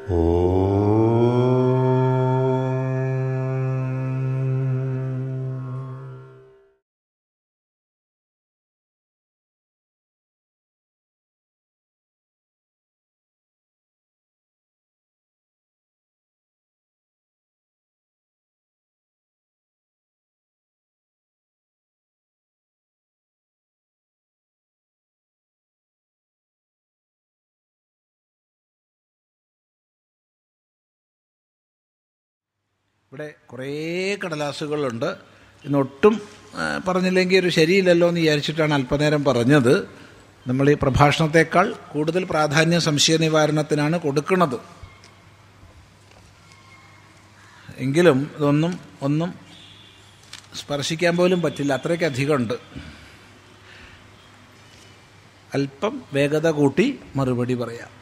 ഇവിടെ കുറേ കടലാസുകളുണ്ട് ഇന്നൊട്ടും ആ, പറഞ്ഞില്ലെങ്കിൽ ഒരു ശരിയില്ലല്ലോ എന്ന് വിചാരിച്ചിട്ടാണ് അല്പനേരം പറഞ്ഞത് നമ്മൾ ഈ പ്രഭാഷണത്തെക്കാൾ കൂടുതൽ പ്രാധാന്യം സംശയ നിവാരണത്തിനാണ് കൊടുക്കുന്നത് എങ്കിലും ഇതൊന്നും ഒന്നും സ്പർശിക്കാൻ പോലും പറ്റില്ല അത്രയ്ക്ക് അധികമുണ്ട് അല്പം വേഗത കൂട്ടി മറുപടി പറയാം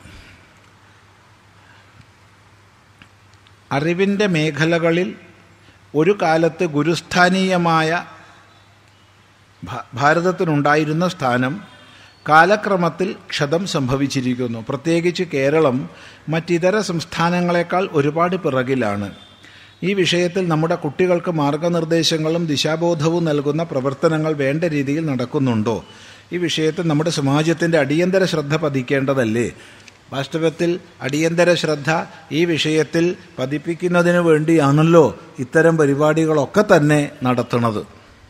അറിവിൻ്റെ മേഖലകളിൽ ഒരു കാലത്ത് ഗുരുസ്ഥാനീയമായ ഭ- ഭാരതത്തിനുണ്ടായിരുന്ന സ്ഥാനം കാലക്രമത്തിൽ ക്ഷതം സംഭവിച്ചിരിക്കുന്നു പ്രത്യേകിച്ച് കേരളം മറ്റിതര സംസ്ഥാനങ്ങളെക്കാൾ ഒരുപാട് പിറകിലാണ് ഈ വിഷയത്തിൽ നമ്മുടെ കുട്ടികൾക്ക് മാർഗനിർദ്ദേശങ്ങളും ദിശാബോധവും നൽകുന്ന പ്രവർത്തനങ്ങൾ വേണ്ട രീതിയിൽ നടക്കുന്നുണ്ടോ ഈ വിഷയത്തിൽ നമ്മുടെ സമാജത്തിൻ്റെ അടിയന്തര ശ്രദ്ധ പതിക്കേണ്ടതല്ലേ വാസ്തവത്തിൽ അടിയന്തര ശ്രദ്ധ ഈ വിഷയത്തിൽ പതിപ്പിക്കുന്നതിന് വേണ്ടിയാണല്ലോ ഇത്തരം പരിപാടികളൊക്കെ തന്നെ നടത്തുന്നത്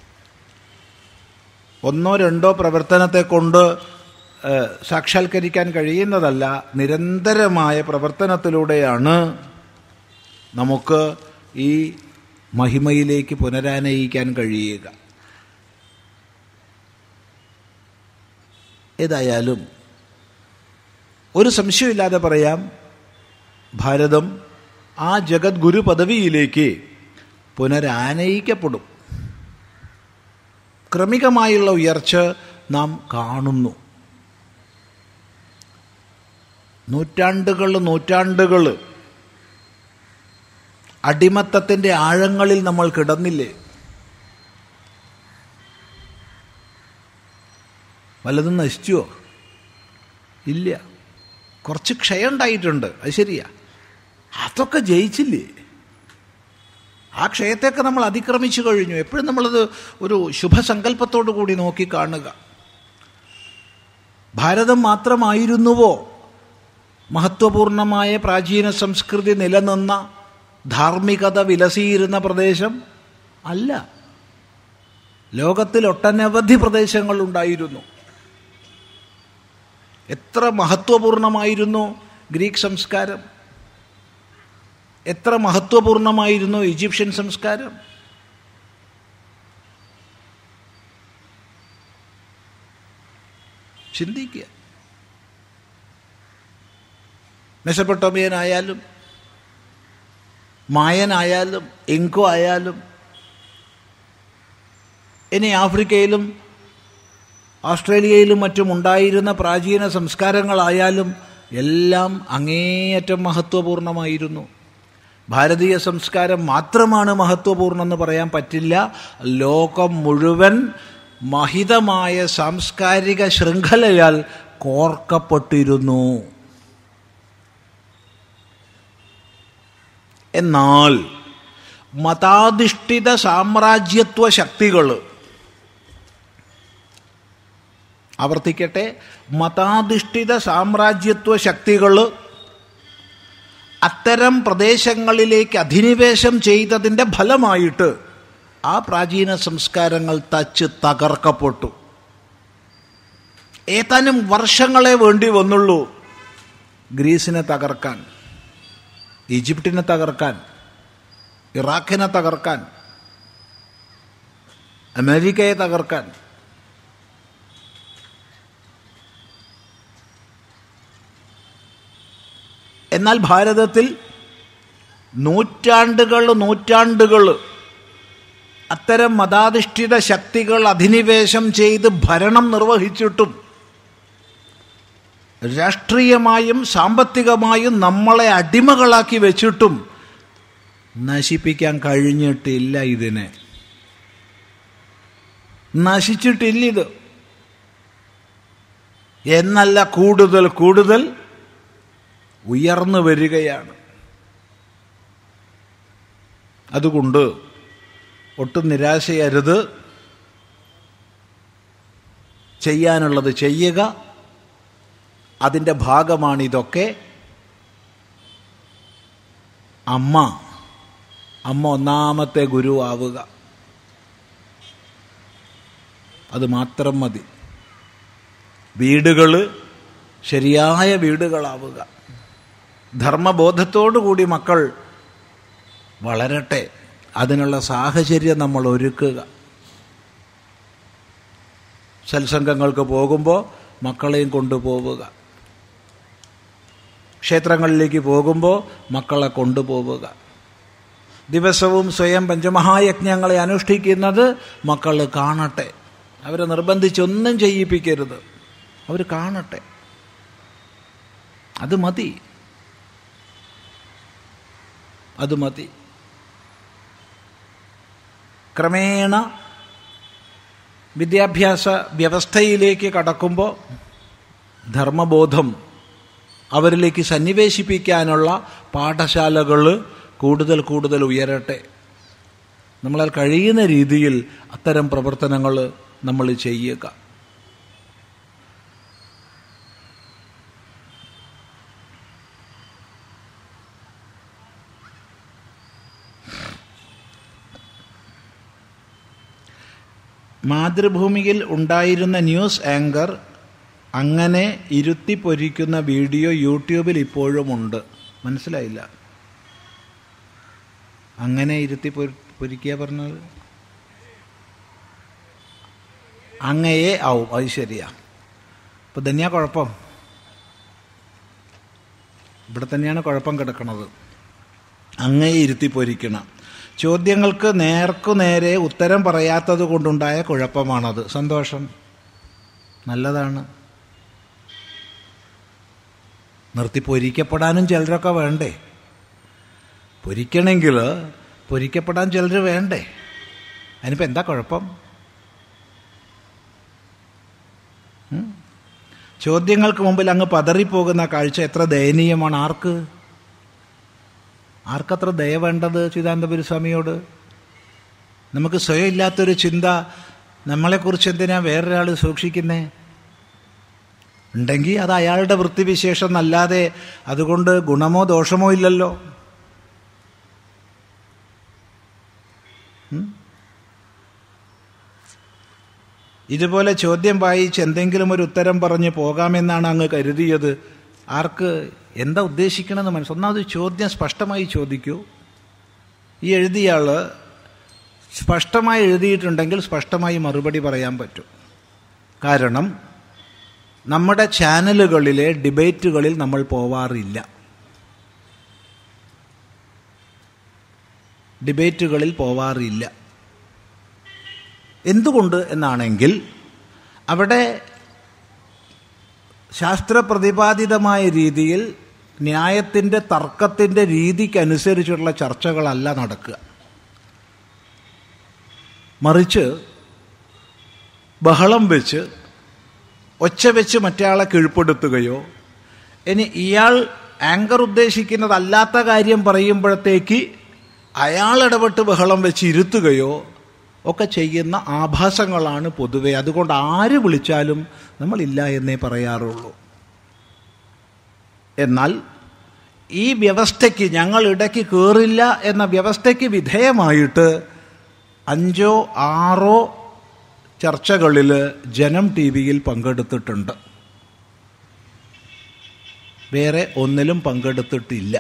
ഒന്നോ രണ്ടോ പ്രവർത്തനത്തെ കൊണ്ട് ഏഹ്, സാക്ഷാത്കരിക്കാൻ കഴിയുന്നതല്ല നിരന്തരമായ പ്രവർത്തനത്തിലൂടെയാണ് നമുക്ക് ഈ മഹിമയിലേക്ക് പുനരാനയിക്കാൻ കഴിയുക ഏതായാലും ഒരു സംശയമില്ലാതെ പറയാം ഭാരതം ആ ജഗദ്ഗുരു പദവിയിലേക്ക് പുനരാനയിക്കപ്പെടും ക്രമികമായുള്ള ഉയർച്ച നാം കാണുന്നു നൂറ്റാണ്ടുകൾ നൂറ്റാണ്ടുകൾ അടിമത്തത്തിൻ്റെ ആഴങ്ങളിൽ നമ്മൾ കിടന്നില്ലേ വല്ലതും നശിച്ചുവോ ഇല്ല കുറച്ച് ക്ഷയം ഉണ്ടായിട്ടുണ്ട് അത് ശരിയാ അതൊക്കെ ജയിച്ചില്ലേ ആ ക്ഷയത്തെയൊക്കെ നമ്മൾ അതിക്രമിച്ചു കഴിഞ്ഞു എപ്പോഴും നമ്മളത് ഒരു ശുഭസങ്കല്പത്തോടു കൂടി നോക്കി കാണുക ഭാരതം മാത്രമായിരുന്നുവോ മഹത്വപൂർണമായ പ്രാചീന സംസ്കൃതി നിലനിന്ന ധാർമ്മികത വിലസിയിരുന്ന പ്രദേശം അല്ല ലോകത്തിൽ ഒട്ടനവധി പ്രദേശങ്ങൾ ഉണ്ടായിരുന്നു എത്ര മഹത്വപൂർണമായിരുന്നു ഗ്രീക്ക് സംസ്കാരം എത്ര മഹത്വപൂർണമായിരുന്നു ഈജിപ്ഷ്യൻ സംസ്കാരം ചിന്തിക്കുക മെസപ്പൊട്ടോമിയനായാലും മായനായാലും ഇങ്കോ ആയാലും ഇനി ആഫ്രിക്കയിലും ഓസ്ട്രേലിയയിലും മറ്റും ഉണ്ടായിരുന്ന പ്രാചീന സംസ്കാരങ്ങളായാലും എല്ലാം അങ്ങേയറ്റം മഹത്വപൂർണമായിരുന്നു ഭാരതീയ സംസ്കാരം മാത്രമാണ് മഹത്വപൂർണ്ണം എന്ന് പറയാൻ പറ്റില്ല ലോകം മുഴുവൻ മഹിതമായ സാംസ്കാരിക ശൃംഖലയാൽ കോർക്കപ്പെട്ടിരുന്നു എന്നാൽ മതാധിഷ്ഠിത സാമ്രാജ്യത്വ ശക്തികൾ ആവർത്തിക്കട്ടെ മതാധിഷ്ഠിത സാമ്രാജ്യത്വ ശക്തികൾ അത്തരം പ്രദേശങ്ങളിലേക്ക് അധിനിവേശം ചെയ്തതിൻ്റെ ഫലമായിട്ട് ആ പ്രാചീന സംസ്കാരങ്ങൾ തച്ച് തകർക്കപ്പെട്ടു ഏതാനും വർഷങ്ങളെ വേണ്ടി വന്നുള്ളൂ ഗ്രീസിനെ തകർക്കാൻ ഈജിപ്തിനെ തകർക്കാൻ ഇറാഖിനെ തകർക്കാൻ അമേരിക്കയെ തകർക്കാൻ എന്നാൽ ഭാരതത്തിൽ നൂറ്റാണ്ടുകൾ നൂറ്റാണ്ടുകൾ അത്തരം മതാധിഷ്ഠിത ശക്തികൾ അധിനിവേശം ചെയ്ത് ഭരണം നിർവഹിച്ചിട്ടും രാഷ്ട്രീയമായും സാമ്പത്തികമായും നമ്മളെ അടിമകളാക്കി വെച്ചിട്ടും നശിപ്പിക്കാൻ കഴിഞ്ഞിട്ടില്ല ഇതിനെ നശിച്ചിട്ടില്ല ഇത് എന്നല്ല കൂടുതൽ കൂടുതൽ ഉയർന്നു വരികയാണ് അതുകൊണ്ട് ഒട്ടും നിരാശയരുത് ചെയ്യാനുള്ളത് ചെയ്യുക അതിൻ്റെ ഭാഗമാണിതൊക്കെ അമ്മ അമ്മ ഒന്നാമത്തെ ഗുരു ആവുക അത് മാത്രം മതി വീടുകൾ ശരിയായ വീടുകളാവുക ധർമ്മബോധത്തോടുകൂടി മക്കൾ വളരട്ടെ അതിനുള്ള സാഹചര്യം നമ്മൾ ഒരുക്കുക സത്സംഗങ്ങൾക്ക് പോകുമ്പോൾ മക്കളെയും കൊണ്ടുപോവുക ക്ഷേത്രങ്ങളിലേക്ക് പോകുമ്പോൾ മക്കളെ കൊണ്ടുപോവുക ദിവസവും സ്വയം പഞ്ചമഹായജ്ഞങ്ങളെ അനുഷ്ഠിക്കുന്നത് മക്കൾ കാണട്ടെ അവരെ നിർബന്ധിച്ചൊന്നും ചെയ്യിപ്പിക്കരുത് അവർ കാണട്ടെ അത് മതി അത് മതി ക്രമേണ വിദ്യാഭ്യാസ വ്യവസ്ഥയിലേക്ക് കടക്കുമ്പോൾ ധർമ്മബോധം അവരിലേക്ക് സന്നിവേശിപ്പിക്കാനുള്ള പാഠശാലകൾ കൂടുതൽ കൂടുതൽ ഉയരട്ടെ നമ്മളാൽ കഴിയുന്ന രീതിയിൽ അത്തരം പ്രവർത്തനങ്ങൾ നമ്മൾ ചെയ്യുക മാതൃഭൂമിയിൽ ഉണ്ടായിരുന്ന ന്യൂസ് ആങ്കർ അങ്ങനെ ഇരുത്തി പൊരിക്കുന്ന വീഡിയോ യൂട്യൂബിൽ ഇപ്പോഴുമുണ്ട് മനസ്സിലായില്ല അങ്ങനെ ഇരുത്തി പൊരിക്കുക പറഞ്ഞത് അങ്ങയെ ആവും അത് ശരിയാ അപ്പം തന്നെയാ കുഴപ്പം ഇവിടെ തന്നെയാണ് കുഴപ്പം കിടക്കുന്നത് അങ്ങയെ ഇരുത്തി പൊരിക്കണം ചോദ്യങ്ങൾക്ക് നേർക്കു നേരെ ഉത്തരം പറയാത്തത് കൊണ്ടുണ്ടായ കുഴപ്പമാണത് സന്തോഷം നല്ലതാണ് നിർത്തി പൊരിക്കപ്പെടാനും ചിലരൊക്കെ വേണ്ടേ പൊരിക്കണമെങ്കിൽ പൊരിക്കപ്പെടാൻ ചിലർ വേണ്ടേ അതിനിപ്പോൾ എന്താ കുഴപ്പം ചോദ്യങ്ങൾക്ക് മുമ്പിൽ അങ്ങ് പതറിപ്പോകുന്ന കാഴ്ച എത്ര ദയനീയമാണ് ആർക്ക് ആർക്കത്ര ദയ വേണ്ടത് ചിദാനന്ദപുരി സ്വാമിയോട് നമുക്ക് സ്വയം ഇല്ലാത്തൊരു ചിന്ത നമ്മളെക്കുറിച്ച് എന്തിനാ വേറൊരാൾ സൂക്ഷിക്കുന്നേ ഉണ്ടെങ്കിൽ അത് അയാളുടെ വൃത്തിവിശേഷം എന്നല്ലാതെ അതുകൊണ്ട് ഗുണമോ ദോഷമോ ഇല്ലല്ലോ ഇതുപോലെ ചോദ്യം വായിച്ച് എന്തെങ്കിലും ഒരു ഉത്തരം പറഞ്ഞ് പോകാമെന്നാണ് അങ്ങ് കരുതിയത് ആർക്ക് എന്താ ഉദ്ദേശിക്കണമെന്ന് മനസ്സ് ഒന്നാമത് ചോദ്യം സ്പഷ്ടമായി ചോദിക്കൂ ഈ എഴുതിയ ആൾ സ്പഷ്ടമായി എഴുതിയിട്ടുണ്ടെങ്കിൽ സ്പഷ്ടമായി മറുപടി പറയാൻ പറ്റും കാരണം നമ്മുടെ ചാനലുകളിലെ ഡിബേറ്റുകളിൽ നമ്മൾ പോവാറില്ല ഡിബേറ്റുകളിൽ പോവാറില്ല എന്തുകൊണ്ട് എന്നാണെങ്കിൽ അവിടെ ശാസ്ത്രപ്രതിപാദിതമായ രീതിയിൽ ന്യായത്തിൻ്റെ തർക്കത്തിൻ്റെ രീതിക്കനുസരിച്ചുള്ള ചർച്ചകളല്ല നടക്കുക മറിച്ച് ബഹളം വെച്ച് ഒച്ച വെച്ച് മറ്റയാളെ കീഴ്പ്പെടുത്തുകയോ ഇനി ഇയാൾ ആങ്കർ ഉദ്ദേശിക്കുന്നതല്ലാത്ത കാര്യം പറയുമ്പോഴത്തേക്ക് അയാൾ ഇടപെട്ട് ബഹളം വെച്ച് ഇരുത്തുകയോ ഒക്കെ ചെയ്യുന്ന ആഭാസങ്ങളാണ് പൊതുവെ അതുകൊണ്ട് ആര് വിളിച്ചാലും നമ്മളില്ല എന്നേ പറയാറുള്ളൂ എന്നാൽ ഈ വ്യവസ്ഥയ്ക്ക് ഞങ്ങൾ ഇടയ്ക്ക് കയറില്ല എന്ന വ്യവസ്ഥയ്ക്ക് വിധേയമായിട്ട് അഞ്ചോ ആറോ ചർച്ചകളിൽ ജനം ടി വിയിൽ പങ്കെടുത്തിട്ടുണ്ട് വേറെ ഒന്നിലും പങ്കെടുത്തിട്ടില്ല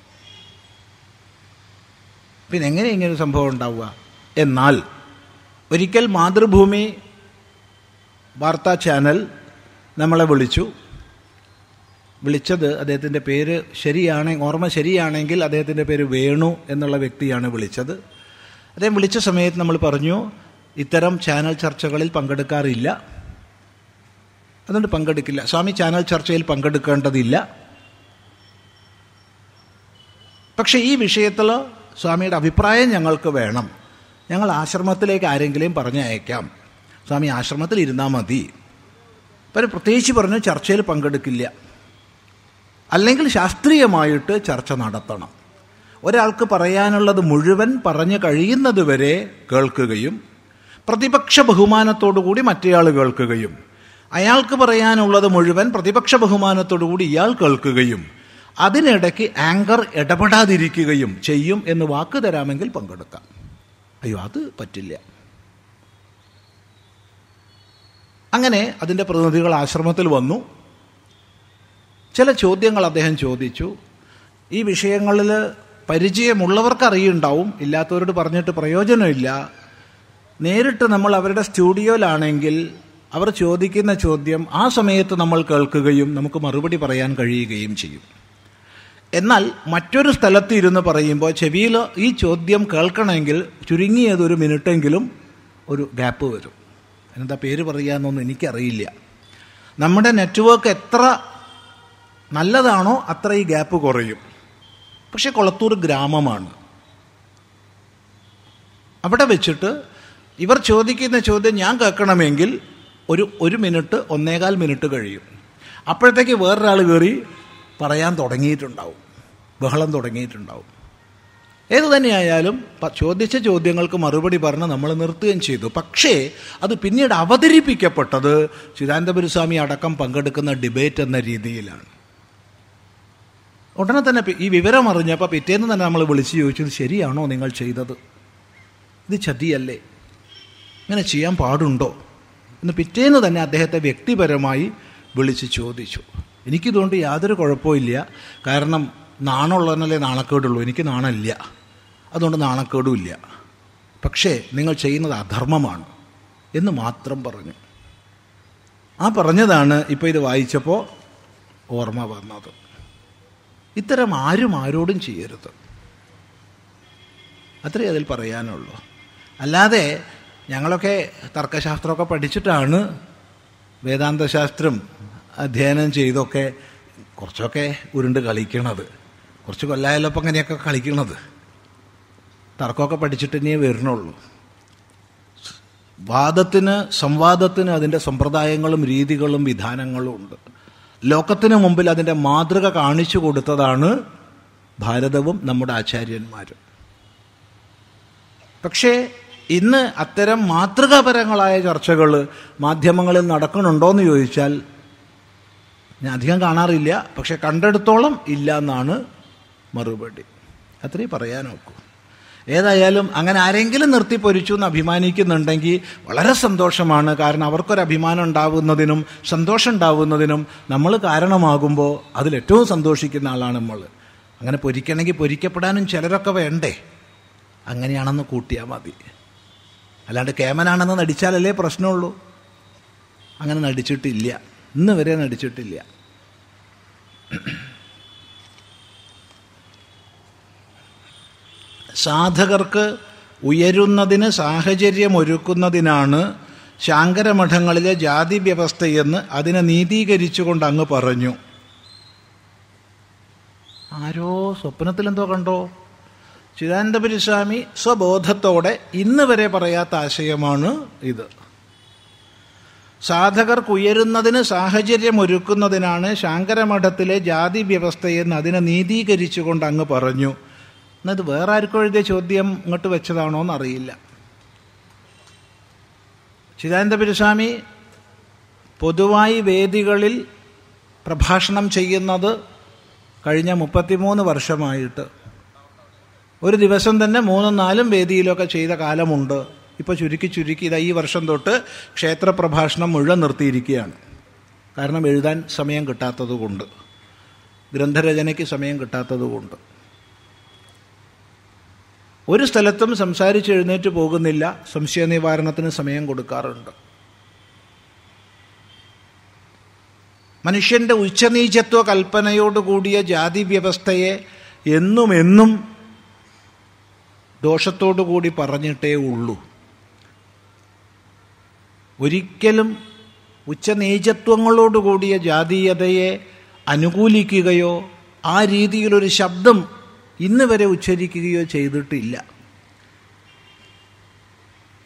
പിന്നെ എങ്ങനെ ഇങ്ങനെ ഒരു സംഭവം ഉണ്ടാവുക എന്നാൽ ഒരിക്കൽ മാതൃഭൂമി വാർത്താ ചാനൽ നമ്മളെ വിളിച്ചു വിളിച്ചത് അദ്ദേഹത്തിൻ്റെ പേര് ശരിയാണ് ഓർമ്മ ശരിയാണെങ്കിൽ അദ്ദേഹത്തിൻ്റെ പേര് വേണു എന്നുള്ള വ്യക്തിയാണ് വിളിച്ചത് അദ്ദേഹം വിളിച്ച സമയത്ത് നമ്മൾ പറഞ്ഞു ഇത്തരം ചാനൽ ചർച്ചകളിൽ പങ്കെടുക്കാറില്ല അതുകൊണ്ട് പങ്കെടുക്കില്ല സ്വാമി ചാനൽ ചർച്ചയിൽ പങ്കെടുക്കേണ്ടതില്ല പക്ഷേ ഈ വിഷയത്തിൽ സ്വാമിയുടെ അഭിപ്രായം ഞങ്ങൾക്ക് വേണം ഞങ്ങൾ ആശ്രമത്തിലേക്ക് ആരെങ്കിലും പറഞ്ഞയക്കാം സ്വാമി ആശ്രമത്തിൽ ഇരുന്നാൽ മതി അപ്പം പ്രത്യേകിച്ച് പറഞ്ഞു ചർച്ചയിൽ പങ്കെടുക്കില്ല അല്ലെങ്കിൽ ശാസ്ത്രീയമായിട്ട് ചർച്ച നടത്തണം ഒരാൾക്ക് പറയാനുള്ളത് മുഴുവൻ പറഞ്ഞു കഴിയുന്നത് വരെ കേൾക്കുകയും പ്രതിപക്ഷ ബഹുമാനത്തോടുകൂടി മറ്റേയാൾ കേൾക്കുകയും അയാൾക്ക് പറയാനുള്ളത് മുഴുവൻ പ്രതിപക്ഷ ബഹുമാനത്തോടുകൂടി ഇയാൾ കേൾക്കുകയും അതിനിടയ്ക്ക് ആങ്കർ ഇടപെടാതിരിക്കുകയും ചെയ്യും എന്ന് വാക്ക് തരാമെങ്കിൽ പങ്കെടുക്കാം അയ്യോ അത് പറ്റില്ല അങ്ങനെ അതിൻ്റെ പ്രതിനിധികൾ ആശ്രമത്തിൽ വന്നു ചില ചോദ്യങ്ങൾ അദ്ദേഹം ചോദിച്ചു ഈ വിഷയങ്ങളിൽ പരിചയമുള്ളവർക്ക് അറിയുണ്ടാവും ഇല്ലാത്തവരോട് പറഞ്ഞിട്ട് പ്രയോജനമില്ല നേരിട്ട് നമ്മൾ അവരുടെ സ്റ്റുഡിയോയിലാണെങ്കിൽ അവർ ചോദിക്കുന്ന ചോദ്യം ആ സമയത്ത് നമ്മൾ കേൾക്കുകയും നമുക്ക് മറുപടി പറയാൻ കഴിയുകയും ചെയ്യും എന്നാൽ മറ്റൊരു സ്ഥലത്ത് ഇരുന്ന് പറയുമ്പോൾ ചെവിയിൽ ഈ ചോദ്യം കേൾക്കണമെങ്കിൽ ചുരുങ്ങിയത് ഒരു മിനിറ്റെങ്കിലും ഒരു ഗ്യാപ്പ് വരും എന്താ പേര് പറയാമെന്നൊന്നും എനിക്കറിയില്ല നമ്മുടെ നെറ്റ്വർക്ക് എത്ര നല്ലതാണോ അത്ര ഈ ഗ്യാപ്പ് കുറയും പക്ഷെ കൊളത്തൂർ ഗ്രാമമാണ് അവിടെ വെച്ചിട്ട് ഇവർ ചോദിക്കുന്ന ചോദ്യം ഞാൻ കേൾക്കണമെങ്കിൽ ഒരു ഒരു മിനിറ്റ് ഒന്നേകാൽ മിനിറ്റ് കഴിയും അപ്പോഴത്തേക്ക് വേറൊരാൾ കയറി പറയാൻ തുടങ്ങിയിട്ടുണ്ടാവും ബഹളം തുടങ്ങിയിട്ടുണ്ടാവും ഏതു തന്നെയായാലും പ- ചോദിച്ച ചോദ്യങ്ങൾക്ക് മറുപടി പറഞ്ഞ് നമ്മൾ നിർത്തുകയും ചെയ്തു പക്ഷേ അത് പിന്നീട് അവതരിപ്പിക്കപ്പെട്ടത് ചിദാനന്ദപുരസ്വാമി അടക്കം പങ്കെടുക്കുന്ന ഡിബേറ്റ് എന്ന രീതിയിലാണ് ഉടനെ തന്നെ പി- ഈ വിവരം അറിഞ്ഞപ്പോൾ പിറ്റേന്ന് തന്നെ നമ്മൾ വിളിച്ച് ചോദിച്ചത് ശരിയാണോ നിങ്ങൾ ചെയ്തത് ഇത് ചതിയല്ലേ ഇങ്ങനെ ചെയ്യാൻ പാടുണ്ടോ എന്ന് പിറ്റേന്ന് തന്നെ അദ്ദേഹത്തെ വ്യക്തിപരമായി വിളിച്ച് ചോദിച്ചു എനിക്കിതുകൊണ്ട് യാതൊരു കുഴപ്പമില്ല കാരണം നാണമുള്ളതിനല്ലേ നാണക്കേടുള്ളൂ എനിക്ക് നാണമില്ല അതുകൊണ്ട് നാണക്കേടും ഇല്ല പക്ഷേ നിങ്ങൾ ചെയ്യുന്നത് അധർമ്മമാണ് എന്ന് മാത്രം പറഞ്ഞു ആ പറഞ്ഞതാണ് ഇപ്പോൾ ഇത് വായിച്ചപ്പോൾ ഓർമ്മ വന്നത് ഇത്തരം ആരും ആരോടും ചെയ്യരുത് അത്രേ അതിൽ പറയാനുള്ളൂ അല്ലാതെ ഞങ്ങളൊക്കെ തർക്കശാസ്ത്രമൊക്കെ പഠിച്ചിട്ടാണ് വേദാന്തശാസ്ത്രം അധ്യയനം ചെയ്തൊക്കെ കുറച്ചൊക്കെ ഉരുണ്ട് കളിക്കണത് കുറച്ച് കൊല്ലായാലപ്പം അങ്ങനെയൊക്കെ കളിക്കണത് തർക്കമൊക്കെ പഠിച്ചിട്ട് ഇനിയേ വരണുള്ളൂ വാദത്തിന് സംവാദത്തിന് അതിൻ്റെ സമ്പ്രദായങ്ങളും രീതികളും വിധാനങ്ങളും ഉണ്ട് ലോകത്തിന് മുമ്പിൽ അതിൻ്റെ മാതൃക കാണിച്ചു കൊടുത്തതാണ് ഭാരതവും നമ്മുടെ ആചാര്യന്മാരും പക്ഷേ ഇന്ന് അത്തരം മാതൃകാപരങ്ങളായ ചർച്ചകൾ മാധ്യമങ്ങളിൽ നടക്കണുണ്ടോയെന്ന് ചോദിച്ചാൽ ഞാൻ അധികം കാണാറില്ല പക്ഷെ കണ്ടെടുത്തോളം ഇല്ല എന്നാണ് മറുപടി അത്രേ പറയാൻ നോക്കൂ ഏതായാലും അങ്ങനെ ആരെങ്കിലും നിർത്തി പൊരിച്ചു എന്ന് അഭിമാനിക്കുന്നുണ്ടെങ്കിൽ വളരെ സന്തോഷമാണ് കാരണം അവർക്കൊരു അഭിമാനം ഉണ്ടാവുന്നതിനും സന്തോഷം ഉണ്ടാവുന്നതിനും നമ്മൾ കാരണമാകുമ്പോൾ അതിലേറ്റവും സന്തോഷിക്കുന്ന ആളാണ് നമ്മൾ അങ്ങനെ പൊരിക്കണമെങ്കിൽ പൊരിക്കപ്പെടാനും ചിലരൊക്കെ വേണ്ടേ അങ്ങനെയാണെന്ന് കൂട്ടിയാൽ മതി അല്ലാണ്ട് കേമനാണെന്ന് നടിച്ചാലല്ലേ പ്രശ്നമുള്ളൂ അങ്ങനെ നടിച്ചിട്ടില്ല ഇന്ന് വരെ നടിച്ചിട്ടില്ല സാധകർക്ക് ഉയരുന്നതിന് സാഹചര്യം ഒരുക്കുന്നതിനാണ് ശാങ്കരമഠങ്ങളിലെ ജാതി വ്യവസ്ഥയെന്ന് അതിനെ നീതീകരിച്ചുകൊണ്ട് അങ്ങ് പറഞ്ഞു ആരോ സ്വപ്നത്തിലെന്തോ കണ്ടോ ചിദാനന്ദപുരിസ്വാമി സ്വബോധത്തോടെ ഇന്ന് വരെ പറയാത്ത ആശയമാണ് ഇത് സാധകർക്ക് ഉയരുന്നതിന് സാഹചര്യം ഒരുക്കുന്നതിനാണ് ശാങ്കരമഠത്തിലെ ജാതി വ്യവസ്ഥയെന്ന് അതിനെ നീതീകരിച്ചുകൊണ്ട് അങ്ങ് പറഞ്ഞു എന്നത് വേറെ ആർക്കും എഴുതിയ ചോദ്യം ഇങ്ങോട്ട് വെച്ചതാണോ എന്നറിയില്ല ചിദാനന്ദപുരസ്വാമി പൊതുവായി വേദികളിൽ പ്രഭാഷണം ചെയ്യുന്നത് കഴിഞ്ഞ മുപ്പത്തിമൂന്ന് വർഷമായിട്ട് ഒരു ദിവസം തന്നെ മൂന്നും നാലും വേദിയിലൊക്കെ ചെയ്ത കാലമുണ്ട് ഇപ്പോൾ ചുരുക്കി ചുരുക്കി ഇതാ ഈ വർഷം തൊട്ട് ക്ഷേത്ര പ്രഭാഷണം മുഴുവൻ നിർത്തിയിരിക്കുകയാണ് കാരണം എഴുതാൻ സമയം കിട്ടാത്തത് കൊണ്ട് ഗ്രന്ഥരചനയ്ക്ക് സമയം കിട്ടാത്തത് കൊണ്ട് ഒരു സ്ഥലത്തും സംസാരിച്ച് എഴുന്നേറ്റ് പോകുന്നില്ല സംശയ നിവാരണത്തിന് സമയം കൊടുക്കാറുണ്ട് മനുഷ്യന്റെ ഉച്ചനീചത്വ കൽപ്പനയോടുകൂടിയ ജാതി വ്യവസ്ഥയെ എന്നും എന്നും ദോഷത്തോടുകൂടി പറഞ്ഞിട്ടേ ഉള്ളൂ ഒരിക്കലും ഉച്ചനീചത്വങ്ങളോടുകൂടിയ ജാതീയതയെ അനുകൂലിക്കുകയോ ആ രീതിയിലൊരു ശബ്ദം ഇന്ന് വരെ ഉച്ചരിക്കുകയോ ചെയ്തിട്ടില്ല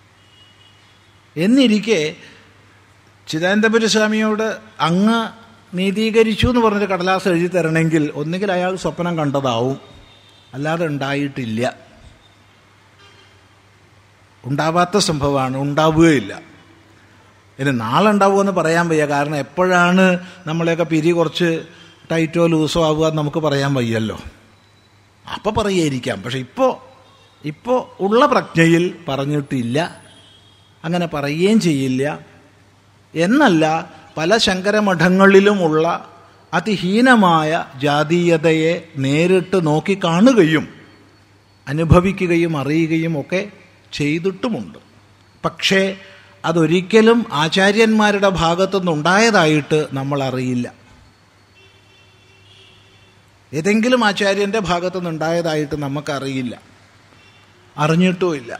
എന്നിരിക്കെ ചിദാനന്ദപുരസ്വാമിയോട് അങ്ങ് നീതീകരിച്ചു എന്ന് പറഞ്ഞൊരു കടലാസ് എഴുതി തരണമെങ്കിൽ ഒന്നുകിൽ അയാൾ സ്വപ്നം കണ്ടതാവും അല്ലാതെ ഉണ്ടായിട്ടില്ല ഉണ്ടാവാത്ത സംഭവമാണ് ഉണ്ടാവുകയില്ല ഇനി നാളെ ഉണ്ടാവുമെന്ന് പറയാൻ വയ്യ കാരണം എപ്പോഴാണ് നമ്മളെയൊക്കെ പിരി കുറച്ച് ടൈറ്റോ ലൂസോ ആവുക എന്ന് നമുക്ക് പറയാൻ വയ്യല്ലോ അപ്പോൾ പറയായിരിക്കാം പക്ഷെ ഇപ്പോൾ ഇപ്പോൾ ഉള്ള പ്രജ്ഞയിൽ പറഞ്ഞിട്ടില്ല അങ്ങനെ പറയുകയും ചെയ്യില്ല എന്നല്ല പല ശങ്കരമഠങ്ങളിലുമുള്ള അതിഹീനമായ ജാതീയതയെ നേരിട്ട് നോക്കിക്കാണുകയും അനുഭവിക്കുകയും അറിയുകയും ഒക്കെ ചെയ്തിട്ടുമുണ്ട് പക്ഷേ അതൊരിക്കലും ആചാര്യന്മാരുടെ ഭാഗത്തുനിന്നുണ്ടായതായിട്ട് നമ്മൾ അറിയില്ല ഏതെങ്കിലും ആചാര്യൻ്റെ ഭാഗത്തുനിന്നുണ്ടായതായിട്ട് നമുക്കറിയില്ല അറിഞ്ഞിട്ടുമില്ല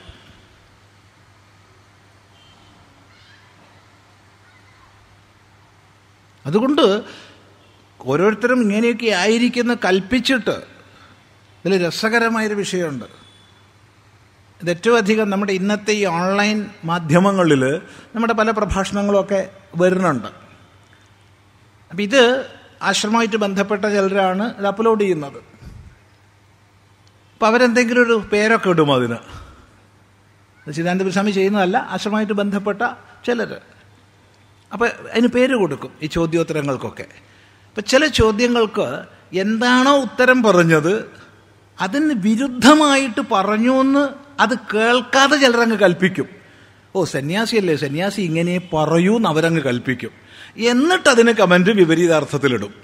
അതുകൊണ്ട് ഓരോരുത്തരും ഇങ്ങനെയൊക്കെ ആയിരിക്കുന്ന കൽപ്പിച്ചിട്ട് ഇതിൽ രസകരമായൊരു വിഷയമുണ്ട് ഇത് ഏറ്റവും അധികം നമ്മുടെ ഇന്നത്തെ ഈ ഓൺലൈൻ മാധ്യമങ്ങളിൽ നമ്മുടെ പല പ്രഭാഷണങ്ങളൊക്കെ വരുന്നുണ്ട് അപ്പം ഇത് ആശ്രമമായിട്ട് ബന്ധപ്പെട്ട ചിലരാണ് ഇത് അപ്ലോഡ് ചെയ്യുന്നത് അപ്പം അവരെന്തെങ്കിലും ഒരു പേരൊക്കെ ഇടും അതിന് ചിദാനന്ദസ്വാമി ചെയ്യുന്നതല്ല ആശ്രമമായിട്ട് ബന്ധപ്പെട്ട ചിലർ അപ്പോൾ അതിന് പേര് കൊടുക്കും ഈ ചോദ്യോത്തരങ്ങൾക്കൊക്കെ അപ്പം ചില ചോദ്യങ്ങൾക്ക് എന്താണോ ഉത്തരം പറഞ്ഞത് അതിന് വിരുദ്ധമായിട്ട് പറഞ്ഞു എന്ന് അത് കേൾക്കാതെ ചിലരങ്ങ് കൽപ്പിക്കും ഓ സന്യാസിയല്ലേ സന്യാസി ഇങ്ങനെ പറയൂ എന്ന് അവരങ്ങ് കൽപ്പിക്കും എന്നിട്ട് അതിന് കമന്റ് വിപരീതാർത്ഥത്തിലിടും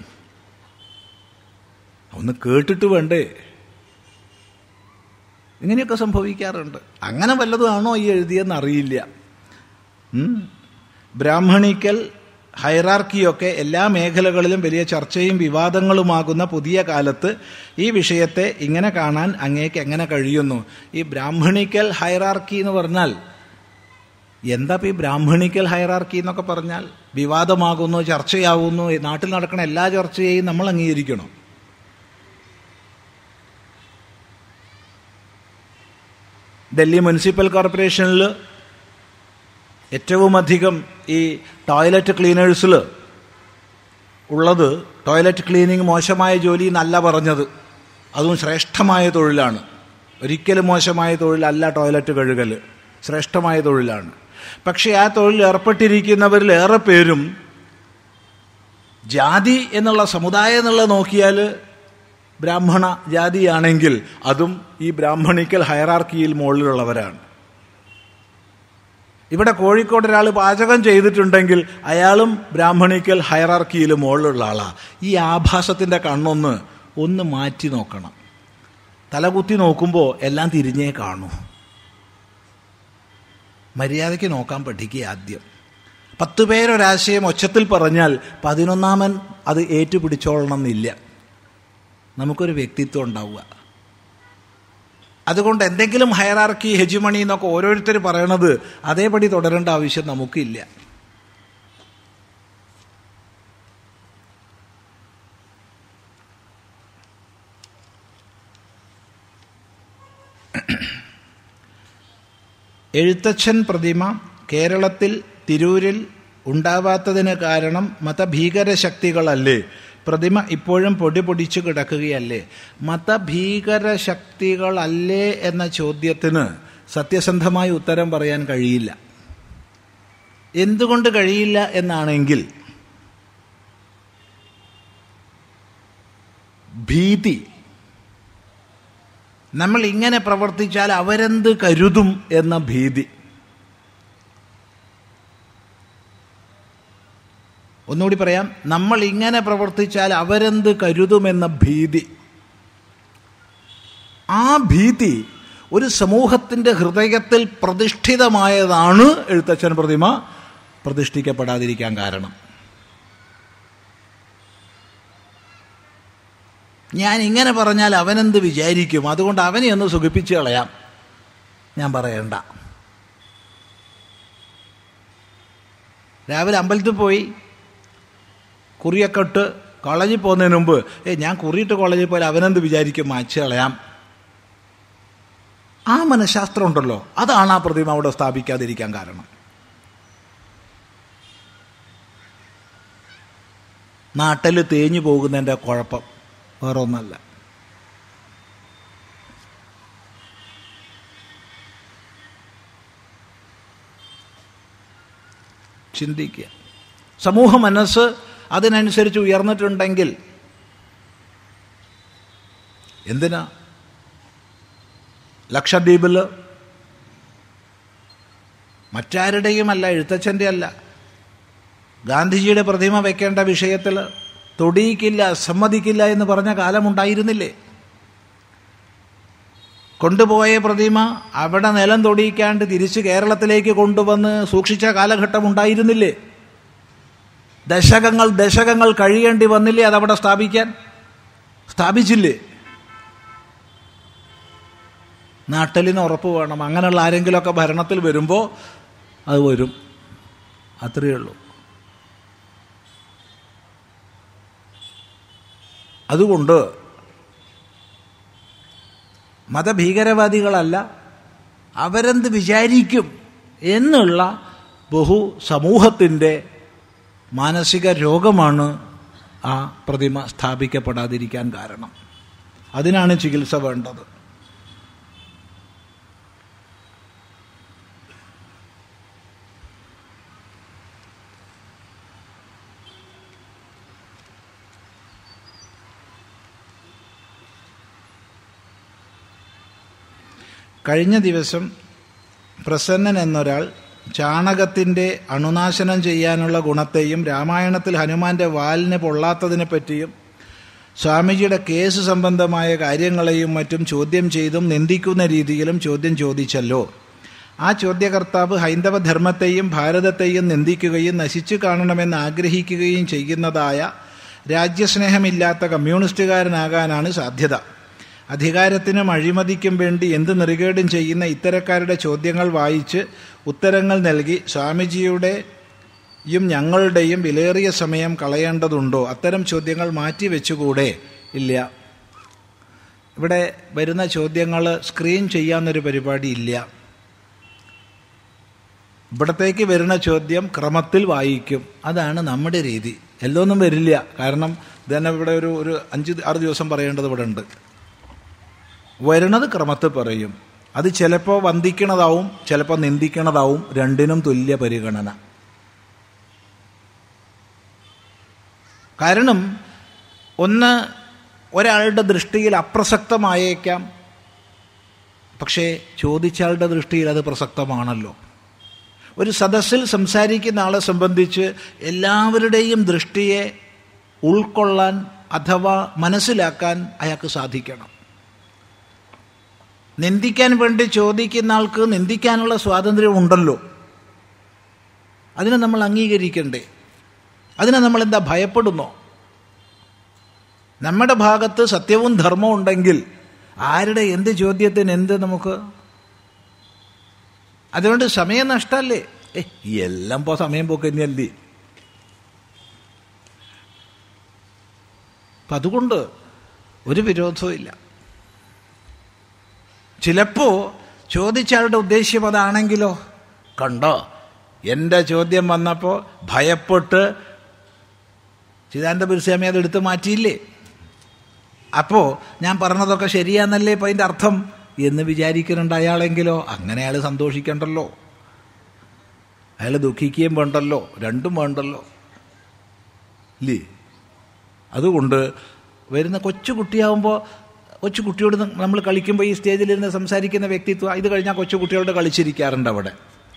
ഒന്ന് കേട്ടിട്ട് വേണ്ടേ ഇങ്ങനെയൊക്കെ സംഭവിക്കാറുണ്ട് അങ്ങനെ വല്ലതുമാണോ ഈ എഴുതിയെന്ന് അറിയില്ല ഉം. ബ്രാഹ്മണിക്കൽ ഹൈറാർക്കിയൊക്കെ എല്ലാ മേഖലകളിലും വലിയ ചർച്ചയും വിവാദങ്ങളുമാകുന്ന പുതിയ കാലത്ത് ഈ വിഷയത്തെ ഇങ്ങനെ കാണാൻ അങ്ങേക്ക് എങ്ങനെ കഴിയുന്നു ഈ ബ്രാഹ്മണിക്കൽ ഹൈറാർക്കി എന്ന് പറഞ്ഞാൽ എന്താ ഈ ബ്രാഹ്മണിക്കൽ ഹൈറാർക്കി എന്നൊക്കെ പറഞ്ഞാൽ വിവാദമാകുന്നു ചർച്ചയാവുന്നു നാട്ടിൽ നടക്കുന്ന എല്ലാ ചർച്ചയെയും നമ്മൾ അംഗീകരിക്കണം ഡൽഹി മുനിസിപ്പൽ കോർപ്പറേഷനിൽ ഏറ്റവും അധികം ഈ ടോയ്ലറ്റ് ക്ലീനേഴ്സിൽ ഉള്ളത് ടോയ്ലറ്റ് ക്ലീനിങ് മോശമായ ജോലി എന്നല്ല പറഞ്ഞത് അതും ശ്രേഷ്ഠമായ തൊഴിലാണ് ഒരിക്കലും മോശമായ തൊഴിലല്ല ടോയ്ലറ്റ് കഴുകൽ ശ്രേഷ്ഠമായ തൊഴിലാണ് പക്ഷേ ആ തൊഴിൽ ഏർപ്പെട്ടിരിക്കുന്നവരിൽ ഏറെ പേരും ജാതി എന്നുള്ള സമുദായം എന്നുള്ള നോക്കിയാൽ ബ്രാഹ്മണ ജാതിയാണെങ്കിൽ അതും ഈ ബ്രാഹ്മണിക്കൽ ഹയറാർക്കിയിൽ മുകളിലുള്ളവരാണ് ഇവിടെ കോഴിക്കോട് ഒരാൾ പാചകം ചെയ്തിട്ടുണ്ടെങ്കിൽ അയാളും ബ്രാഹ്മണിക്കൽ ഹയറാർക്കിയിൽ മുകളിലുള്ള ആളാണ് ഈ ആഭാസത്തിൻ്റെ കണ്ണൊന്ന് ഒന്ന് മാറ്റി നോക്കണം തലകുത്തി നോക്കുമ്പോൾ എല്ലാം തിരിഞ്ഞേ കാണൂ മര്യാദയ്ക്ക് നോക്കാൻ പഠിക്കുക ആദ്യം പത്ത് പേരൊരാശയം ഒച്ചത്തിൽ പറഞ്ഞാൽ പതിനൊന്നാമൻ അത് ഏറ്റുപിടിച്ചോളണം എന്നില്ല നമുക്കൊരു വ്യക്തിത്വം ഉണ്ടാവുക അതുകൊണ്ട് എന്തെങ്കിലും ഹയറാർക്കി ഹെജിമണി എന്നൊക്കെ ഓരോരുത്തർ പറയണത് അതേപടി തുടരേണ്ട ആവശ്യം നമുക്കില്ല എഴുത്തച്ഛൻ പ്രതിമ കേരളത്തിൽ തിരൂരിൽ ഉണ്ടാവാത്തതിന് കാരണം മതഭീകര ശക്തികളല്ലേ പ്രതിമ ഇപ്പോഴും പൊടി പൊടിച്ചു കിടക്കുകയല്ലേ മതഭീകര ശക്തികളല്ലേ എന്ന ചോദ്യത്തിന് സത്യസന്ധമായ ഉത്തരം പറയാൻ കഴിയില്ല എന്തുകൊണ്ട് കഴിയില്ല എന്നാണെങ്കിൽ ഭീതി നമ്മൾ ഇങ്ങനെ പ്രവർത്തിച്ചാൽ അവരെന്ത് കരുതും എന്ന ഭീതി ഒന്നുകൂടി പറയാം നമ്മൾ ഇങ്ങനെ പ്രവർത്തിച്ചാൽ അവരെന്ത് കരുതുമെന്ന ഭീതി ആ ഭീതി ഒരു സമൂഹത്തിൻ്റെ ഹൃദയത്തിൽ പ്രതിഷ്ഠിതമായതാണ് എഴുത്തച്ഛൻ പ്രതിമ പ്രതിഷ്ഠിക്കപ്പെടാതിരിക്കാൻ കാരണം ഞാൻ ഇങ്ങനെ പറഞ്ഞാൽ അവനെന്ത് വിചാരിക്കും അതുകൊണ്ട് അവനെ ഒന്ന് സുഖിപ്പിച്ച് കളയാം ഞാൻ പറയണ്ട രാവിലെ അമ്പലത്തിൽ പോയി കുറിയൊക്കെ ഇട്ട് കോളേജിൽ പോകുന്നതിന് മുമ്പ് ഏ ഞാൻ കുറിയിട്ട് കോളേജിൽ പോയാൽ അവനെന്ത് വിചാരിക്കും മാച്ച് കളയാം ആ മനഃശാസ്ത്രം ഉണ്ടല്ലോ അതാണ് ആ പ്രതിമ അവിടെ സ്ഥാപിക്കാതിരിക്കാൻ കാരണം നാട്ടിൽ തേഞ്ഞു പോകുന്നതിൻ്റെ കുഴപ്പം വേറെ ഒന്നല്ല ചിന്തിക്കുക സമൂഹ മനസ്സ് അതിനനുസരിച്ച് ഉയർന്നിട്ടുണ്ടെങ്കിൽ എന്തിനാ ലക്ഷദ്വീപിൽ മറ്റാരുടെയുമല്ല എഴുത്തച്ഛൻ്റെ അല്ല ഗാന്ധിജിയുടെ പ്രതിമ വെക്കേണ്ട വിഷയത്തിൽ തൊടിയിക്കില്ല സമ്മതിക്കില്ല എന്ന് പറഞ്ഞ കാലമുണ്ടായിരുന്നില്ലേ കൊണ്ടുപോയ പ്രതിമ അവിടെ നിലം തൊടിയിക്കാണ്ട് തിരിച്ച് കേരളത്തിലേക്ക് കൊണ്ടുവന്ന് സൂക്ഷിച്ച കാലഘട്ടം ഉണ്ടായിരുന്നില്ലേ ദശകങ്ങൾ ദശകങ്ങൾ കഴിയേണ്ടി വന്നില്ലേ അതവിടെ സ്ഥാപിക്കാൻ സ്ഥാപിച്ചില്ലേ നാട്ടലിന് ഉറപ്പ് വേണം അങ്ങനെയുള്ള ആരെങ്കിലുമൊക്കെ ഭരണത്തിൽ വരുമ്പോൾ അത് വരും അത്രയേ ഉള്ളൂ അതുകൊണ്ട് മതഭീകരവാദികളല്ല അവരെന്ത് വിചാരിക്കും എന്നുള്ള ബഹു സമൂഹത്തിൻ്റെ മാനസിക രോഗമാണ് ആ പ്രതിമ സ്ഥാപിക്കപ്പെടാതിരിക്കാൻ കാരണം അതിനാണ് ചികിത്സ വേണ്ടത് കഴിഞ്ഞ ദിവസം പ്രസന്നൻ എന്നൊരാൾ ചാണകത്തിൻ്റെ അണുനാശനം ചെയ്യാനുള്ള ഗുണത്തെയും രാമായണത്തിൽ ഹനുമാന്റെ വാലിന് പൊള്ളാത്തതിനെ പറ്റിയും സ്വാമിജിയുടെ കേസ് സംബന്ധമായ കാര്യങ്ങളെയും മറ്റും ചോദ്യം ചെയ്തും നിന്ദിക്കുന്ന രീതിയിലും ചോദ്യം ചോദിച്ചല്ലോ ആ ചോദ്യകർത്താവ് ഹൈന്ദവ ധർമ്മത്തെയും ഭാരതത്തെയും നിന്ദിക്കുകയും നശിച്ചു കാണണമെന്ന് ആഗ്രഹിക്കുകയും ചെയ്യുന്നതായ രാജ്യസ്നേഹമില്ലാത്ത കമ്മ്യൂണിസ്റ്റുകാരനാകാനാണ് സാധ്യത അധികാരത്തിനും അഴിമതിക്കും വേണ്ടി എന്ത് നെറികേടും ചെയ്യുന്ന ഇത്തരക്കാരുടെ ചോദ്യങ്ങൾ വായിച്ച് ഉത്തരങ്ങൾ നൽകി സ്വാമിജിയുടെയും ഞങ്ങളുടെയും വിലയേറിയ സമയം കളയേണ്ടതുണ്ടോ അത്തരം ചോദ്യങ്ങൾ മാറ്റിവെച്ചുകൂടെ ഇല്ല ഇവിടെ വരുന്ന ചോദ്യങ്ങൾ സ്ക്രീൻ ചെയ്യാവുന്നൊരു പരിപാടി ഇല്ല ഇവിടത്തേക്ക് വരുന്ന ചോദ്യം ക്രമത്തിൽ വായിക്കും അതാണ് നമ്മുടെ രീതി എല്ലൊന്നും വരില്ല കാരണം ഇതന്നെ ഇവിടെ ഒരു ഒരു അഞ്ച് ആറ് ദിവസം പറയേണ്ടത് ഇവിടെ ഉണ്ട് വരുന്നത് ക്രമത്തിൽ പറയും അത് ചിലപ്പോൾ വന്ദിക്കണതാവും ചിലപ്പോൾ നിന്ദിക്കണതാവും രണ്ടിനും തുല്യ പരിഗണന കാരണം ഒന്ന് ഒരാളുടെ ദൃഷ്ടിയിൽ അപ്രസക്തമായേക്കാം പക്ഷേ ചോദിച്ചയാളുടെ ദൃഷ്ടിയിൽ അത് പ്രസക്തമാണല്ലോ ഒരു സദസ്സിൽ സംസാരിക്കുന്ന ആളെ സംബന്ധിച്ച് എല്ലാവരുടെയും ദൃഷ്ടിയെ ഉൾക്കൊള്ളാൻ അഥവാ മനസ്സിലാക്കാൻ അയാൾക്ക് സാധിക്കണം നിന്ദിക്കാൻ വേണ്ടി ചോദിക്കുന്ന ആൾക്ക് നിന്ദിക്കാനുള്ള സ്വാതന്ത്ര്യം ഉണ്ടല്ലോ അതിനെ നമ്മൾ അംഗീകരിക്കണ്ടേ അതിനെ നമ്മൾ എന്താ ഭയപ്പെടുന്നോ നമ്മുടെ ഭാഗത്ത് സത്യവും ധർമ്മവും ഉണ്ടെങ്കിൽ ആരുടെ എന്ത് ചോദ്യത്തിന് എന്ത് നമുക്ക് അതുകൊണ്ട് സമയം നഷ്ടമല്ലേ ഏ എല്ലാം പോ സമയം പോക്കന്നെയല്ലേ അപ്പം അതുകൊണ്ട് ഒരു വിരോധവും ഇല്ല ചിലപ്പോ ചോദിച്ചയാളുടെ ഉദ്ദേശ്യം അതാണെങ്കിലോ കണ്ടോ എൻ്റെ ചോദ്യം വന്നപ്പോൾ ഭയപ്പെട്ട് ചിദാനന്ദപുരസ്വാമി അത് എടുത്തു മാറ്റിയില്ലേ അപ്പോൾ ഞാൻ പറഞ്ഞതൊക്കെ ശരിയാന്നല്ലേ ഇപ്പം അതിൻ്റെ അർത്ഥം എന്ന് വിചാരിക്കുന്നുണ്ട് അയാളെങ്കിലോ അങ്ങനെ അയാൾ സന്തോഷിക്കണ്ടല്ലോ അയാൾ ദുഃഖിക്കുകയും വേണ്ടല്ലോ രണ്ടും വേണ്ടല്ലോ ഇല്ലേ അതുകൊണ്ട് വരുന്ന കൊച്ചു കുട്ടിയാവുമ്പോൾ കൊച്ചു കുട്ടിയോട് നമ്മൾ കളിക്കുമ്പോൾ ഈ സ്റ്റേജിലിരുന്ന് സംസാരിക്കുന്ന വ്യക്തിത്വം ഇത് കഴിഞ്ഞാൽ കൊച്ചു കുട്ടികളോട് കളിച്ചിരിക്കാറുണ്ട് അവിടെ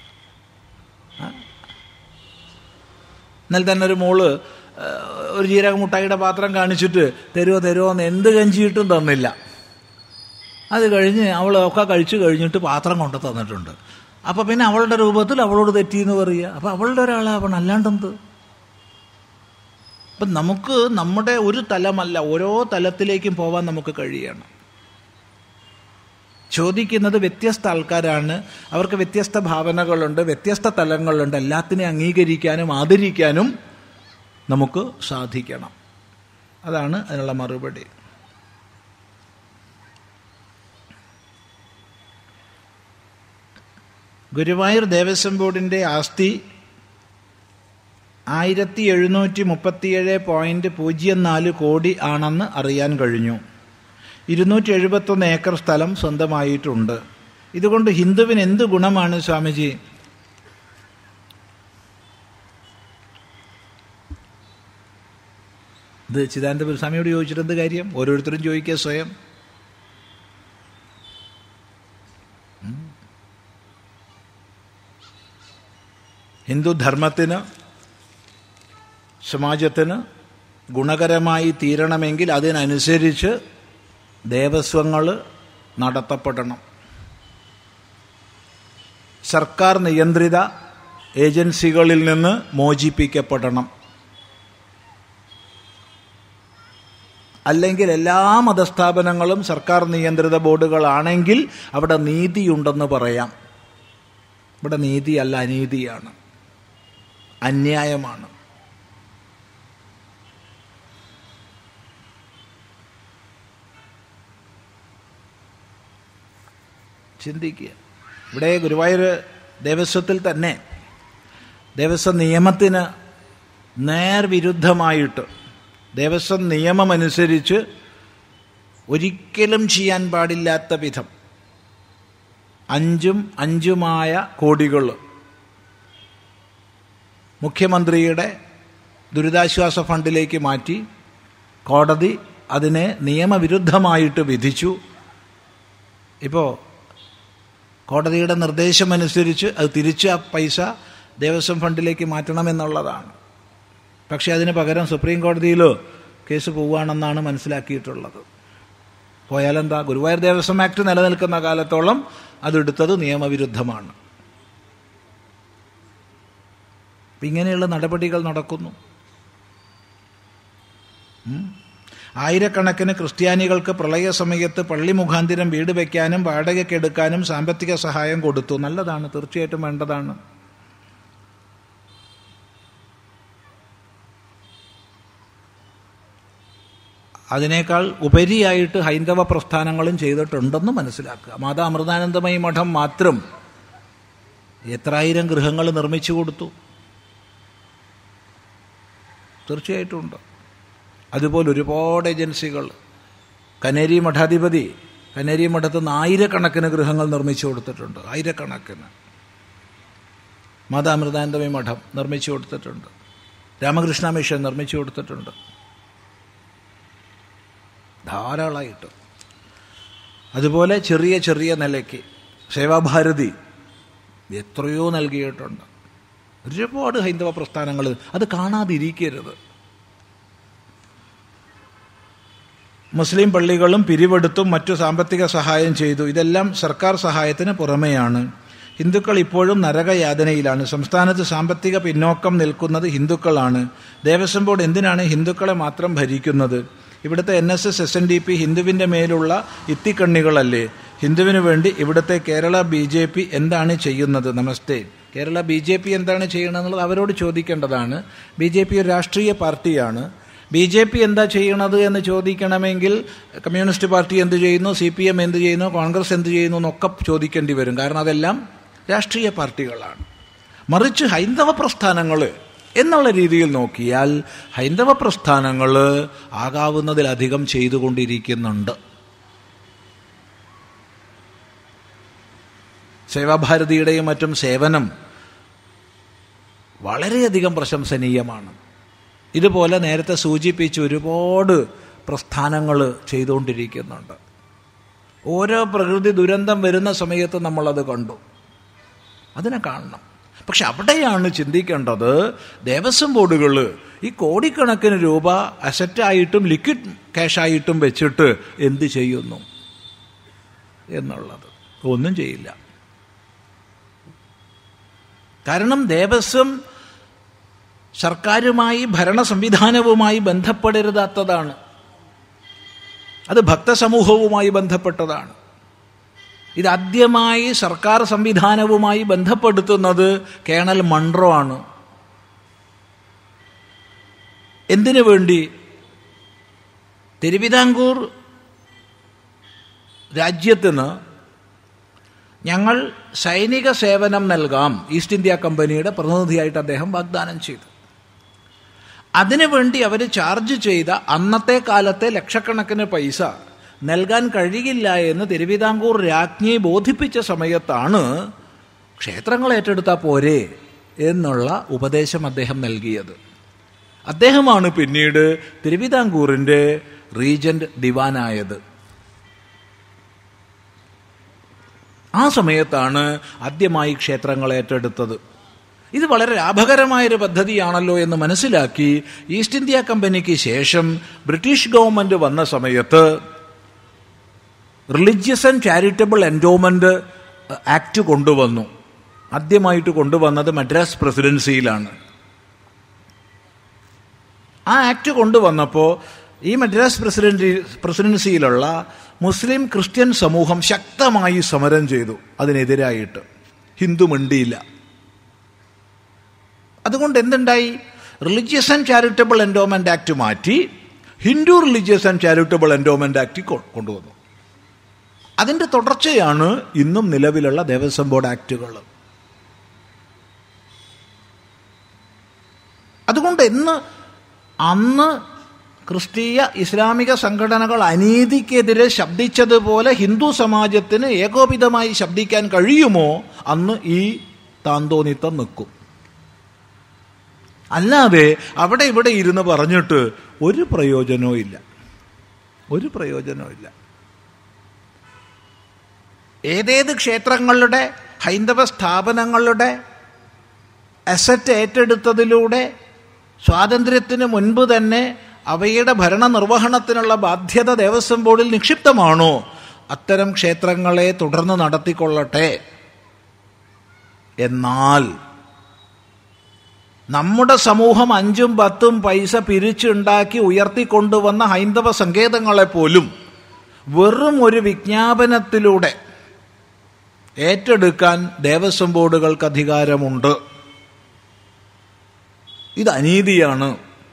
എന്നാൽ തന്നെ ഒരു മോള് ഒരു ജീരക മുട്ടായിയുടെ പാത്രം കാണിച്ചിട്ട് തരുമോ തരുമോ എന്ന് എന്ത് കഞ്ചിയിട്ടും തന്നില്ല അത് കഴിഞ്ഞ് അവൾ ഒക്കെ കഴിച്ചു കഴിഞ്ഞിട്ട് പാത്രം കൊണ്ട് തന്നിട്ടുണ്ട് അപ്പോൾ പിന്നെ അവളുടെ രൂപത്തിൽ അവളോട് തെറ്റിയെന്ന് പറയുക അപ്പോൾ അവളുടെ ഒരാളാവണം അല്ലാണ്ടെന്ത് അപ്പം നമുക്ക് നമ്മുടെ ഒരു തലമല്ല ഓരോ തലത്തിലേക്കും പോവാൻ നമുക്ക് കഴിയണം ചോദിക്കുന്നത് വ്യത്യസ്ത ആൾക്കാരാണ് അവർക്ക് വ്യത്യസ്ത ഭാവനകളുണ്ട് വ്യത്യസ്ത തലങ്ങളുണ്ട് എല്ലാത്തിനെയും അംഗീകരിക്കാനും ആദരിക്കാനും നമുക്ക് സാധിക്കണം അതാണ് അതിനുള്ള മറുപടി ഗുരുവായൂർ ദേവസ്വം ബോർഡിൻ്റെ ആസ്തി ആയിരത്തി എഴുന്നൂറ്റി മുപ്പത്തിയേഴ് പോയിന്റ് പൂജ്യം നാല് കോടി ആണെന്ന് അറിയാൻ കഴിഞ്ഞു ഇരുന്നൂറ്റി എഴുപത്തൊന്ന് ഏക്കർ സ്ഥലം സ്വന്തമായിട്ടുണ്ട് ഇതുകൊണ്ട് ഹിന്ദുവിന് എന്ത് ഗുണമാണ് സ്വാമിജി ഇത് ചിദാനന്ദപുര സ്വാമിയോട് ചോദിച്ചിട്ട് എന്ത് കാര്യം ഓരോരുത്തരും ചോദിക്കുക സ്വയം ഉം. ഹിന്ദുധർമ്മത്തിന് സമാജത്തിന് ഗുണകരമായി തീരണമെങ്കിൽ അതിനനുസരിച്ച് ദേവസ്വങ്ങൾ നടത്തപ്പെടണം സർക്കാർ നിയന്ത്രിത ഏജൻസികളിൽ നിന്ന് മോചിപ്പിക്കപ്പെടണം അല്ലെങ്കിൽ എല്ലാ മതസ്ഥാപനങ്ങളും സർക്കാർ നിയന്ത്രിത ബോർഡുകളാണെങ്കിൽ അവിടെ നീതിയുണ്ടെന്ന് പറയാം ഇവിടെ നീതിയല്ല അനീതിയാണ് അന്യായമാണ് ചിന്തിക്കുക ഇവിടെ ഗുരുവായൂർ ദേവസ്വത്തിൽ തന്നെ ദേവസ്വം നിയമത്തിന് നേർവിരുദ്ധമായിട്ട് ദേവസ്വം നിയമമനുസരിച്ച് ഒരിക്കലും ചെയ്യാൻ പാടില്ലാത്ത വിധം അഞ്ചും അഞ്ചുമായ കോടികൾ മുഖ്യമന്ത്രിയുടെ ദുരിതാശ്വാസ ഫണ്ടിലേക്ക് മാറ്റി കോടതി അതിനെ നിയമവിരുദ്ധമായിട്ട് വിധിച്ചു ഇപ്പോൾ കോടതിയുടെ നിർദ്ദേശമനുസരിച്ച് അത് തിരിച്ച് ആ പൈസ ദേവസ്വം ഫണ്ടിലേക്ക് മാറ്റണമെന്നുള്ളതാണ് പക്ഷേ അതിന് പകരം സുപ്രീം കോടതിയിലോ കേസ് പോവുകയാണെന്നാണ് മനസ്സിലാക്കിയിട്ടുള്ളത് പോയാലെന്താ ഗുരുവായൂർ ദേവസ്വം ആക്ട് നിലനിൽക്കുന്ന കാലത്തോളം അതെടുത്തത് നിയമവിരുദ്ധമാണ് അപ്പം ഇങ്ങനെയുള്ള നടപടികൾ നടക്കുന്നു ഉം. ആയിരക്കണക്കിന് ക്രിസ്ത്യാനികൾക്ക് പ്രളയ സമയത്ത് പള്ളി മുഖാന്തിരം വീട് വയ്ക്കാനും വാടകയ്ക്കെടുക്കാനും സാമ്പത്തിക സഹായം കൊടുത്തു നല്ലതാണ് തീർച്ചയായിട്ടും വേണ്ടതാണ് അതിനേക്കാൾ ഉപരിയായിട്ട് ഹൈന്ദവ പ്രസ്ഥാനങ്ങളും ചെയ്തിട്ടുണ്ടെന്ന് മനസ്സിലാക്കുക മാതാ അമൃതാനന്ദമയി മഠം മാത്രം എത്രായിരം ഗൃഹങ്ങൾ നിർമ്മിച്ചു കൊടുത്തു തീർച്ചയായിട്ടും ഉണ്ട് അതുപോലെ ഒരുപാട് ഏജൻസികൾ കനേരി മഠാധിപതി കനേരി മഠത്ത് നിന്ന് ആയിരക്കണക്കിന് ഗൃഹങ്ങൾ നിർമ്മിച്ചു കൊടുത്തിട്ടുണ്ട് ആയിരക്കണക്കിന് മാതാമൃതാനന്ദമയ മഠം നിർമ്മിച്ചു കൊടുത്തിട്ടുണ്ട് രാമകൃഷ്ണ മിഷൻ നിർമ്മിച്ചു കൊടുത്തിട്ടുണ്ട് ധാരാളമായിട്ട് അതുപോലെ ചെറിയ ചെറിയ നിലയ്ക്ക് സേവാഭാരതി എത്രയോ നൽകിയിട്ടുണ്ട് ഒരുപാട് ഹൈന്ദവ പ്രസ്ഥാനങ്ങൾ അത് കാണാതിരിക്കരുത് മുസ്ലിം പള്ളികളും പിരിവെടുത്തും മറ്റു സാമ്പത്തിക സഹായം ചെയ്തു ഇതെല്ലാം സർക്കാർ സഹായത്തിന് പുറമെയാണ് ഹിന്ദുക്കൾ ഇപ്പോഴും നരകയാതനയിലാണ് സംസ്ഥാനത്ത് സാമ്പത്തിക പിന്നോക്കം നിൽക്കുന്നത് ഹിന്ദുക്കളാണ് ദേവസ്വം ബോർഡ് എന്തിനാണ് ഹിന്ദുക്കളെ മാത്രം ഭരിക്കുന്നത് ഇവിടുത്തെ N S S S N D P ഹിന്ദുവിൻ്റെ മേലുള്ള ഇത്തിക്കണ്ണികളല്ലേ ഹിന്ദുവിന് വേണ്ടി ഇവിടുത്തെ കേരള ബി ജെ പി എന്താണ് ചെയ്യുന്നത് നമസ്തേ കേരള ബി ജെ പി എന്താണ് ചെയ്യണമെന്നുള്ളത് അവരോട് ചോദിക്കേണ്ടതാണ് ബി ജെ പി ഒരു രാഷ്ട്രീയ പാർട്ടിയാണ് ബി ജെ പി എന്താ ചെയ്യണത് എന്ന് ചോദിക്കണമെങ്കിൽ കമ്മ്യൂണിസ്റ്റ് പാർട്ടി എന്ത് ചെയ്യുന്നു സി പി എം എന്ത് ചെയ്യുന്നു കോൺഗ്രസ് എന്ത് ചെയ്യുന്നു എന്നൊക്കെ ചോദിക്കേണ്ടി വരും കാരണം അതെല്ലാം രാഷ്ട്രീയ പാർട്ടികളാണ് മറിച്ച് ഹൈന്ദവ പ്രസ്ഥാനങ്ങൾ എന്നുള്ള രീതിയിൽ നോക്കിയാൽ ഹൈന്ദവ പ്രസ്ഥാനങ്ങൾ ആകാവുന്നതിലധികം ചെയ്തുകൊണ്ടിരിക്കുന്നുണ്ട് സേവാഭാരതിയുടെയും മറ്റും സേവനം വളരെയധികം പ്രശംസനീയമാണ് ഇതുപോലെ നേരത്തെ സൂചിപ്പിച്ച് ഒരുപാട് പ്രസ്ഥാനങ്ങൾ ചെയ്തുകൊണ്ടിരിക്കുന്നുണ്ട് ഓരോ പ്രകൃതി ദുരന്തം വരുന്ന സമയത്ത് നമ്മളത് കണ്ടു അതിനെ കാണണം പക്ഷെ അവിടെയാണ് ചിന്തിക്കേണ്ടത് ദേവസ്വം ബോർഡുകൾ ഈ കോടിക്കണക്കിന് രൂപ അസറ്റായിട്ടും ലിക്വിഡ് ക്യാഷായിട്ടും വെച്ചിട്ട് എന്ത് ചെയ്യുന്നു എന്നുള്ളത് ഒന്നും ചെയ്യില്ല കാരണം ദേവസ്വം സർക്കാരുമായി ഭരണ സംവിധാനവുമായി ബന്ധപ്പെടരുതാത്തതാണ് അത് ഭക്തസമൂഹവുമായി ബന്ധപ്പെട്ടതാണ് ഇതാദ്യമായി സർക്കാർ സംവിധാനവുമായി ബന്ധപ്പെടുത്തുന്നത് കേണൽ മൺട്രോ ആണ് എന്തിനു വേണ്ടി തിരുവിതാംകൂർ രാജ്യത്തിന് ഞങ്ങൾ സൈനിക സേവനം നൽകാം ഈസ്റ്റ് ഇന്ത്യ കമ്പനിയുടെ പ്രതിനിധിയായിട്ട് അദ്ദേഹം വാഗ്ദാനം ചെയ്തു അതിനുവേണ്ടി അവർ ചാർജ് ചെയ്ത അന്നത്തെ കാലത്തെ ലക്ഷക്കണക്കിന് പൈസ നൽകാൻ കഴിയില്ല എന്ന് തിരുവിതാംകൂർ രാജ്ഞിയെ ബോധിപ്പിച്ച സമയത്താണ് ക്ഷേത്രങ്ങൾ ഏറ്റെടുത്താൽ പോരെ എന്നുള്ള ഉപദേശം അദ്ദേഹം നൽകിയത് അദ്ദേഹമാണ് പിന്നീട് തിരുവിതാംകൂറിൻ്റെ റീജന്റ് ദിവാനായത് ആ സമയത്താണ് ആദ്യമായി ക്ഷേത്രങ്ങൾ ഏറ്റെടുത്തത് ഇത് വളരെ ലാഭകരമായൊരു പദ്ധതിയാണല്ലോ എന്ന് മനസ്സിലാക്കി ഈസ്റ്റ് ഇന്ത്യ കമ്പനിക്ക് ശേഷം ബ്രിട്ടീഷ് ഗവൺമെന്റ് വന്ന സമയത്ത് religious and charitable endowment act കൊണ്ടുവന്നു ആദ്യമായിട്ട് കൊണ്ടുവന്നത് മദ്രാസ് പ്രസിഡൻസിയിലാണ് ആ ആക്ട് കൊണ്ടുവന്നപ്പോൾ ഈ മദ്രാസ് പ്രസിഡൻസി പ്രസിഡൻസിയിലുള്ള മുസ്ലിം ക്രിസ്ത്യൻ സമൂഹം ശക്തമായി സമരം ചെയ്തു അതിനെതിരായിട്ട് ഹിന്ദു മിണ്ടിയില്ല അതുകൊണ്ട് എന്തുണ്ടായി religious and charitable endowment act മാറ്റി Hindu religious and charitable endowment act കൊണ്ടുവന്നു അതിന്റെ തുടർച്ചയാണ് ഇന്നും നിലവിലുള്ള ദേവസ്വം ബോർഡ് ആക്ടുകൾ അതുകൊണ്ട് ഇന്ന് അന്ന് ക്രിസ്തീയ ഇസ്ലാമിക സംഘടനകൾ അനീതിക്കെതിരെ ശബ്ദിച്ചതുപോലെ ഹിന്ദു സമാജത്തിന് ഏകോപിതമായി ശബ്ദിക്കാൻ കഴിയുമോ അന്ന് ഈ താന്തോന്നിത്തം നിൽക്കും അല്ലാതെ അവിടെ ഇവിടെ ഇരുന്ന് പറഞ്ഞിട്ട് ഒരു പ്രയോജനവും ഇല്ല ഒരു പ്രയോജനവും ഇല്ല ഏതേത് ക്ഷേത്രങ്ങളുടെ ഹൈന്ദവ സ്ഥാപനങ്ങളുടെ അസറ്റ് ഏറ്റെടുത്തതിലൂടെ സ്വാതന്ത്ര്യത്തിന് മുൻപ് തന്നെ അവയുടെ ഭരണനിർവഹണത്തിനുള്ള ബാധ്യത ദേവസ്വം ബോർഡിൽ നിക്ഷിപ്തമാണോ അത്തരം ക്ഷേത്രങ്ങളെ തുടർന്ന് നടത്തിക്കൊള്ളട്ടെ എന്നാൽ നമ്മുടെ സമൂഹം അഞ്ചും പത്തും പൈസ പിരിച്ചുണ്ടാക്കി ഉയർത്തിക്കൊണ്ടുവന്ന ഹൈന്ദവ സങ്കേതങ്ങളെ പോലും വെറും ഒരു വിജ്ഞാപനത്തിലൂടെ ഏറ്റെടുക്കാൻ ദേവസ്വം ബോർഡുകൾക്ക് അധികാരമുണ്ട് ഇത് അനീതിയാണ്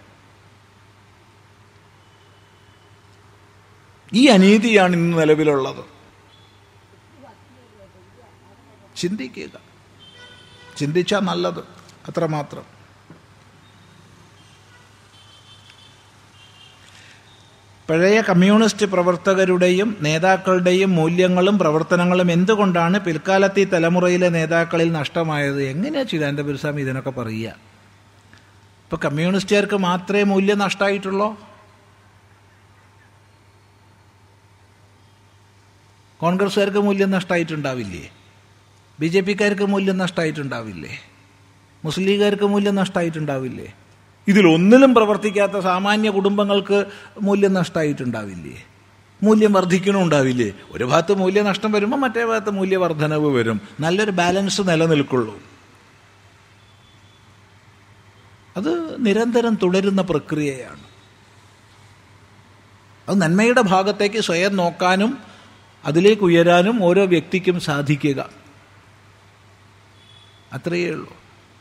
ഈ അനീതിയാണ് ഇന്ന് നിലവിലുള്ളത് ചിന്തിക്കുക ചിന്തിച്ചാൽ നല്ലത് അത്രമാത്രം പഴയ കമ്മ്യൂണിസ്റ്റ് പ്രവർത്തകരുടെയും നേതാക്കളുടെയും മൂല്യങ്ങളും പ്രവർത്തനങ്ങളും എന്തുകൊണ്ടാണ് പിൽക്കാലത്തെ ഈ തലമുറയിലെ നേതാക്കളിൽ നഷ്ടമായത് എങ്ങനെയാ ചിദാനന്ദ ബിർസ്വാമി ഇതിനൊക്കെ പറയുക ഇപ്പൊ കമ്മ്യൂണിസ്റ്റുകാർക്ക് മാത്രമേ മൂല്യം നഷ്ടമായിട്ടുള്ളൂ കോൺഗ്രസ്സുകാർക്ക് മൂല്യം നഷ്ടമായിട്ടുണ്ടാവില്ലേ ബി ജെ പിക്കാർക്ക് മൂല്യം നഷ്ടമായിട്ടുണ്ടാവില്ലേ മുസ്ലിം ലീഗുകാർക്ക് മൂല്യം നഷ്ടമായിട്ടുണ്ടാവില്ലേ ഇതിലൊന്നിലും പ്രവർത്തിക്കാത്ത സാമാന്യ കുടുംബങ്ങൾക്ക് മൂല്യം നഷ്ടമായിട്ടുണ്ടാവില്ലേ മൂല്യം വർദ്ധിക്കണമുണ്ടാവില്ലേ ഒരു ഭാഗത്ത് മൂല്യനഷ്ടം വരുമ്പോൾ മറ്റേ ഭാഗത്ത് മൂല്യവർദ്ധനവ് വരും നല്ലൊരു ബാലൻസ് നിലനിൽക്കുള്ളൂ അത് നിരന്തരം തുടരുന്ന പ്രക്രിയയാണ് അത് നന്മയുടെ ഭാഗത്തേക്ക് സ്വയം നോക്കാനും അതിലേക്ക് ഉയരാനും ഓരോ വ്യക്തിക്കും സാധിക്കുക അത്രയേ ഉള്ളൂ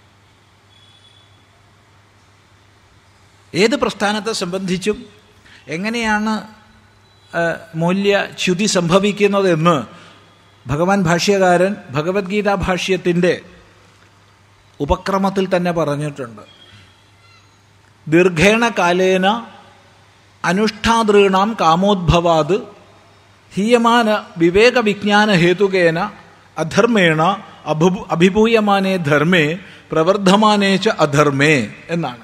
ഏത് പ്രസ്ഥാനത്തെ സംബന്ധിച്ചും എങ്ങനെയാണ് മൂല്യച്യുതി സംഭവിക്കുന്നതെന്ന് ഭഗവാൻ ഭാഷ്യകാരൻ ഭഗവത്ഗീതാ ഭാഷ്യത്തിൻ്റെ ഉപക്രമത്തിൽ തന്നെ പറഞ്ഞിട്ടുണ്ട് ദീർഘേണ കാലേന അനുഷ്ഠാതൃണാം കാമോദ്ഭവാത് ഹീയമാന വിവേക വിജ്ഞാന ഹേതുകേന അധർമ്മേണ അഭു അഭിഭൂയമാനേ ധർമ്മേ പ്രവർദ്ധമാനേ ച അധർമ്മേ എന്നാണ്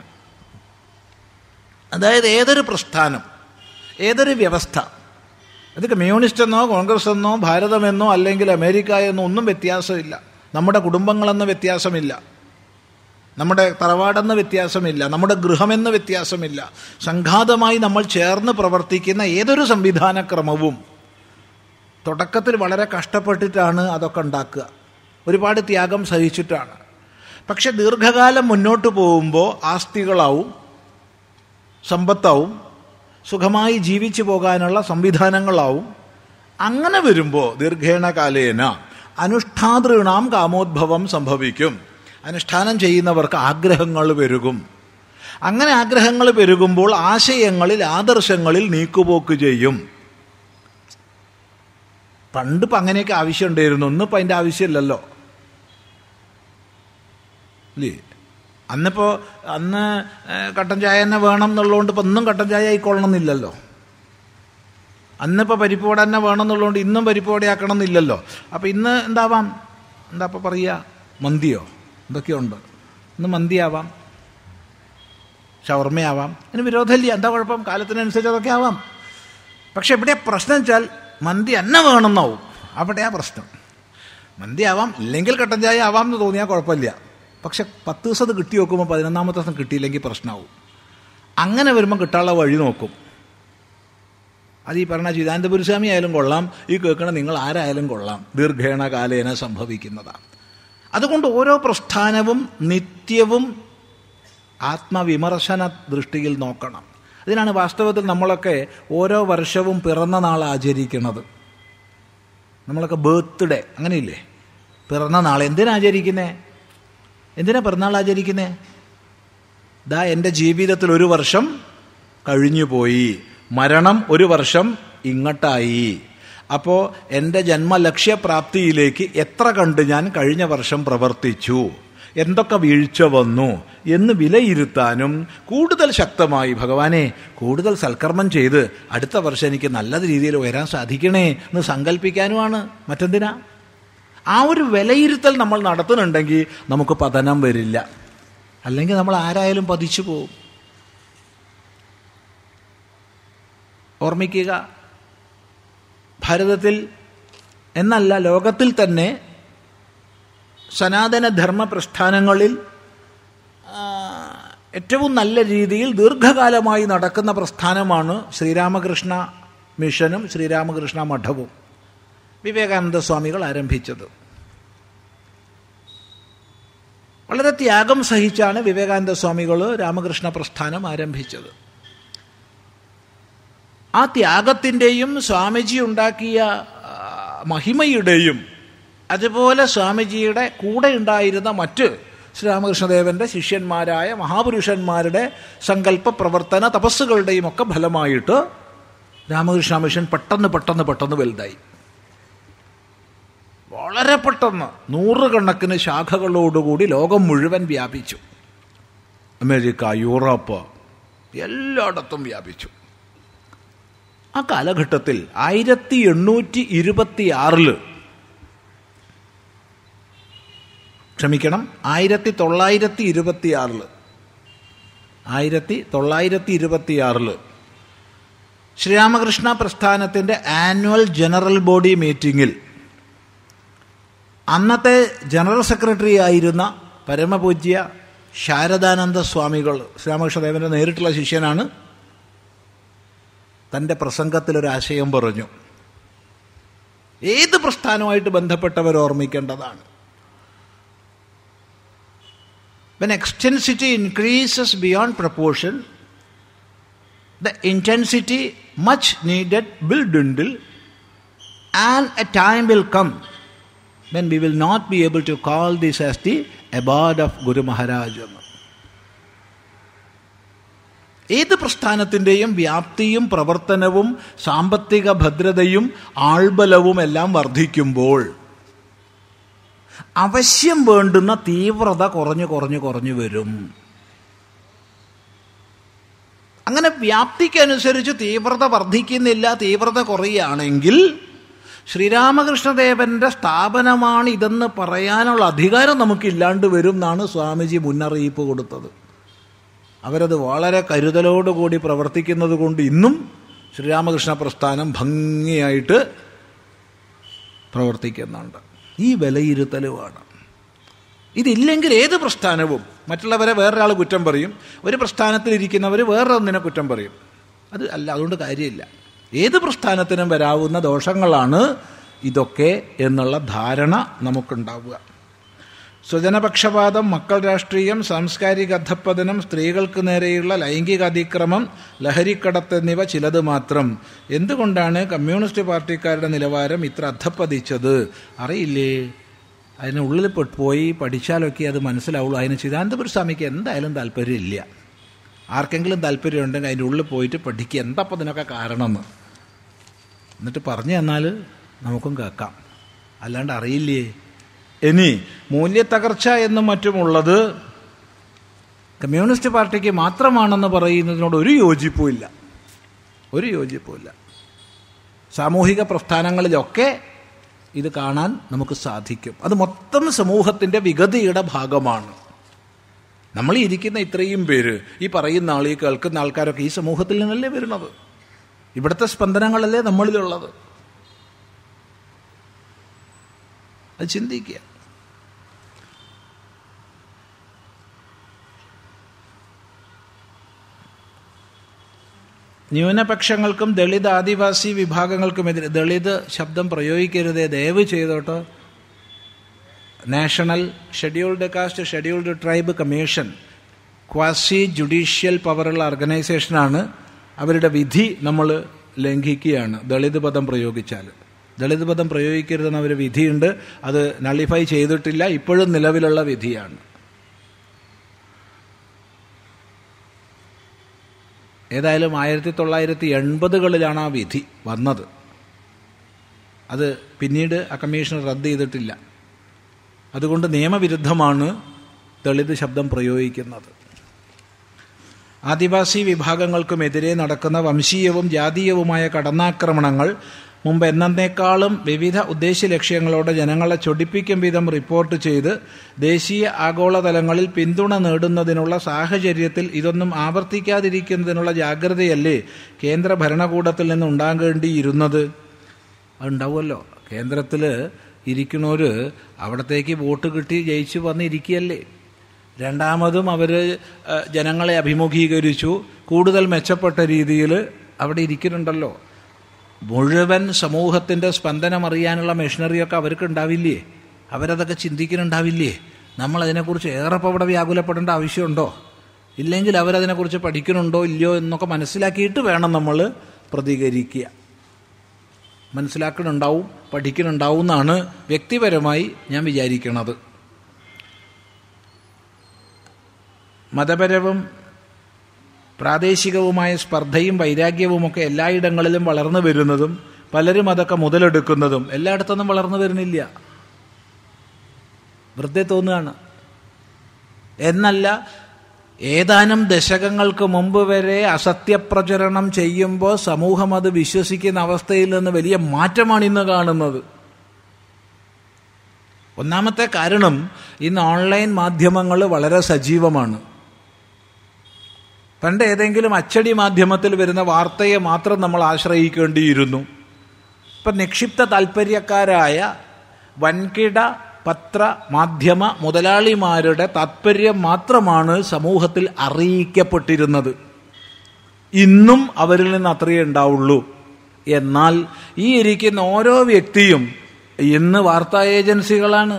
അതായത് ഏതൊരു പ്രസ്ഥാനം ഏതൊരു വ്യവസ്ഥ അത് കമ്മ്യൂണിസ്റ്റ് എന്നോ കോൺഗ്രസ് എന്നോ ഭാരതമെന്നോ അല്ലെങ്കിൽ അമേരിക്ക എന്നോ ഒന്നും വ്യത്യാസമില്ല നമ്മുടെ കുടുംബങ്ങളെന്ന് വ്യത്യാസമില്ല നമ്മുടെ തറവാടെന്ന് വ്യത്യാസമില്ല നമ്മുടെ ഗൃഹമെന്ന് വ്യത്യാസമില്ല സംഘാതമായി നമ്മൾ ചേർന്ന് പ്രവർത്തിക്കുന്ന ഏതൊരു സംവിധാനക്രമവും തുടക്കത്തിൽ വളരെ കഷ്ടപ്പെട്ടിട്ടാണ് അതൊക്കെ ഉണ്ടാക്കുക ഒരുപാട് ത്യാഗം സഹിച്ചിട്ടാണ് പക്ഷെ ദീർഘകാലം മുന്നോട്ട് പോകുമ്പോൾ ആസ്തികളാവും സമ്പത്താവും സുഖമായി ജീവിച്ചു പോകാനുള്ള സംവിധാനങ്ങളാവും അങ്ങനെ വരുമ്പോൾ ദീർഘേണ കാലേന അനുഷ്ഠാതൃണാം കാമോദ്ഭവം സംഭവിക്കും അനുഷ്ഠാനം ചെയ്യുന്നവർക്ക് ആഗ്രഹങ്ങൾ പെരുകും അങ്ങനെ ആഗ്രഹങ്ങൾ പെരുകുമ്പോൾ ആശയങ്ങളിൽ ആദർശങ്ങളിൽ നീക്കുപോക്ക് ചെയ്യും പണ്ട് ഇപ്പം അങ്ങനെയൊക്കെ ആവശ്യമുണ്ടായിരുന്നു ഒന്നും ഇപ്പം അതിൻ്റെ ആവശ്യമില്ലല്ലോ ഇല്ലേ അന്നിപ്പോൾ അന്ന് ഏഹ്, കട്ടൻ ചായ തന്നെ വേണം എന്നുള്ളതുകൊണ്ട് ഇപ്പം ഇന്നും കട്ടൻ ചായ ആയിക്കൊള്ളണം എന്നില്ലല്ലോ അന്നിപ്പോൾ പരിപ്പോടെ തന്നെ വേണം എന്നുള്ളതുകൊണ്ട് ഇന്നും പരിപ്പോടെ ആക്കണം എന്നില്ലല്ലോ അപ്പം ഇന്ന് എന്താവാം എന്താ ഇപ്പോൾ പറയുക മന്തിയോ എന്തൊക്കെയുണ്ട് ഇന്ന് മന്തിയാവാം ഷവർമ്മയാവാം അതിന് വിരോധമില്ല എന്താ കുഴപ്പം കാലത്തിനനുസരിച്ച് അതൊക്കെ ആവാം പക്ഷെ ഇവിടെ പ്രശ്നം വെച്ചാൽ മന്തി എന്നെ വേണമെന്നാവും അവിടെയാ പ്രശ്നം മന്തി ആവാം ഇല്ലെങ്കിൽ കട്ടൻ ചായ ആവാം എന്ന് തോന്നിയാൽ കുഴപ്പമില്ല പക്ഷെ പത്ത് ദിവസം അത് കിട്ടി നോക്കുമ്പോൾ പതിനൊന്നാമത്തെ ദിവസം കിട്ടിയില്ലെങ്കിൽ പ്രശ്നമാവും അങ്ങനെ വരുമ്പോൾ കിട്ടാനുള്ള വഴി നോക്കും അത് ഈ പറഞ്ഞ ചിദാനന്ദപുരസ്വാമി ആയാലും കൊള്ളാം ഈ കേൾക്കണ നിങ്ങൾ ആരായാലും കൊള്ളാം ദീർഘേണ കാലേന സംഭവിക്കുന്നതാണ് അതുകൊണ്ട് ഓരോ പ്രസ്ഥാനവും നിത്യവും ആത്മവിമർശന ദൃഷ്ടിയിൽ നോക്കണം അതിനാണ് വാസ്തവത്തിൽ നമ്മളൊക്കെ ഓരോ വർഷവും പിറന്ന നാൾ ആചരിക്കുന്നത് നമ്മളൊക്കെ ബർത്ത്ഡേ അങ്ങനെയില്ലേ പിറന്ന നാൾ എന്തിനാ ആചരിക്കുന്നേ എന്തിനാ പിറന്നാൾ ആചരിക്കുന്നേ ദാ എൻ്റെ ജീവിതത്തിൽ ഒരു വർഷം കഴിഞ്ഞു പോയി മരണം ഒരു വർഷം ഇങ്ങോട്ടായി അപ്പോൾ എൻ്റെ ജന്മലക്ഷ്യപ്രാപ്തിയിലേക്ക് എത്ര കണ്ട് ഞാൻ കഴിഞ്ഞ വർഷം പ്രവർത്തിച്ചു എന്തൊക്കെ വീഴ്ച വന്നു എന്ന് വിലയിരുത്താനും കൂടുതൽ ശക്തമായി ഭഗവാനെ കൂടുതൽ സൽക്കർമ്മം ചെയ്ത് അടുത്ത വർഷം എനിക്ക് നല്ല രീതിയിൽ ഉയരാൻ സാധിക്കണേ എന്ന് സങ്കല്പിക്കാനുമാണ് മറ്റെന്തിനാ ആ ഒരു വിലയിരുത്തൽ നമ്മൾ നടത്തുന്നുണ്ടെങ്കിൽ നമുക്ക് പതനം വരില്ല അല്ലെങ്കിൽ നമ്മൾ ആരായാലും പതിച്ചു പോകും ഓർമ്മിക്കുക ഭാരതത്തിൽ എന്നല്ല ലോകത്തിൽ തന്നെ സനാതന ധർമ്മ പ്രസ്ഥാനങ്ങളിൽ ആ, ഏറ്റവും നല്ല രീതിയിൽ ദീർഘകാലമായി നടക്കുന്ന പ്രസ്ഥാനമാണ് ശ്രീരാമകൃഷ്ണ മിഷനും ശ്രീരാമകൃഷ്ണ മഠവും വിവേകാനന്ദ സ്വാമികൾ ആരംഭിച്ചത് വളരെ ത്യാഗം സഹിച്ചാണ് വിവേകാനന്ദ സ്വാമികൾ രാമകൃഷ്ണ പ്രസ്ഥാനം ആരംഭിച്ചത് ആ ത്യാഗത്തിൻ്റെയും സ്വാമിജി ഉണ്ടാക്കിയ ആ, മഹിമയുടെയും അതുപോലെ സ്വാമിജിയുടെ കൂടെ ഉണ്ടായിരുന്ന മറ്റ് ശ്രീരാമകൃഷ്ണദേവന്റെ ശിഷ്യന്മാരായ മഹാപുരുഷന്മാരുടെ സങ്കല്പ പ്രവർത്തന തപസ്സുകളുടെയും ഒക്കെ ഫലമായിട്ട് രാമകൃഷ്ണ മിഷൻ പെട്ടെന്ന് പെട്ടെന്ന് പെട്ടെന്ന് വലുതായി വളരെ പെട്ടെന്ന് നൂറുകണക്കിന് ശാഖകളോടുകൂടി ലോകം മുഴുവൻ വ്യാപിച്ചു അമേരിക്ക യൂറോപ്പ് എല്ലായിടത്തും വ്യാപിച്ചു ആ കാലഘട്ടത്തിൽ ആയിരത്തി എണ്ണൂറ്റി ഇരുപത്തി ആറില് ക്ഷമിക്കണം ആയിരത്തി തൊള്ളായിരത്തി ഇരുപത്തി ആറില് ആയിരത്തി തൊള്ളായിരത്തി ഇരുപത്തി ആറില് ശ്രീരാമകൃഷ്ണ പ്രസ്ഥാനത്തിൻ്റെ ആനുവൽ ജനറൽ ബോഡി മീറ്റിംഗിൽ അന്നത്തെ ജനറൽ സെക്രട്ടറി ആയിരുന്ന പരമപൂജ്യ ശാരദാനന്ദ സ്വാമികൾ ശ്രീരാമകൃഷ്ണദേവന്റെ നേരിട്ടുള്ള ശിഷ്യനാണ് തൻ്റെ പ്രസംഗത്തിലൊരാശയം പറഞ്ഞു ഏത് പ്രസ്ഥാനവുമായിട്ട് ബന്ധപ്പെട്ടവർ ഓർമ്മിക്കേണ്ടതാണ് When extensity increases beyond proportion, the intensity much needed will dwindle, and a time will come when we will not be able to call this as the abode of Guru Maharaj. എന്ന്. ഏത് പ്രസ്ഥാനത്തിൻ്റെയും വ്യാപ്തിയും പ്രവർത്തനവും സാമ്പത്തിക ഭദ്രതയും ആൾബലവും എല്ലാം വർദ്ധിക്കുമ്പോൾ അവശ്യം വേണ്ടുന്ന തീവ്രത കുറഞ്ഞു കുറഞ്ഞു കുറഞ്ഞു വരും അങ്ങനെ വ്യാപ്തിക്കനുസരിച്ച് തീവ്രത വർദ്ധിക്കുന്നില്ല തീവ്രത കുറയുകയാണെങ്കിൽ ശ്രീരാമകൃഷ്ണദേവന്റെ സ്ഥാപനമാണ് ഇതെന്ന് പറയാനുള്ള അധികാരം നമുക്കില്ലാണ്ട് വരും എന്നാണ് സ്വാമിജി മുന്നറിയിപ്പ് കൊടുത്തത് അവരത് വളരെ കരുതലോടുകൂടി പ്രവർത്തിക്കുന്നത് കൊണ്ട് ഇന്നും ശ്രീരാമകൃഷ്ണ പ്രസ്ഥാനം ഭംഗിയായിട്ട് പ്രവർത്തിക്കുന്നുണ്ട് ഈ വിലയിരുത്തൽ വേണം ഇതില്ലെങ്കിൽ ഏത് പ്രസ്ഥാനവും മറ്റുള്ളവരെ വേറൊരാൾ കുറ്റം പറയും ഒരു പ്രസ്ഥാനത്തിലിരിക്കുന്നവർ വേറൊന്നിനെ കുറ്റം പറയും അത് അല്ല അതുകൊണ്ട് കാര്യമില്ല ഏത് പ്രസ്ഥാനത്തിനും വരാവുന്ന ദോഷങ്ങളാണ് ഇതൊക്കെ എന്നുള്ള ധാരണ നമുക്കുണ്ടാവുക സ്വജനപക്ഷപാതം മക്കൾ രാഷ്ട്രീയം സാംസ്കാരിക അധപ്പതനം സ്ത്രീകൾക്ക് നേരെയുള്ള ലൈംഗിക അതിക്രമം ലഹരിക്കടത്ത് എന്നിവ ചിലത് മാത്രം എന്തുകൊണ്ടാണ് കമ്മ്യൂണിസ്റ്റ് പാർട്ടിക്കാരുടെ നിലവാരം ഇത്ര അധപ്പതിച്ചത് അറിയില്ലേ അതിനുള്ളിൽ പെട്ട് പോയി പഠിച്ചാലൊക്കെ അത് മനസ്സിലാവുള്ളൂ അതിന് ചിദാനന്തപുര സ്വാമിക്ക് എന്തായാലും താല്പര്യമില്ല ആർക്കെങ്കിലും താല്പര്യമുണ്ടെങ്കിൽ അതിൻ്റെ ഉള്ളിൽ പോയിട്ട് പഠിക്കുക എന്താപ്പം ഇതിനൊക്കെ കാരണമെന്ന് എന്നിട്ട് പറഞ്ഞു തന്നാൽ നമുക്കും കേൾക്കാം അല്ലാണ്ട് അറിയില്ലേ ഇനി മൂല്യത്തകർച്ച എന്നും മറ്റുമുള്ളത് കമ്മ്യൂണിസ്റ്റ് പാർട്ടിക്ക് മാത്രമാണെന്ന് പറയുന്നതിനോട് ഒരു യോജിപ്പുമില്ല ഒരു യോജിപ്പുമില്ല സാമൂഹിക പ്രസ്ഥാനങ്ങളിലൊക്കെ ഇത് കാണാൻ നമുക്ക് സാധിക്കും അത് മൊത്തം സമൂഹത്തിൻ്റെ വിഗതിയുടെ ഭാഗമാണ് നമ്മൾ ഈ ഇരിക്കുന്ന ഇത്രയും പേര് ഈ പറയുന്ന ആൾ ഈ കേൾക്കുന്ന ആൾക്കാരൊക്കെ ഈ സമൂഹത്തിൽ നിന്നല്ലേ വരുന്നത് ഇവിടുത്തെ സ്പന്ദനങ്ങളല്ലേ നമ്മളിലുള്ളത് അത് ചിന്തിക്കുക ന്യൂനപക്ഷങ്ങൾക്കും ദളിത് ആദിവാസി വിഭാഗങ്ങൾക്കുമെതിരെ ദളിത് ശബ്ദം പ്രയോഗിക്കരുതേ ദയവ് ചെയ്തോട്ടോ national scheduled caste scheduled tribe commission quasi judicial പവറുള്ള ഓർഗനൈസേഷനാണ് അവരുടെ വിധി നമ്മൾ ലംഘിക്കുകയാണ് ദളിത് പദം പ്രയോഗിച്ചാൽ ദളിത് പദം പ്രയോഗിക്കരുതെന്ന് അവർ വിധിയുണ്ട് അത് നള്ളിഫൈ ചെയ്തിട്ടില്ല ഇപ്പോഴും നിലവിലുള്ള വിധിയാണ് ഏതായാലും ആയിരത്തി തൊള്ളായിരത്തി എൺപതുകളിലാണ് ആ വിധി വന്നത് അത് പിന്നീട് ആ കമ്മീഷൻ റദ്ദ് ചെയ്തിട്ടില്ല അതുകൊണ്ട് നിയമവിരുദ്ധമാണ് ദളിത് ശബ്ദം പ്രയോഗിക്കുന്നത് ആദിവാസി വിഭാഗങ്ങൾക്കുമെതിരെ നടക്കുന്ന വംശീയവും ജാതീയവുമായ കടന്നാക്രമണങ്ങൾ മുമ്പ് എന്നേക്കാളും വിവിധ ഉദ്ദേശ്യ ലക്ഷ്യങ്ങളോടെ ജനങ്ങളെ ചൊടിപ്പിക്കും വിധം റിപ്പോർട്ട് ചെയ്ത് ദേശീയ ആഗോളതലങ്ങളിൽ പിന്തുണ നേടുന്നതിനുള്ള സാഹചര്യത്തിൽ ഇതൊന്നും ആവർത്തിക്കാതിരിക്കുന്നതിനുള്ള ജാഗ്രതയല്ലേ കേന്ദ്ര ഭരണകൂടത്തിൽ നിന്ന് ഉണ്ടാകേണ്ടിയിരുന്നത് അതുണ്ടാവുമല്ലോ കേന്ദ്രത്തിൽ ഇരിക്കുന്നവർ അവിടത്തേക്ക് വോട്ട് കിട്ടി ജയിച്ചു വന്നിരിക്കുകയല്ലേ രണ്ടാമതും അവർ ജനങ്ങളെ അഭിമുഖീകരിച്ചു കൂടുതൽ മെച്ചപ്പെട്ട രീതിയിൽ അവിടെ ഇരിക്കുന്നുണ്ടല്ലോ മുഴുവൻ സമൂഹത്തിൻ്റെ സ്പന്ദനം അറിയാനുള്ള മെഷീനറിയൊക്കെ അവർക്ക് ഉണ്ടാവില്ലേ അവരതൊക്കെ ചിന്തിക്കുന്നുണ്ടാവില്ലേ നമ്മൾ അതിനെക്കുറിച്ച് ഏറെ അവിടെ വ്യാകുലപ്പെടേണ്ട ആവശ്യമുണ്ടോ ഇല്ലെങ്കിൽ അവരതിനെക്കുറിച്ച് പഠിക്കുന്നുണ്ടോ ഇല്ലയോ എന്നൊക്കെ മനസ്സിലാക്കിയിട്ട് വേണം നമ്മൾ പ്രതികരിക്കുക മനസ്സിലാക്കുന്നുണ്ടാവും പഠിക്കുന്നുണ്ടാവും എന്നാണ് വ്യക്തിപരമായി ഞാൻ വിചാരിക്കുന്നത് മതപരവും പ്രാദേശികവുമായ സ്പർദ്ധയും വൈരാഗ്യവുമൊക്കെ എല്ലായിടങ്ങളിലും വളർന്നു വരുന്നതും പലരും അതൊക്കെ മുതലെടുക്കുന്നതും എല്ലായിടത്തൊന്നും വളർന്നു വരുന്നില്ല വെറുതെ തോന്നുകയാണ് എന്നല്ല ഏതാനും ദശകങ്ങൾക്ക് മുമ്പ് വരെ അസത്യപ്രചരണം ചെയ്യുമ്പോൾ സമൂഹം അത് വിശ്വസിക്കുന്ന അവസ്ഥയിൽ നിന്ന് വലിയ മാറ്റമാണ് ഇന്ന് കാണുന്നത് ഒന്നാമത്തെ കാരണം ഇന്ന് ഓൺലൈൻ മാധ്യമങ്ങൾ വളരെ സജീവമാണ് പണ്ട് ഏതെങ്കിലും അച്ചടി മാധ്യമത്തിൽ വരുന്ന വാർത്തയെ മാത്രം നമ്മൾ ആശ്രയിക്കേണ്ടിയിരുന്നു ഇപ്പം നിക്ഷിപ്ത താല്പര്യക്കാരായ വൻകിട പത്ര മാധ്യമ മുതലാളിമാരുടെ താത്പര്യം മാത്രമാണ് സമൂഹത്തിൽ അറിയിക്കപ്പെട്ടിരുന്നത് ഇന്നും അവരിൽ നിന്ന് അത്രയേ ഉണ്ടാവുള്ളൂ എന്നാൽ ഈ ഇരിക്കുന്ന ഓരോ വ്യക്തിയും ഇന്ന് വാർത്താ ഏജൻസികളാണ്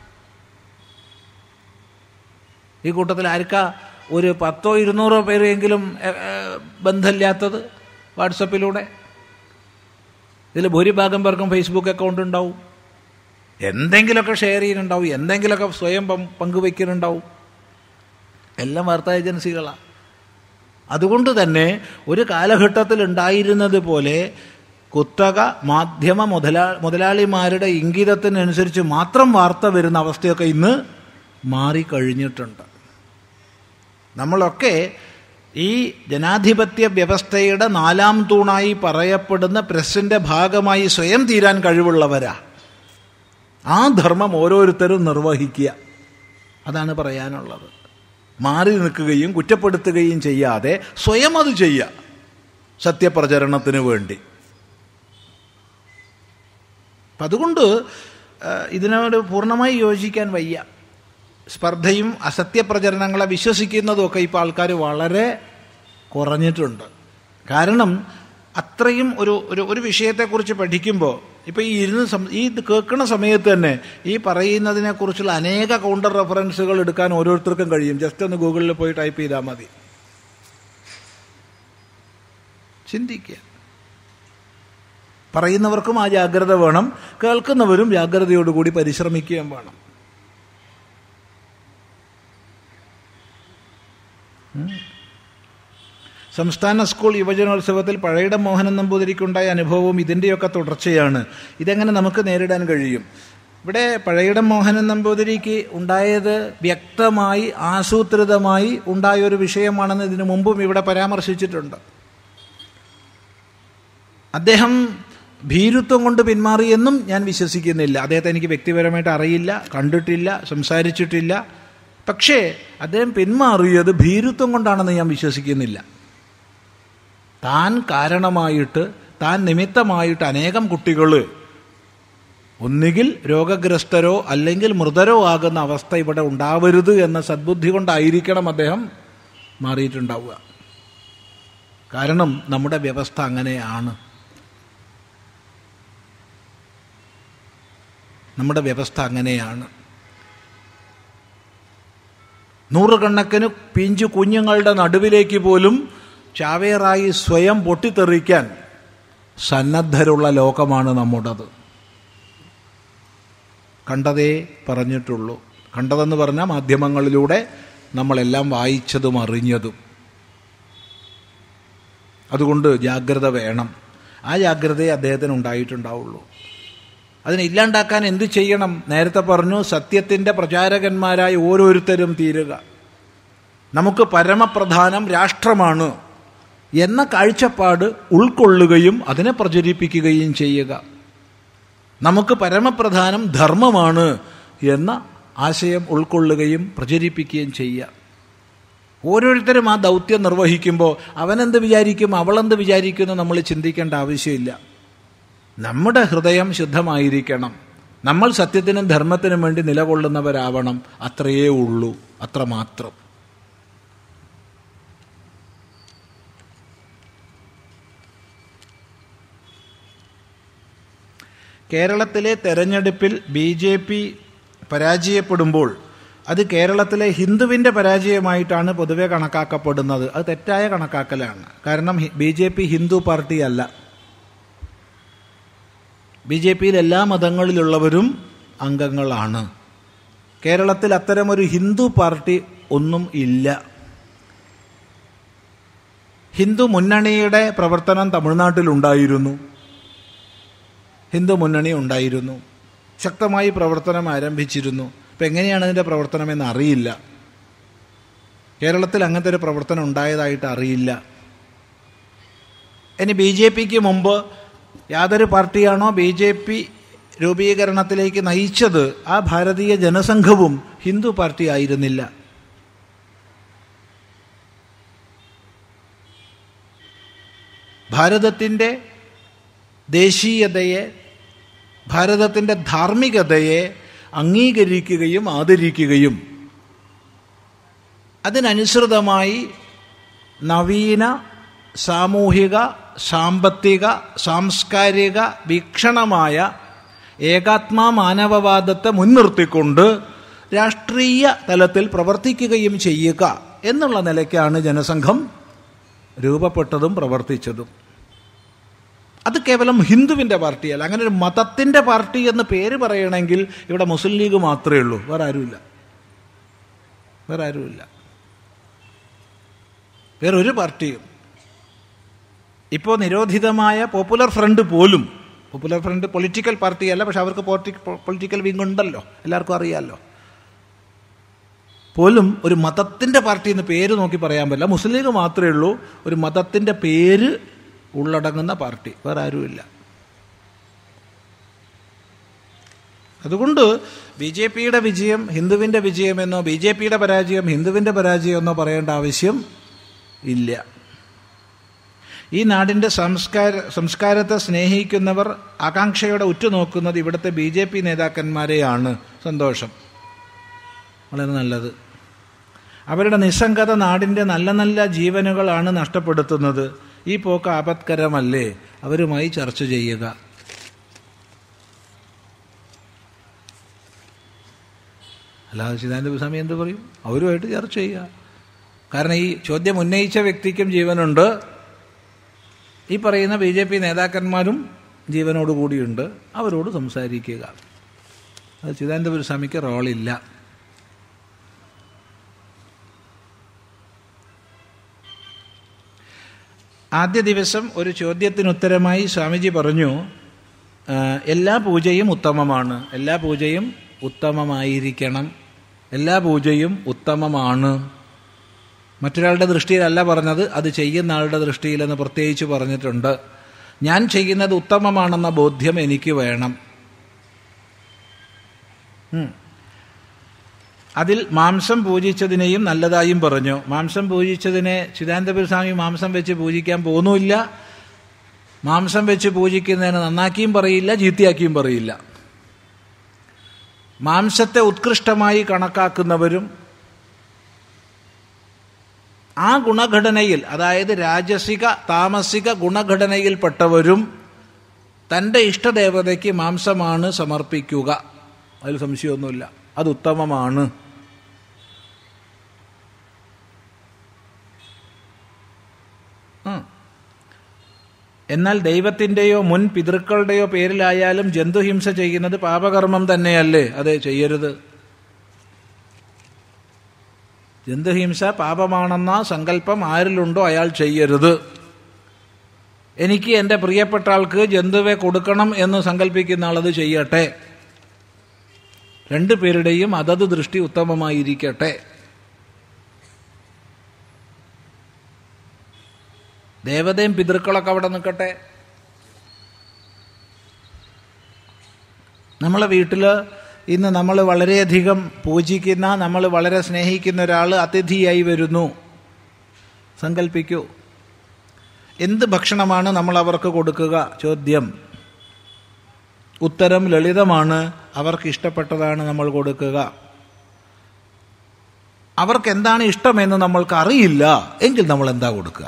ഈ കൂട്ടത്തിൽ ആർക്കാ ഒരു പത്തോ ഇരുന്നൂറോ പേരെങ്കിലും ബന്ധമില്ലാത്തത് വാട്സപ്പിലൂടെ ഇതിൽ ഭൂരിഭാഗം പേർക്കും ഫേസ്ബുക്ക് അക്കൗണ്ട് ഉണ്ടാവും എന്തെങ്കിലുമൊക്കെ ഷെയർ ചെയ്യുന്നുണ്ടാവും എന്തെങ്കിലുമൊക്കെ സ്വയം പങ്കുവയ്ക്കുന്നുണ്ടാവും എല്ലാം വാർത്താ ഏജൻസികളാണ് അതുകൊണ്ട് തന്നെ ഒരു കാലഘട്ടത്തിൽ ഉണ്ടായിരുന്നത് പോലെ കുത്തക മാധ്യമ മുതലാ മുതലാളിമാരുടെ ഇംഗിതത്തിനനുസരിച്ച് മാത്രം വാർത്ത വരുന്ന അവസ്ഥയൊക്കെ ഇന്ന് മാറിക്കഴിഞ്ഞിട്ടുണ്ട് നമ്മളൊക്കെ ഈ ജനാധിപത്യ വ്യവസ്ഥയുടെ നാലാം തൂണായി പറയപ്പെടുന്ന പ്രസിൻ്റെ ഭാഗമായി സ്വയം തീരാൻ കഴിവുള്ളവരാ ആ ധർമ്മം ഓരോരുത്തരും നിർവഹിക്കുക അതാണ് പറയാനുള്ളത് മാറി നിൽക്കുകയും കുറ്റപ്പെടുത്തുകയും ചെയ്യാതെ സ്വയം അത് ചെയ്യുക സത്യപ്രചരണത്തിന് വേണ്ടി അപ്പം അതുകൊണ്ട് ഇതിനോട് പൂർണ്ണമായി യോജിക്കാൻ വയ്യ സ്പർദ്ധയും അസത്യപ്രചരണങ്ങളെ വിശ്വസിക്കുന്നതുമൊക്കെ ഇപ്പോൾ ആൾക്കാർ വളരെ കുറഞ്ഞിട്ടുണ്ട് കാരണം അത്രയും ഒരു ഒരു ഒരു വിഷയത്തെക്കുറിച്ച് പഠിക്കുമ്പോൾ ഇപ്പോൾ ഈ ഇരുന്ന് സം ഈ ഇത് കേൾക്കുന്ന സമയത്ത് തന്നെ ഈ പറയുന്നതിനെക്കുറിച്ചുള്ള അനേക കൗണ്ടർ റെഫറൻസുകൾ എടുക്കാൻ ഓരോരുത്തർക്കും കഴിയും ജസ്റ്റ് ഒന്ന് ഗൂഗിളിൽ പോയി ടൈപ്പ് ചെയ്താൽ മതി ചിന്തിക്കുക പറയുന്നവർക്കും ആ ജാഗ്രത വേണം കേൾക്കുന്നവരും ജാഗ്രതയോടുകൂടി പരിശ്രമിക്കുകയും വേണം സംസ്ഥാന സ്കൂൾ യുവജനോത്സവത്തിൽ പഴയിടം മോഹനൻ നമ്പൂതിരിക്കുണ്ടായ അനുഭവവും ഇതിൻ്റെയൊക്കെ തുടർച്ചയാണ് ഇതെങ്ങനെ നമുക്ക് നേരിടാൻ കഴിയും ഇവിടെ പഴയിടം മോഹനൻ നമ്പൂതിരിക്ക് ഉണ്ടായത് വ്യക്തമായി ആസൂത്രിതമായി ഉണ്ടായ ഒരു വിഷയമാണെന്ന് ഇതിനു മുമ്പും ഇവിടെ പരാമർശിച്ചിട്ടുണ്ട് അദ്ദേഹം ഭീരുത്വം കൊണ്ട് പിന്മാറിയെന്നും ഞാൻ വിശ്വസിക്കുന്നില്ല അദ്ദേഹത്തെ എനിക്ക് വ്യക്തിപരമായിട്ട് അറിയില്ല കണ്ടിട്ടില്ല സംസാരിച്ചിട്ടില്ല പക്ഷേ അദ്ദേഹം പിന്മാറിയത് ഭീരുത്വം കൊണ്ടാണെന്ന് ഞാൻ വിശ്വസിക്കുന്നില്ല താൻ കാരണമായിട്ട് താൻ നിമിത്തമായിട്ട് അനേകം കുട്ടികൾ ഒന്നുകിൽ രോഗഗ്രസ്തരോ അല്ലെങ്കിൽ മൃതരോ ആകുന്ന അവസ്ഥ ഇവിടെ ഉണ്ടാവരുത് എന്ന സദ്ബുദ്ധി കൊണ്ടായിരിക്കണം അദ്ദേഹം മാറിയിട്ടുണ്ടാവുക കാരണം നമ്മുടെ വ്യവസ്ഥ അങ്ങനെയാണ് നമ്മുടെ വ്യവസ്ഥ അങ്ങനെയാണ് നൂറുകണക്കിന് പിഞ്ചു കുഞ്ഞുങ്ങളുടെ നടുവിലേക്ക് പോലും ചാവേറായി സ്വയം പൊട്ടിത്തെറിക്കാൻ സന്നദ്ധരുള്ള ലോകമാണ് നമ്മുടേത് കണ്ടതേ പറഞ്ഞിട്ടുള്ളൂ കണ്ടതെന്ന് പറഞ്ഞാൽ മാധ്യമങ്ങളിലൂടെ നമ്മളെല്ലാം വായിച്ചതും അറിഞ്ഞതും അതുകൊണ്ട് ജാഗ്രത വേണം ആ ജാഗ്രതയെ അദ്ദേഹത്തിന് ഉണ്ടായിട്ടുണ്ടാവുള്ളൂ അതിനെ ഇല്ലാണ്ടാക്കാൻ എന്തു ചെയ്യണം നേരത്തെ പറഞ്ഞു സത്യത്തിൻ്റെ പ്രചാരകന്മാരായി ഓരോരുത്തരും തീരുക നമുക്ക് പരമപ്രധാനം രാഷ്ട്രമാണ് എന്ന കാഴ്ചപ്പാട് ഉൾക്കൊള്ളുകയും അതിനെ പ്രചരിപ്പിക്കുകയും ചെയ്യുക നമുക്ക് പരമപ്രധാനം ധർമ്മമാണ് എന്ന ആശയം ഉൾക്കൊള്ളുകയും പ്രചരിപ്പിക്കുകയും ചെയ്യുക ഓരോരുത്തരും ആ ദൗത്യം നിർവഹിക്കുമ്പോൾ അവനെന്ത് വിചാരിക്കും അവളെന്ത് വിചാരിക്കുമെന്ന് നമ്മൾ ചിന്തിക്കേണ്ട ആവശ്യമില്ല നമ്മുടെ ഹൃദയം ശുദ്ധമായിരിക്കണം നമ്മൾ സത്യത്തിനും ധർമ്മത്തിനും വേണ്ടി നിലകൊള്ളുന്നവരാവണം അത്രയേ ഉള്ളൂ അത്രമാത്രം കേരളത്തിലെ തെരഞ്ഞെടുപ്പിൽ ബി ജെ പി പരാജയപ്പെടുമ്പോൾ അത് കേരളത്തിലെ ഹിന്ദുവിൻ്റെ പരാജയമായിട്ടാണ് പൊതുവെ കണക്കാക്കപ്പെടുന്നത് അത് തെറ്റായ കണക്കാക്കലാണ് കാരണം ബി ജെ പി ഹിന്ദു പാർട്ടിയല്ല ബി ജെ പിയിൽ എല്ലാ മതങ്ങളിലുള്ളവരും അംഗങ്ങളാണ് കേരളത്തിൽ അത്തരമൊരു ഹിന്ദു പാർട്ടി ഒന്നും ഇല്ല ഹിന്ദു മുന്നണിയുടെ പ്രവർത്തനം തമിഴ്നാട്ടിലുണ്ടായിരുന്നു ഹിന്ദു മുന്നണി ഉണ്ടായിരുന്നു ശക്തമായി പ്രവർത്തനം ആരംഭിച്ചിരുന്നു ഇപ്പം എങ്ങനെയാണ് അതിൻ്റെ പ്രവർത്തനമെന്ന് അറിയില്ല കേരളത്തിൽ അങ്ങനത്തെ ഒരു പ്രവർത്തനം ഉണ്ടായതായിട്ട് അറിയില്ല ഇനി ബി ജെ പിക്ക് മുമ്പ് യാതൊരു പാർട്ടിയാണോ ബി ജെ പി രൂപീകരണത്തിലേക്ക് നയിച്ചത് ആ ഭാരതീയ ജനസംഘവും ഹിന്ദു പാർട്ടി ആയിരുന്നില്ല ഭാരതത്തിൻ്റെ ദേശീയതയെ ഭാരതത്തിൻ്റെ ധാർമ്മികതയെ അംഗീകരിക്കുകയും ആദരിക്കുകയും അതിനനുസൃതമായി നവീന സാമൂഹിക സാമ്പത്തിക സാംസ്കാരിക വീക്ഷണമായ ഏകാത്മാ മാനവവാദത്തെ മുൻനിർത്തിക്കൊണ്ട് രാഷ്ട്രീയ തലത്തിൽ പ്രവർത്തിക്കുകയും ചെയ്യുക എന്നുള്ള നിലയ്ക്കാണ് ജനസംഘം രൂപപ്പെട്ടതും പ്രവർത്തിച്ചതും അത് കേവലം ഹിന്ദുവിൻ്റെ പാർട്ടിയല്ല അങ്ങനെ ഒരു മതത്തിൻ്റെ പാർട്ടി എന്ന് പേര് പറയണമെങ്കിൽ ഇവിടെ മുസ്ലിം ലീഗ് മാത്രമേ ഉള്ളൂ വേറെ ആരുമില്ല വേറെ ആരുമില്ല വേറെ ഒരു പാർട്ടിയും ഇപ്പോൾ നിരോധിതമായ പോപ്പുലർ ഫ്രണ്ട് പോലും പോപ്പുലർ ഫ്രണ്ട് പൊളിറ്റിക്കൽ പാർട്ടിയല്ല പക്ഷെ അവർക്ക് പൊളിറ്റിക്കൽ വിങ് ഉണ്ടല്ലോ എല്ലാവർക്കും അറിയാമല്ലോ പോലും ഒരു മതത്തിൻ്റെ പാർട്ടി എന്ന് പേര് നോക്കി പറയാൻ പറ്റില്ല മുസ്ലിം ലീഗ് മാത്രമേ ഉള്ളൂ ഒരു മതത്തിൻ്റെ പേര് ഉള്ളടങ്ങുന്ന പാർട്ടി വേറെ ആരുമില്ല അതുകൊണ്ട് ബി ജെ പിയുടെ വിജയം ഹിന്ദുവിൻ്റെ വിജയമെന്നോ ബി ജെ പിയുടെ പരാജയം ഹിന്ദുവിൻ്റെ പരാജയമെന്നോ പറയേണ്ട ആവശ്യം ഇല്ല ഈ നാടിൻ്റെ സംസ്കാര സംസ്കാരത്തെ സ്നേഹിക്കുന്നവർ ആകാംക്ഷയോടെ ഉറ്റുനോക്കുന്നത് ഇവിടുത്തെ ബി ജെ പി നേതാക്കന്മാരെയാണ് സന്തോഷം വളരെ നല്ലത് അവരുടെ നിസ്സംഗത നാടിൻ്റെ നല്ല നല്ല ജീവനുകളാണ് നഷ്ടപ്പെടുത്തുന്നത് ഈ പോക്ക് ആപത്കരമല്ലേ അവരുമായി ചർച്ച ചെയ്യുക അല്ലാതെ ചിദാനന്ദ സ്വാമി എന്ത് പറയും അവരുമായിട്ട് ചർച്ച ചെയ്യുക കാരണം ഈ ചോദ്യം ഉന്നയിച്ച വ്യക്തിക്കും ജീവനുണ്ട് ഈ പറയുന്ന ബി ജെ പി നേതാക്കന്മാരും ജീവനോടുകൂടിയുണ്ട് അവരോട് സംസാരിക്കുക അത് ചിദാനന്ദപുര സ്വാമിക്ക് റോളില്ല ആദ്യ ദിവസം ഒരു ചോദ്യത്തിനുത്തരമായി സ്വാമിജി പറഞ്ഞു ആ, എല്ലാ പൂജയും ഉത്തമമാണ് എല്ലാ പൂജയും ഉത്തമമായിരിക്കണം എല്ലാ പൂജയും ഉത്തമമാണ് മറ്റൊരാളുടെ ദൃഷ്ടിയിലല്ല പറഞ്ഞത് അത് ചെയ്യുന്ന ആളുടെ ദൃഷ്ടിയിലെന്ന് പ്രത്യേകിച്ച് പറഞ്ഞിട്ടുണ്ട് ഞാൻ ചെയ്യുന്നത് ഉത്തമമാണെന്ന ബോധ്യം എനിക്ക് വേണം ഉം. അതിൽ മാംസം പൂജിച്ചതിനെയും നല്ലതായും പറഞ്ഞു മാംസം പൂജിച്ചതിനെ ചിദാനന്ദപുര സ്വാമി മാംസം വെച്ച് പൂജിക്കാൻ പോകുന്നുമില്ല മാംസം വെച്ച് പൂജിക്കുന്നതിന് നന്നാക്കിയും പറയില്ല ചീത്തയാക്കിയും പറയില്ല മാംസത്തെ ഉത്കൃഷ്ടമായി കണക്കാക്കുന്നവരും ആ ഗുണഘടനയിൽ അതായത് രാജസിക താമസിക ഗുണഘടനയിൽപ്പെട്ടവരും തൻ്റെ ഇഷ്ടദേവതയ്ക്ക് മാംസമാണ് സമർപ്പിക്കുക അതിൽ സംശയമൊന്നുമില്ല അത് ഉത്തമമാണ് ഉം. എന്നാൽ ദൈവത്തിൻ്റെയോ മുൻ പിതൃക്കളുടെയോ പേരിലായാലും ജന്തുഹിംസ ചെയ്യുന്നത് പാപകർമ്മം തന്നെയല്ലേ അതെ ചെയ്യരുത് ജന്തുഹിംസ പാപമാണെന്ന സങ്കല്പം ആരിലുണ്ടോ അയാൾ ചെയ്യരുത് എനിക്ക് എൻ്റെ പ്രിയപ്പെട്ട ആൾക്ക് ജന്തുവെ കൊടുക്കണം എന്ന് സങ്കല്പിക്കുന്ന ആളത് ചെയ്യട്ടെ രണ്ടു പേരുടെയും അതത് ദൃഷ്ടി ഉത്തമമായിരിക്കട്ടെ ദേവതയും പിതൃക്കളൊക്കെ അവിടെ നിൽക്കട്ടെ നമ്മളെ വീട്ടിൽ ഇന്ന് നമ്മൾ വളരെയധികം പൂജിക്കുന്ന നമ്മൾ വളരെ സ്നേഹിക്കുന്ന ഒരാൾ അതിഥിയായി വരുന്നു സങ്കല്പിക്കൂ എന്ത് ഭക്ഷണമാണ് നമ്മൾ അവർക്ക് കൊടുക്കുക ചോദ്യം ഉത്തരം ലളിതമാണ് അവർക്ക് ഇഷ്ടപ്പെട്ടതാണ് നമ്മൾ കൊടുക്കുക അവർക്ക് എന്താണ് ഇഷ്ടമെന്ന് നമ്മൾക്ക് അറിയില്ല എങ്കിൽ നമ്മൾ എന്താ കൊടുക്കുക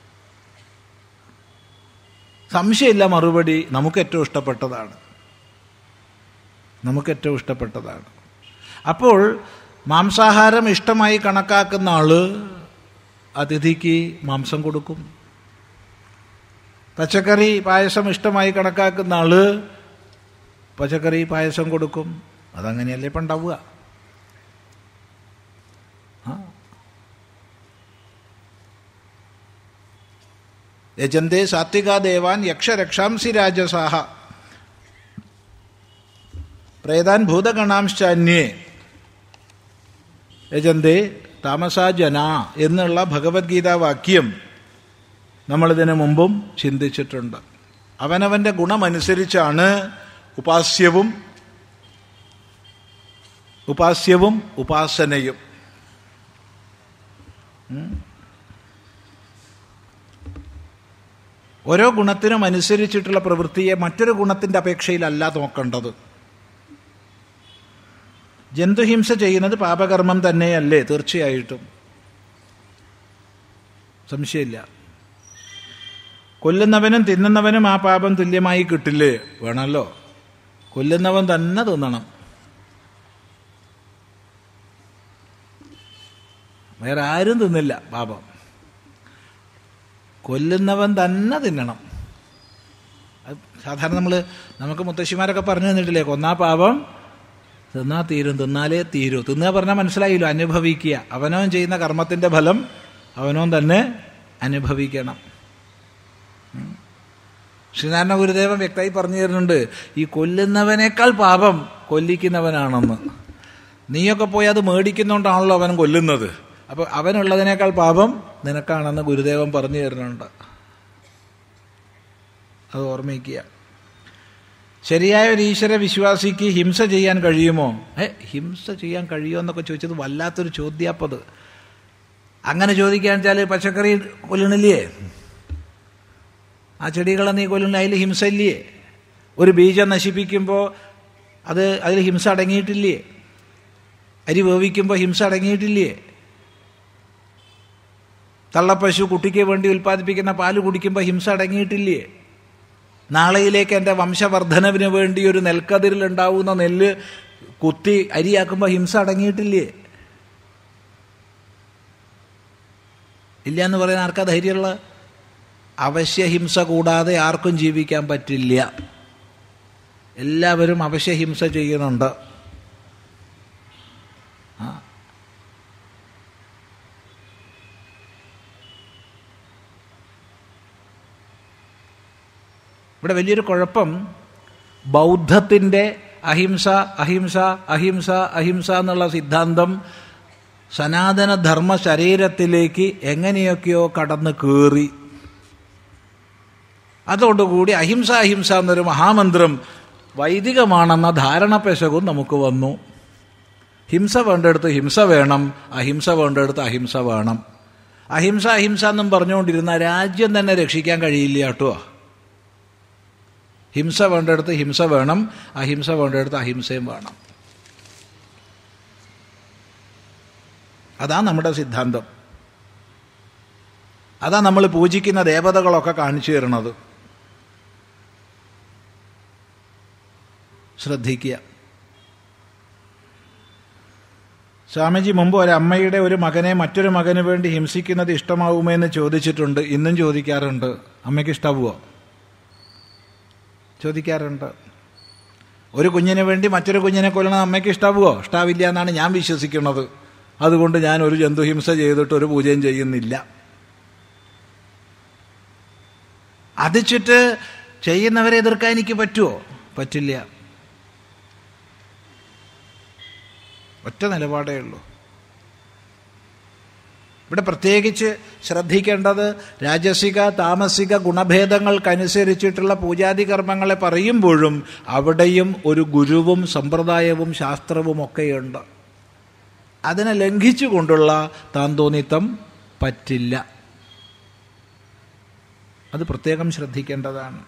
സംശയമില്ല മറുപടി നമുക്ക് ഏറ്റവും ഇഷ്ടപ്പെട്ടതാണ് നമുക്ക് ഏറ്റവും ഇഷ്ടപ്പെട്ടതാണ് അപ്പോൾ മാംസാഹാരം ഇഷ്ടമായി കണക്കാക്കുന്ന ആള് അതിഥിക്ക് മാംസം കൊടുക്കും പച്ചക്കറി പായസം ഇഷ്ടമായി കണക്കാക്കുന്ന ആള് പച്ചക്കറി പായസം കൊടുക്കും അതങ്ങനെയല്ലേ ഇപ്പം ഉണ്ടാവുക ആ. യജന്തേ സാത്വികാ ദേവാൻ യക്ഷരക്ഷാംസി രാജസാഹ പ്രേതാൻ ഭൂതഗണാംശാന്യേ യജന്തേ താമസാ ജന എന്നുള്ള ഭഗവത്ഗീത വാക്യം നമ്മളിതിനു മുമ്പും ചിന്തിച്ചിട്ടുണ്ട് അവനവന്റെ ഗുണമനുസരിച്ചാണ് ഉപാസ്യവും ഉപാസ്യവും ഉപാസനയും ഉം. ഓരോ ഗുണത്തിനും അനുസരിച്ചിട്ടുള്ള പ്രവൃത്തിയെ മറ്റൊരു ഗുണത്തിന്റെ അപേക്ഷയിലല്ല നോക്കേണ്ടത് ജന്തുഹിംസ ചെയ്യുന്നത് പാപകർമ്മം തന്നെയല്ലേ തീർച്ചയായിട്ടും സംശയമില്ല കൊല്ലുന്നവനും തിന്നുന്നവനും ആ പാപം തുല്യമായി കിട്ടില്ലേ വേണമല്ലോ കൊല്ലുന്നവൻ തന്നെ തിന്നണം വേറെ ആരും തിന്നില്ല പാപം കൊല്ലുന്നവൻ തന്നെ തിന്നണം അത് സാധാരണ നമ്മൾ നമുക്ക് മുത്തശ്ശിമാരൊക്കെ പറഞ്ഞു തന്നിട്ടില്ലേ കൊന്നാ പാപം തിന്നാ തീരും തിന്നാലേ തീരൂ തിന്നുക പറഞ്ഞാൽ മനസ്സിലായില്ലോ അനുഭവിക്കുക അവനവൻ ചെയ്യുന്ന കർമ്മത്തിന്റെ ഫലം അവനവൻ തന്നെ അനുഭവിക്കണം ഉം. ശ്രീനാരായണ ഗുരുദേവൻ വ്യക്തമായി പറഞ്ഞു തരുന്നുണ്ട് ഈ കൊല്ലുന്നവനേക്കാൾ പാപം കൊല്ലിക്കുന്നവനാണെന്ന് നീയൊക്കെ പോയി അത് മേടിക്കുന്നോണ്ടാണല്ലോ അവൻ കൊല്ലുന്നത് അപ്പോൾ അവനുള്ളതിനേക്കാൾ പാപം നിനക്കാണെന്ന് ഗുരുദേവൻ പറഞ്ഞു തരുന്നുണ്ട് അത് ഓർമ്മിക്കുക ശരിയായ ഒരു ഈശ്വര വിശ്വാസിക്ക് ഹിംസ ചെയ്യാൻ കഴിയുമോ ഏ ഹിംസ ചെയ്യാൻ കഴിയുമോ എന്നൊക്കെ ചോദിച്ചത് വല്ലാത്തൊരു ചോദ്യാപ്പത് അങ്ങനെ ചോദിക്കാൻ വെച്ചാൽ പച്ചക്കറി കൊല്ലണില്ലേ ആ ചെടികളെ നീ കൊല്ലുന്ന അതിൽ ഹിംസ ഇല്ലേ ഒരു ബീജം നശിപ്പിക്കുമ്പോൾ അത് അതിൽ ഹിംസ അടങ്ങിയിട്ടില്ലേ അരി വേവിക്കുമ്പോൾ ഹിംസ അടങ്ങിയിട്ടില്ലേ തള്ളപ്പശു കുട്ടിക്ക് വേണ്ടി ഉൽപ്പാദിപ്പിക്കുന്ന പാല് കുടിക്കുമ്പോൾ ഹിംസ അടങ്ങിയിട്ടില്ലേ നാളെയിലേക്ക് എൻ്റെ വംശവർദ്ധനവിന് വേണ്ടി ഒരു നെൽക്കതിരിൽ ഉണ്ടാവുന്ന നെല്ല് കുത്തി അരിയാക്കുമ്പോൾ ഹിംസ അടങ്ങിയിട്ടില്ലേ ഇല്ല എന്ന് പറയാൻ ആർക്കാ ധൈര്യമുള്ള അവശ്യഹിംസ കൂടാതെ ആർക്കും ജീവിക്കാൻ പറ്റില്ല എല്ലാവരും അവശ്യഹിംസ ചെയ്യുന്നുണ്ട് ആ. ഇവിടെ വലിയൊരു കുഴപ്പം ബൗദ്ധത്തിൻ്റെ അഹിംസ അഹിംസ അഹിംസ അഹിംസ എന്നുള്ള സിദ്ധാന്തം സനാതന ധർമ്മ ശരീരത്തിലേക്ക് എങ്ങനെയൊക്കെയോ കടന്ന് കയറി അതോടുകൂടി അഹിംസ അഹിംസ എന്നൊരു മഹാമന്ത്രം വൈദികമാണെന്ന ധാരണ പെശകും നമുക്ക് വന്നു ഹിംസ വേണ്ടെടുത്ത് ഹിംസ വേണം അഹിംസ വേണ്ടെടുത്ത് അഹിംസ വേണം അഹിംസ അഹിംസ എന്നും പറഞ്ഞുകൊണ്ടിരുന്ന രാജ്യം തന്നെ രക്ഷിക്കാൻ കഴിയില്ല കേട്ടോ ഹിംസ വേണ്ടെടുത്ത് ഹിംസ വേണം അഹിംസ വേണ്ടെടുത്ത് അഹിംസയും വേണം അതാ നമ്മുടെ സിദ്ധാന്തം അതാ നമ്മൾ പൂജിക്കുന്ന ദേവതകളൊക്കെ കാണിച്ചു തരുന്നത് ശ്രദ്ധിക്കുക സ്വാമിജി മുമ്പ് ഒരു അമ്മയുടെ ഒരു മകനെ മറ്റൊരു മകന് വേണ്ടി ഹിംസിക്കുന്നത് ഇഷ്ടമാവുമോ എന്ന് ചോദിച്ചിട്ടുണ്ട് ഇന്നും ചോദിക്കാറുണ്ട് അമ്മയ്ക്ക് ഇഷ്ടാവുമോ ചോദിക്കാറുണ്ട് ഒരു കുഞ്ഞിന് വേണ്ടി മറ്റൊരു കുഞ്ഞിനെ കൊല്ലണം അമ്മയ്ക്ക് ഇഷ്ടാവുമോ ഇഷ്ടാവില്ല എന്നാണ് ഞാൻ വിശ്വസിക്കുന്നത് അതുകൊണ്ട് ഞാൻ ഒരു ജന്തുഹിംസ ചെയ്തിട്ട് ഒരു പൂജയും ചെയ്യുന്നില്ല അതിച്ചിട്ട് ചെയ്യുന്നവരെ എതിർക്കാൻ എനിക്ക് പറ്റുമോ പറ്റില്ല ഒറ്റ നിലപാടേ ഉള്ളൂ ഇവിടെ പ്രത്യേകിച്ച് ശ്രദ്ധിക്കേണ്ടത് രാജസിക താമസിക ഗുണഭേദങ്ങൾക്കനുസരിച്ചിട്ടുള്ള പൂജാതി കർമ്മങ്ങളെ പറയുമ്പോഴും അവിടെയും ഒരു ഗുരുവും സമ്പ്രദായവും ശാസ്ത്രവും ഒക്കെയുണ്ട് അതിനെ ലംഘിച്ചുകൊണ്ടുള്ള താന്തോന്നിത്തം പറ്റില്ല അത് പ്രത്യേകം ശ്രദ്ധിക്കേണ്ടതാണ്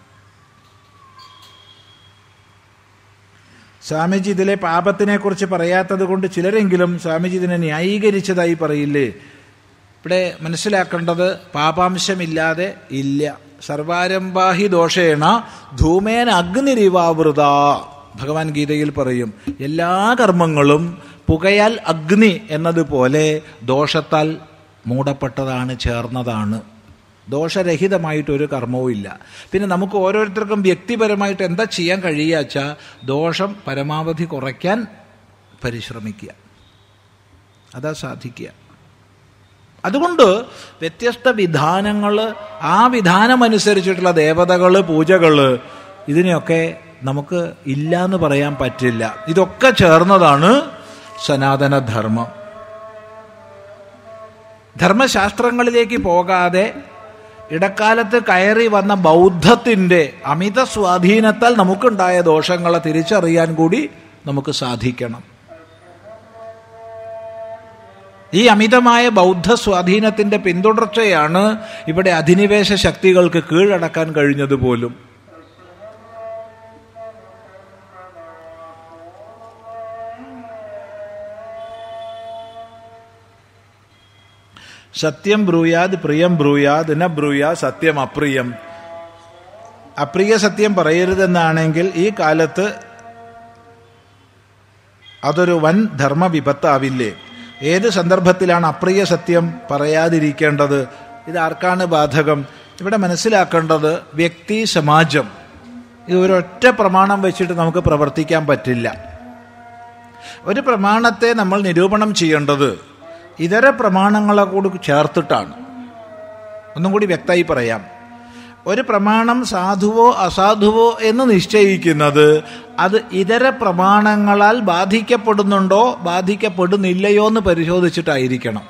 സ്വാമിജി ഇതിലെ പാപത്തിനെ കുറിച്ച് പറയാത്തത് കൊണ്ട് ചിലരെങ്കിലും സ്വാമിജി ഇതിനെ ന്യായീകരിച്ചതായി പറയില്ലേ ഇവിടെ മനസ്സിലാക്കേണ്ടത് പാപാംശമില്ലാതെ ഇല്ല സർവാരംഭാഹി ദോഷേണ ധൂമേന അഗ്നിരിവാവൃത ഭഗവാൻ ഗീതയിൽ പറയും എല്ലാ കർമ്മങ്ങളും പുകയാൽ അഗ്നി എന്നതുപോലെ ദോഷത്താൽ മൂടപ്പെട്ടതാണ് ചേർന്നതാണ് ദോഷരഹിതമായിട്ടൊരു കർമ്മവും ഇല്ല പിന്നെ നമുക്ക് ഓരോരുത്തർക്കും വ്യക്തിപരമായിട്ട് എന്താ ചെയ്യാൻ കഴിയുക വെച്ചാൽ ദോഷം പരമാവധി കുറയ്ക്കാൻ പരിശ്രമിക്കുക അതാ സാധിക്കുക അതുകൊണ്ട് വ്യത്യസ്ത വിധാനങ്ങൾ ആ വിധാനമനുസരിച്ചിട്ടുള്ള ദേവതകൾ പൂജകൾ ഇതിനെയൊക്കെ നമുക്ക് ഇല്ല എന്ന് പറയാൻ പറ്റില്ല ഇതൊക്കെ ചേർന്നതാണ് സനാതനധർമ്മം ധർമ്മശാസ്ത്രങ്ങളിലേക്ക് പോകാതെ ഇടക്കാലത്ത് കയറി വന്ന ബൗദ്ധത്തിൻ്റെ അമിത സ്വാധീനത്താൽ നമുക്കുണ്ടായ ദോഷങ്ങളെ തിരിച്ചറിയാൻ കൂടി നമുക്ക് സാധിക്കണം ഈ അമിതമായ ബൗദ്ധ സ്വാധീനത്തിന്റെ പിന്തുടർച്ചയാണ് ഇവിടെ അധിനിവേശ ശക്തികൾക്ക് കീഴടക്കാൻ കഴിഞ്ഞത് പോലും സത്യം ബ്രൂയാത് പ്രിയം ബ്രൂയാത് ന ബ്രൂയാ സത്യം അപ്രിയം അപ്രിയ സത്യം പറയരുതെന്നാണെങ്കിൽ ഈ കാലത്ത് അതൊരു വൻ ധർമ്മ വിപത്താവില്ലേ ഏത് സന്ദർഭത്തിലാണ് അപ്രിയ സത്യം പറയാതിരിക്കേണ്ടത് ഇത് ആർക്കാണ് ബാധകം ഇവിടെ മനസ്സിലാക്കേണ്ടത് വ്യക്തി സമാജം ഇത് ഒരൊറ്റ പ്രമാണം വെച്ചിട്ട് നമുക്ക് പ്രവർത്തിക്കാൻ പറ്റില്ല ഒരു പ്രമാണത്തെ നമ്മൾ നിരൂപണം ചെയ്യേണ്ടത് ഇതര പ്രമാണങ്ങളെ കൂടി ചേർത്തിട്ടാണ് ഒന്നും കൂടി വ്യക്തമായി പറയാം ഒരു പ്രമാണം സാധുവോ അസാധുവോ എന്ന് നിശ്ചയിക്കുന്നത് അത് ഇതര പ്രമാണങ്ങളാൽ ബാധിക്കപ്പെടുന്നുണ്ടോ ബാധിക്കപ്പെടുന്നില്ലയോ എന്ന് പരിശോധിച്ചിട്ടായിരിക്കണം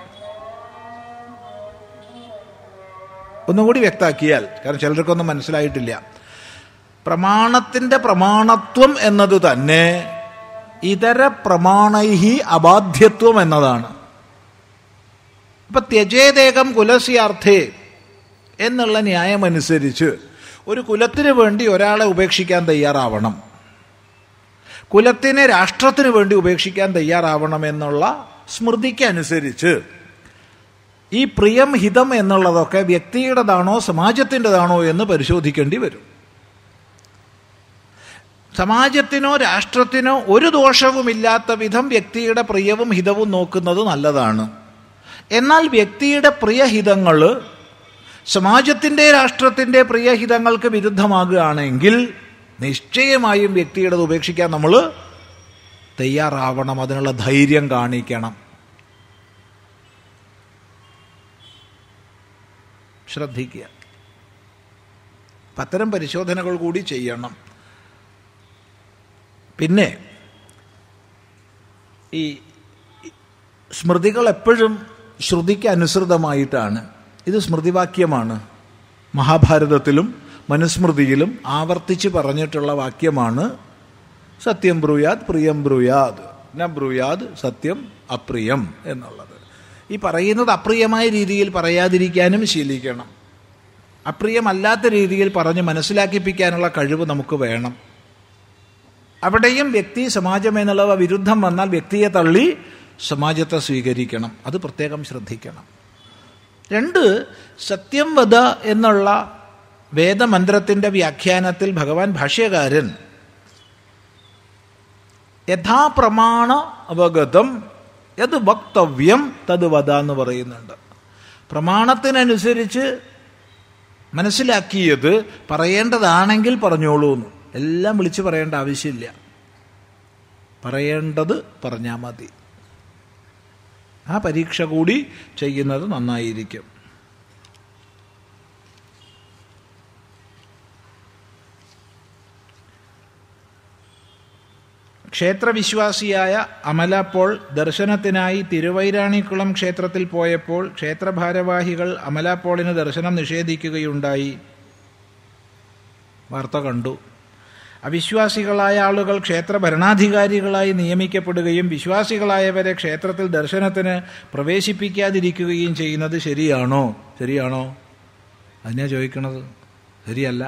ഒന്നുകൂടി വ്യക്താക്കിയാൽ കാരണം ചിലർക്കൊന്നും മനസ്സിലായിട്ടില്ല പ്രമാണത്തിന്റെ പ്രമാണത്വം എന്നത് തന്നെ ഇതര പ്രമാണൈഹി അബാധ്യത്വം എന്നതാണ് ഇപ്പൊ ത്യജേദേകം കുലസ്യാർത്ഥേ എന്നുള്ള ന്യായമനുസരിച്ച് ഒരു കുലത്തിന് വേണ്ടി ഒരാളെ ഉപേക്ഷിക്കാൻ തയ്യാറാവണം കുലത്തിനെ രാഷ്ട്രത്തിന് വേണ്ടി ഉപേക്ഷിക്കാൻ തയ്യാറാവണം എന്നുള്ള സ്മൃതിക്കനുസരിച്ച് ഈ പ്രിയം ഹിതം എന്നുള്ളതൊക്കെ വ്യക്തിയുടേതാണോ സമാജത്തിൻ്റെതാണോ എന്ന് പരിശോധിക്കേണ്ടി വരും സമാജത്തിനോ രാഷ്ട്രത്തിനോ ഒരു ദോഷവുമില്ലാത്ത വിധം വ്യക്തിയുടെ പ്രിയവും ഹിതവും നോക്കുന്നത് നല്ലതാണ് എന്നാൽ വ്യക്തിയുടെ പ്രിയഹിതങ്ങൾ സമാജത്തിൻ്റെ രാഷ്ട്രത്തിൻ്റെ പ്രിയഹിതങ്ങൾക്ക് വിരുദ്ധമാകുകയാണെങ്കിൽ നിശ്ചയമായും വ്യക്തിയുടെ ഉപേക്ഷിക്കാൻ നമ്മൾ തയ്യാറാവണം അതിനുള്ള ധൈര്യം കാണിക്കണം ശ്രദ്ധിക്കുക അത്തരം പരിശോധനകൾ കൂടി ചെയ്യണം പിന്നെ ഈ സ്മൃതികൾ എപ്പോഴും ശ്രുതിക്ക് അനുസൃതമായിട്ടാണ് ഇത് സ്മൃതിവാക്യമാണ് മഹാഭാരതത്തിലും മനുസ്മൃതിയിലും ആവർത്തിച്ച് പറഞ്ഞിട്ടുള്ള വാക്യമാണ് സത്യം ബ്രൂയാത് പ്രിയം ബ്രൂയാത് ന ബ്രൂയാത് സത്യം അപ്രിയം എന്നുള്ളത് ഈ പറയുന്നത് അപ്രിയമായ രീതിയിൽ പറയാതിരിക്കാനും ശീലിക്കണം അപ്രിയമല്ലാത്ത രീതിയിൽ പറഞ്ഞ് മനസ്സിലാക്കിപ്പിക്കാനുള്ള കഴിവ് നമുക്ക് വേണം അവിടെയും വ്യക്തി സമാജം എന്നുള്ളവ വിരുദ്ധം വന്നാൽ വ്യക്തിയെ തള്ളി സമാജത്തെ സ്വീകരിക്കണം അത് പ്രത്യേകം ശ്രദ്ധിക്കണം രണ്ട് സത്യം വധ എന്നുള്ള വേദമന്ത്രത്തിൻ്റെ വ്യാഖ്യാനത്തിൽ ഭഗവാൻ ഭാഷ്യകാരൻ യഥാപ്രമാണ അവഗതം യത് വക്തവ്യം തത് വധ എന്ന് പറയുന്നുണ്ട് പ്രമാണത്തിനനുസരിച്ച് മനസ്സിലാക്കിയത് പറയേണ്ടതാണെങ്കിൽ പറഞ്ഞോളൂ എന്ന് എല്ലാം വിളിച്ചു പറയേണ്ട ആവശ്യമില്ല പറയേണ്ടത് പറഞ്ഞാൽ മതി ആ പരീക്ഷ കൂടി ചെയ്യുന്നത് നന്നായിരിക്കും ക്ഷേത്രവിശ്വാസിയായ അമല പോൾ ദർശനത്തിനായി തിരുവൈരാണിക്കുളം ക്ഷേത്രത്തിൽ പോയപ്പോൾ ക്ഷേത്രഭാരവാഹികൾ അമല പോളിന് ദർശനം നിഷേധിക്കുകയുണ്ടായി വാർത്ത കണ്ടു അവിശ്വാസികളായ ആളുകൾ ക്ഷേത്ര ഭരണാധികാരികളായി നിയമിക്കപ്പെടുകയും വിശ്വാസികളായവരെ ക്ഷേത്രത്തിൽ ദർശനത്തിന് പ്രവേശിപ്പിക്കാതിരിക്കുകയും ചെയ്യുന്നത് ശരിയാണോ ശരിയാണോ അതിനാ ചോദിക്കണത് ശരിയല്ല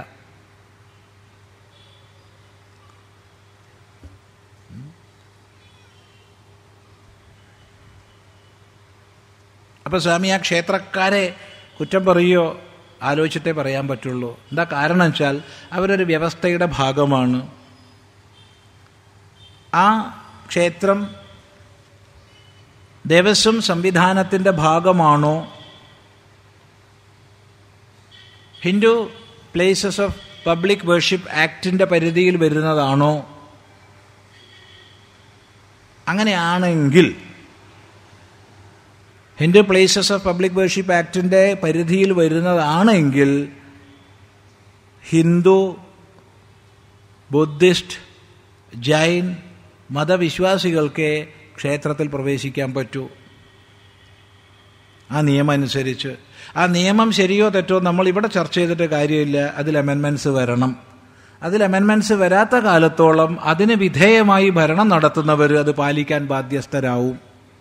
അപ്പോൾ സ്വാമി ആ ക്ഷേത്രക്കാരെ കുറ്റം പറയുകയോ ആലോചിച്ചിട്ടേ പറയാൻ പറ്റുള്ളൂ എന്താ കാരണം വെച്ചാൽ അവരൊരു വ്യവസ്ഥയുടെ ഭാഗമാണ് ആ ക്ഷേത്രം ദേവസ്വം സംവിധാനത്തിൻ്റെ ഭാഗമാണോ Hindu places of public worship ആക്ടിൻ്റെ പരിധിയിൽ വരുന്നതാണോ അങ്ങനെയാണെങ്കിൽ Hindu places of public worship ആക്ടിൻ്റെ പരിധിയിൽ വരുന്നതാണെങ്കിൽ ഹിന്ദു ബുദ്ധിസ്റ്റ് ജൈൻ മതവിശ്വാസികൾക്ക് ക്ഷേത്രത്തിൽ പ്രവേശിക്കാൻ പറ്റൂ ആ നിയമം അനുസരിച്ച് ആ നിയമം ശരിയോ തെറ്റോ നമ്മൾ ഇവിടെ ചർച്ച ചെയ്തിട്ട് കാര്യമില്ല അതിൽ അമെൻമെൻറ്റ്സ് വരണം അതിൽ അമെൻമെൻറ്റ്സ് വരാത്ത കാലത്തോളം അതിന് വിധേയമായി ഭരണം നടത്തുന്നവർ അത് പാലിക്കാൻ ബാധ്യസ്ഥരാവും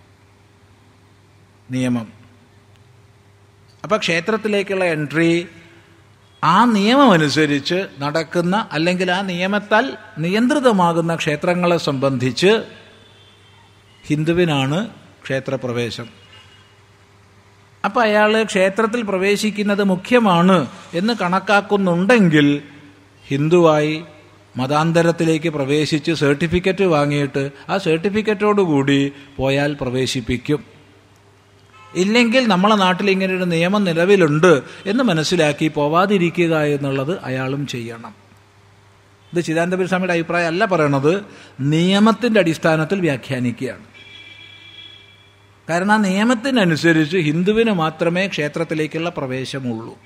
നിയമം അപ്പം ക്ഷേത്രത്തിലേക്കുള്ള എൻട്രി ആ നിയമം അനുസരിച്ച് നടക്കുന്ന അല്ലെങ്കിൽ ആ നിയമത്താൽ നിയന്ത്രിതമാകുന്ന ക്ഷേത്രങ്ങളെ സംബന്ധിച്ച് ഹിന്ദുവിനാണ് ക്ഷേത്രപ്രവേശം അപ്പം അയാൾ ക്ഷേത്രത്തിൽ പ്രവേശിക്കുന്നത് മുഖ്യമാണ് എന്ന് കണക്കാക്കുന്നുണ്ടെങ്കിൽ ഹിന്ദുവായി മതാന്തരത്തിലേക്ക് പ്രവേശിച്ച് സർട്ടിഫിക്കറ്റ് വാങ്ങിയിട്ട് ആ സർട്ടിഫിക്കറ്റോടുകൂടി പോയാൽ പ്രവേശിപ്പിക്കും ഇല്ലെങ്കിൽ നമ്മളെ നാട്ടിൽ ഇങ്ങനെ ഒരു നിയമം നിലവിലുണ്ട് എന്ന് മനസ്സിലാക്കി പോവാതിരിക്കുക എന്നുള്ളത് അയാളും ചെയ്യണം ഇത് ചിദാനന്ദപുരി സ്വാമിയുടെ അഭിപ്രായം അല്ല പറയണത് നിയമത്തിൻ്റെ അടിസ്ഥാനത്തിൽ വ്യാഖ്യാനിക്കുകയാണ് കാരണം ആ നിയമത്തിനനുസരിച്ച് ഹിന്ദുവിന് മാത്രമേ ക്ഷേത്രത്തിലേക്കുള്ള പ്രവേശമുള്ളൂ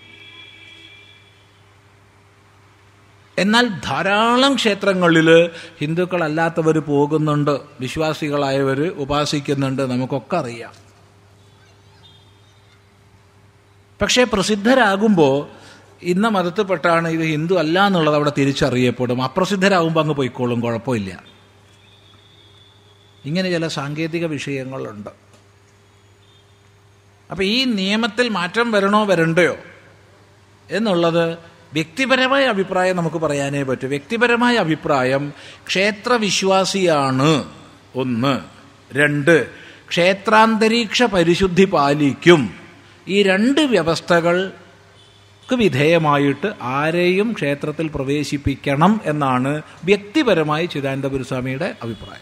എന്നാൽ ധാരാളം ക്ഷേത്രങ്ങളിൽ ഹിന്ദുക്കളല്ലാത്തവർ പോകുന്നുണ്ട് വിശ്വാസികളായവർ ഉപാസിക്കുന്നുണ്ട് നമുക്കൊക്കെ അറിയാം പക്ഷേ പ്രസിദ്ധരാകുമ്പോൾ ഇന്ന മതത്തിൽപ്പെട്ടാണ് ഇത് ഹിന്ദു അല്ല എന്നുള്ളത് അവിടെ തിരിച്ചറിയപ്പെടും അപ്രസിദ്ധരാകുമ്പോൾ അങ്ങ് പോയിക്കോളും കുഴപ്പമില്ല ഇങ്ങനെ ചില സാങ്കേതിക വിഷയങ്ങളുണ്ട് അപ്പം ഈ നിയമത്തിൽ മാറ്റം വരണോ വരണ്ടയോ എന്നുള്ളത് വ്യക്തിപരമായ അഭിപ്രായം നമുക്ക് പറയാനേ പറ്റൂ വ്യക്തിപരമായ അഭിപ്രായം ക്ഷേത്രവിശ്വാസിയാണ് ഒന്ന് രണ്ട് ക്ഷേത്രാന്തരീക്ഷ പരിശുദ്ധി പാലിക്കും ഈ രണ്ട് വ്യവസ്ഥകൾക്ക് വിധേയമായിട്ട് ആരെയും ക്ഷേത്രത്തിൽ പ്രവേശിപ്പിക്കണം എന്നാണ് വ്യക്തിപരമായി ചിദാനന്ദപുരസ്വാമിയുടെ അഭിപ്രായം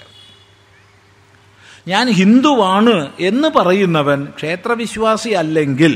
ഞാൻ ഹിന്ദുവാണ് എന്ന് പറയുന്നവൻ ക്ഷേത്രവിശ്വാസി അല്ലെങ്കിൽ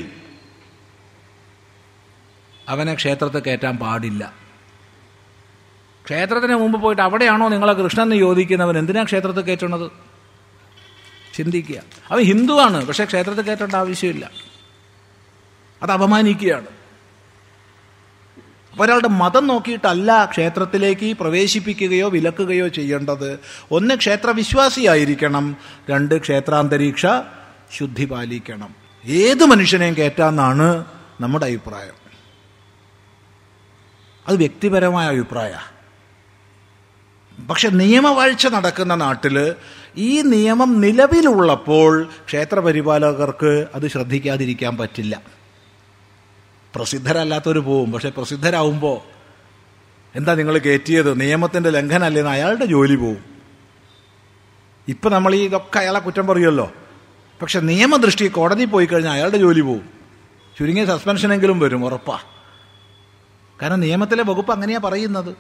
അവനെ ക്ഷേത്രത്തിൽ കയറ്റാൻ പാടില്ല ക്ഷേത്രത്തിന് മുമ്പ് പോയിട്ട് അവിടെയാണോ നിങ്ങളെ കൃഷ്ണൻ എന്ന് ചോദിക്കുന്നവൻ എന്തിനാ ക്ഷേത്രത്തിൽ കയറ്റണത് ചിന്തിക്കുക അവൻ ഹിന്ദുവാണ് പക്ഷേ ക്ഷേത്രത്തിൽ കയറ്റേണ്ട ആവശ്യമില്ല അത് അപമാനിക്കുകയാണ് അപ്പോൾ ഒരാളുടെ മതം നോക്കിയിട്ടല്ല ക്ഷേത്രത്തിലേക്ക് പ്രവേശിപ്പിക്കുകയോ വിലക്കുകയോ ചെയ്യേണ്ടത് ഒന്ന് ക്ഷേത്രവിശ്വാസിയായിരിക്കണം രണ്ട് ക്ഷേത്രാന്തരീക്ഷ ശുദ്ധി പാലിക്കണം ഏത് മനുഷ്യനെയും കയറ്റാന്നാണ് നമ്മുടെ അഭിപ്രായം അത് വ്യക്തിപരമായ അഭിപ്രായ പക്ഷെ നിയമവാഴ്ച നടക്കുന്ന നാട്ടിൽ ഈ നിയമം നിലവിലുള്ളപ്പോൾ ക്ഷേത്രപരിപാലകർക്ക് അത് ശ്രദ്ധിക്കാതിരിക്കാൻ പറ്റില്ല പ്രസിദ്ധരല്ലാത്തവർ പോവും പക്ഷെ പ്രസിദ്ധരാകുമ്പോൾ എന്താ നിങ്ങൾ കയറ്റിയത് നിയമത്തിൻ്റെ ലംഘനമല്ലെന്ന് അയാളുടെ ജോലി പോവും ഇപ്പം നമ്മൾ ഈ ഇതൊക്കെ അയാളെ കുറ്റം പറയുമല്ലോ പക്ഷെ നിയമദൃഷ്ടി കോടതി പോയി കഴിഞ്ഞാൽ അയാളുടെ ജോലി പോവും ചുരുങ്ങിയ സസ്പെൻഷനെങ്കിലും വരും ഉറപ്പാ കാരണം നിയമത്തിലെ വകുപ്പ് അങ്ങനെയാ പറയുന്നത്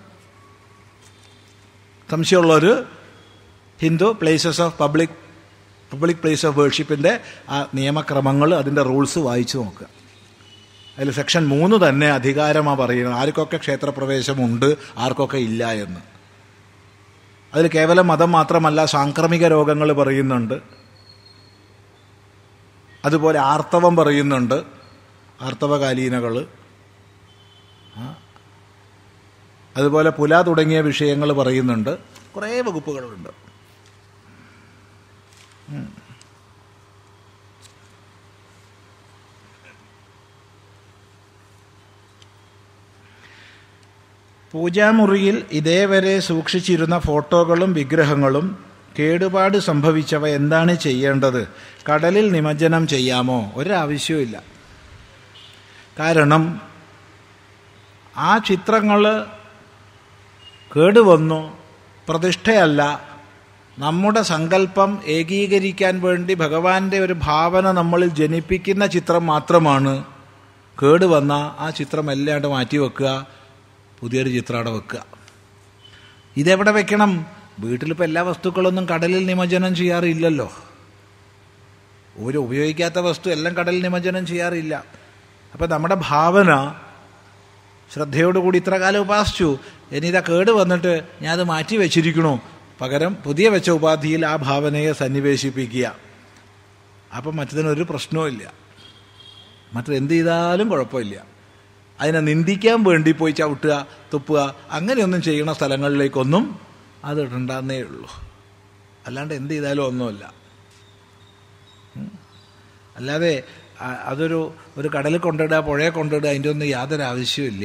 സംശയമുള്ളവർ Hindu places of public public place of വേർഷിപ്പിൻ്റെ ആ നിയമക്രമങ്ങൾ അതിൻ്റെ റൂൾസ് വായിച്ചു നോക്കുക അതിൽ സെക്ഷൻ മൂന്ന് തന്നെ അധികാരമാണ് പറയുന്നത് ആർക്കൊക്കെ ക്ഷേത്രപ്രവേശമുണ്ട് ആർക്കൊക്കെ ഇല്ല എന്ന് അതിൽ കേവലം മതം മാത്രമല്ല സാംക്രമിക രോഗങ്ങൾ പറയുന്നുണ്ട് അതുപോലെ ആർത്തവം പറയുന്നുണ്ട് ആർത്തവകാലീനകൾ അതുപോലെ പുല തുടങ്ങിയ വിഷയങ്ങൾ പറയുന്നുണ്ട് കുറേ വകുപ്പുകളുണ്ട് പൂജാമുറിയിൽ ഇതേവരെ സൂക്ഷിച്ചിരുന്ന ഫോട്ടോകളും വിഗ്രഹങ്ങളും കേടുപാട് സംഭവിച്ചവ എന്താണ് ചെയ്യേണ്ടത് കടലിൽ നിമജ്ജനം ചെയ്യാമോ ഒരാവശ്യവുമില്ല കാരണം ആ ചിത്രങ്ങൾ കേടുവന്നു പ്രതിഷ്ഠയല്ല നമ്മുടെ സങ്കല്പം ഏകീകരിക്കാൻ വേണ്ടി ഭഗവാന്റെ ഒരു ഭാവന നമ്മളിൽ ജനിപ്പിക്കുന്ന ചിത്രം മാത്രമാണ് കേടുവന്ന ആ ചിത്രം എല്ലാണ്ട് മാറ്റിവെക്കുക പുതിയൊരു ചിത്രം അവിടെ വെക്കുക ഇതെവിടെ വെക്കണം വീട്ടിലിപ്പോൾ എല്ലാ വസ്തുക്കളൊന്നും കടലിൽ നിമജ്ജനം ചെയ്യാറില്ലല്ലോ ഒരു ഉപയോഗിക്കാത്ത വസ്തു എല്ലാം കടലിൽ നിമജ്ജനം ചെയ്യാറില്ല അപ്പം നമ്മുടെ ഭാവന ശ്രദ്ധയോടുകൂടി ഇത്ര കാലം ഉപാസിച്ചു ഇനി ഇതാ കേട് വന്നിട്ട് ഞാൻ അത് മാറ്റി വെച്ചിരിക്കണു പകരം പുതിയ വെച്ച ഉപാധിയിൽ ആ ഭാവനയെ സന്നിവേശിപ്പിക്കുക അപ്പം മറ്റതിനൊരു പ്രശ്നവുമില്ല മറ്റത് എന്ത് ചെയ്താലും കുഴപ്പമില്ല അതിനെ നിന്ദിക്കാൻ വേണ്ടി പോയി ചവിട്ടുക തുപ്പുക അങ്ങനെയൊന്നും ചെയ്യണ സ്ഥലങ്ങളിലേക്കൊന്നും അത് ഇടണ്ടെന്നേ ഉള്ളൂ അല്ലാണ്ട് എന്ത് ചെയ്താലും ഒന്നുമില്ല അല്ലാതെ അതൊരു ഒരു കടലിൽ കൊണ്ടിടുക പുഴയെ കൊണ്ടിടുക അതിൻ്റെ ഒന്നും യാതൊരു ആവശ്യമില്ല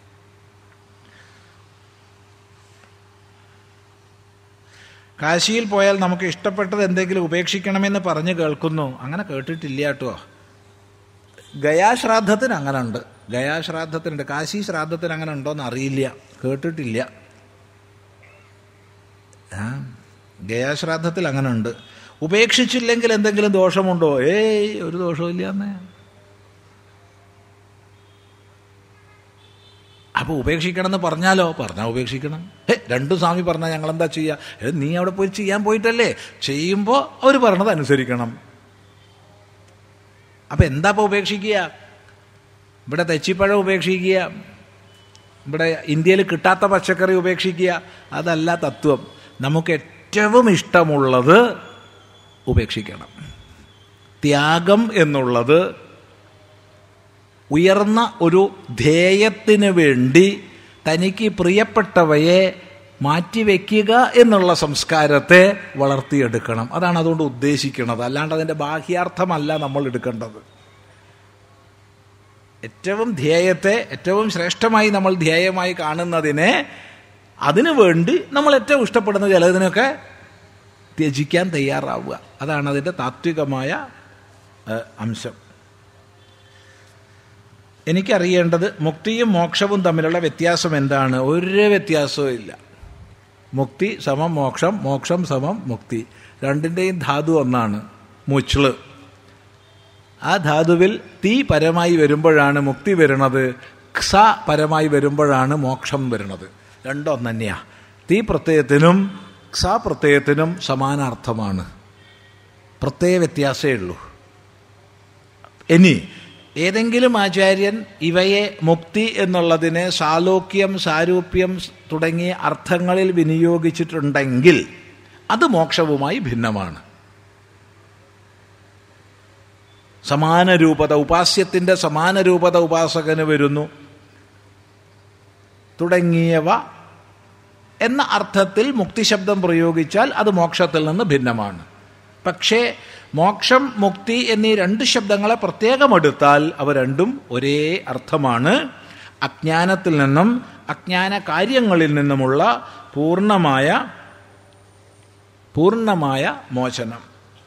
കാശിയിൽ പോയാൽ നമുക്ക് ഇഷ്ടപ്പെട്ടത് എന്തെങ്കിലും ഉപേക്ഷിക്കണമെന്ന് പറഞ്ഞു കേൾക്കുന്നു അങ്ങനെ കേട്ടിട്ടില്ല കേട്ടോ ഗയാശ്രാദ്ധത്തിന് അങ്ങനെ ഉണ്ട് ഗയാശ്രാദ്ധത്തിനുണ്ട് കാശി ശ്രാദ്ധത്തിന് അങ്ങനെ ഉണ്ടോയെന്ന് അറിയില്ല കേട്ടിട്ടില്ല ആ ഗയാശ്രാദ്ധത്തിൽ അങ്ങനെ ഉണ്ട് ഉപേക്ഷിച്ചില്ലെങ്കിൽ എന്തെങ്കിലും ദോഷമുണ്ടോ ഏയ് ഒരു ദോഷമില്ല എന്നേ അപ്പോൾ ഉപേക്ഷിക്കണം എന്ന് പറഞ്ഞാലോ പറഞ്ഞാൽ ഉപേക്ഷിക്കണം ഏ രണ്ടും സ്വാമി പറഞ്ഞാൽ ഞങ്ങൾ എന്താ ചെയ്യുക നീ അവിടെ പോയി ചെയ്യാൻ പോയിട്ടല്ലേ ചെയ്യുമ്പോൾ അവർ പറഞ്ഞത് അനുസരിക്കണം അപ്പം എന്താ ഇപ്പോൾ ഉപേക്ഷിക്കുക ഇവിടെ തെച്ചിപ്പഴം ഉപേക്ഷിക്കുക ഇവിടെ ഇന്ത്യയിൽ കിട്ടാത്ത പച്ചക്കറി ഉപേക്ഷിക്കുക അതല്ല തത്വം നമുക്ക് ഏറ്റവും ഇഷ്ടമുള്ളത് ഉപേക്ഷിക്കണം ത്യാഗം എന്നുള്ളത് ഉയർന്ന ഒരു ധ്യേയത്തിന് വേണ്ടി തനിക്ക് പ്രിയപ്പെട്ടവയെ മാറ്റിവെക്കുക എന്നുള്ള സംസ്കാരത്തെ വളർത്തിയെടുക്കണം അതാണ് അതുകൊണ്ട് ഉദ്ദേശിക്കുന്നത് അല്ലാണ്ട് അതിൻ്റെ ബാഹ്യാർത്ഥമല്ല നമ്മൾ എടുക്കേണ്ടത് ഏറ്റവും ധ്യേയത്തെ ഏറ്റവും ശ്രേഷ്ഠമായി നമ്മൾ ധ്യേയമായി കാണുന്നതിനെ അതിനു വേണ്ടി നമ്മൾ ഏറ്റവും ഇഷ്ടപ്പെടുന്ന ചിലതിനൊക്കെ ത്യജിക്കാൻ തയ്യാറാവുക അതാണ് അതിൻ്റെ താത്വികമായ അംശം എനിക്കറിയേണ്ടത് മുക്തിയും മോക്ഷവും തമ്മിലുള്ള വ്യത്യാസം എന്താണ് ഒരു വ്യത്യാസവും ഇല്ല മുക്തി സമം മോക്ഷം മോക്ഷം സമം മുക്തി രണ്ടിൻ്റെയും ധാതു ഒന്നാണ് മുച്ചിള് ആ ധാതുവിൽ തീ പരമായി വരുമ്പോഴാണ് മുക്തി വരുന്നത് ക്ഷ പരമായി വരുമ്പോഴാണ് മോക്ഷം വരുന്നത് രണ്ടൊന്നു തന്നെയാ തീ പ്രത്യയത്തിനും ക്ഷ പ്രത്യയത്തിനും സമാനാർത്ഥമാണ് പ്രത്യേക വ്യത്യാസമേ ഉള്ളൂ ഇനി ഏതെങ്കിലും ആചാര്യൻ ഇവയെ മുക്തി എന്നുള്ളതിനെ സാലോക്യം സാരൂപ്യം തുടങ്ങിയ അർത്ഥങ്ങളിൽ വിനിയോഗിച്ചിട്ടുണ്ടെങ്കിൽ അത് മോക്ഷവുമായി ഭിന്നമാണ് സമാന രൂപത ഉപാസ്യത്തിൻ്റെ സമാന രൂപത ഉപാസകന് വരുന്നു തുടങ്ങിയവ എന്ന അർത്ഥത്തിൽ മുക്തിശബ്ദം പ്രയോഗിച്ചാൽ അത് മോക്ഷത്തിൽ നിന്ന് ഭിന്നമാണ് പക്ഷേ മോക്ഷം മുക്തി എന്നീ രണ്ട് ശബ്ദങ്ങളെ പ്രത്യേകം എടുത്താൽ അവ രണ്ടും ഒരേ അർത്ഥമാണ് അജ്ഞാനത്തിൽ നിന്നും അജ്ഞാന കാര്യങ്ങളിൽ നിന്നുമുള്ള പൂർണ്ണമായ പൂർണ്ണമായ മോചനം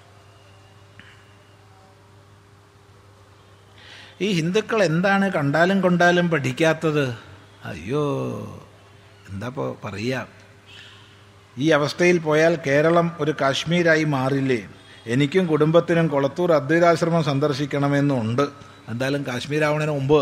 ഈ ഹിന്ദുക്കൾ എന്താണ് കണ്ടാലും കൊണ്ടാലും പഠിക്കാത്തത് അയ്യോ എന്താ ഇപ്പോൾ പറയുക ഈ അവസ്ഥയിൽ പോയാൽ കേരളം ഒരു കാശ്മീരായി മാറില്ലേ എനിക്കും കുടുംബത്തിനും കൊളത്തൂർ അദ്വൈതാശ്രമം സന്ദർശിക്കണമെന്നുണ്ട് എന്തായാലും കാശ്മീരാവണതിന് മുമ്പ്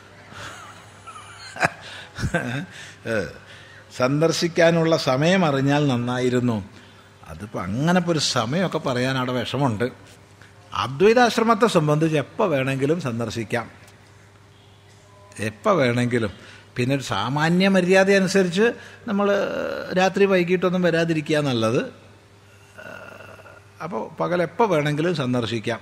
സന്ദർശിക്കാനുള്ള സമയം അറിഞ്ഞാൽ നന്നായിരുന്നു അതിപ്പോൾ അങ്ങനെ ഇപ്പോൾ ഒരു സമയമൊക്കെ പറയാൻ അവിടെ വിഷമമുണ്ട് അദ്വൈതാശ്രമത്തെ സംബന്ധിച്ച് എപ്പോൾ വേണമെങ്കിലും സന്ദർശിക്കാം എപ്പോൾ വേണമെങ്കിലും പിന്നെ ഒരു സാമാന്യ മര്യാദ അനുസരിച്ച് നമ്മൾ രാത്രി വൈകിട്ടൊന്നും വരാതിരിക്കുക നല്ലത് അപ്പോൾ പകൽ എപ്പോൾ വേണമെങ്കിലും സന്ദർശിക്കാം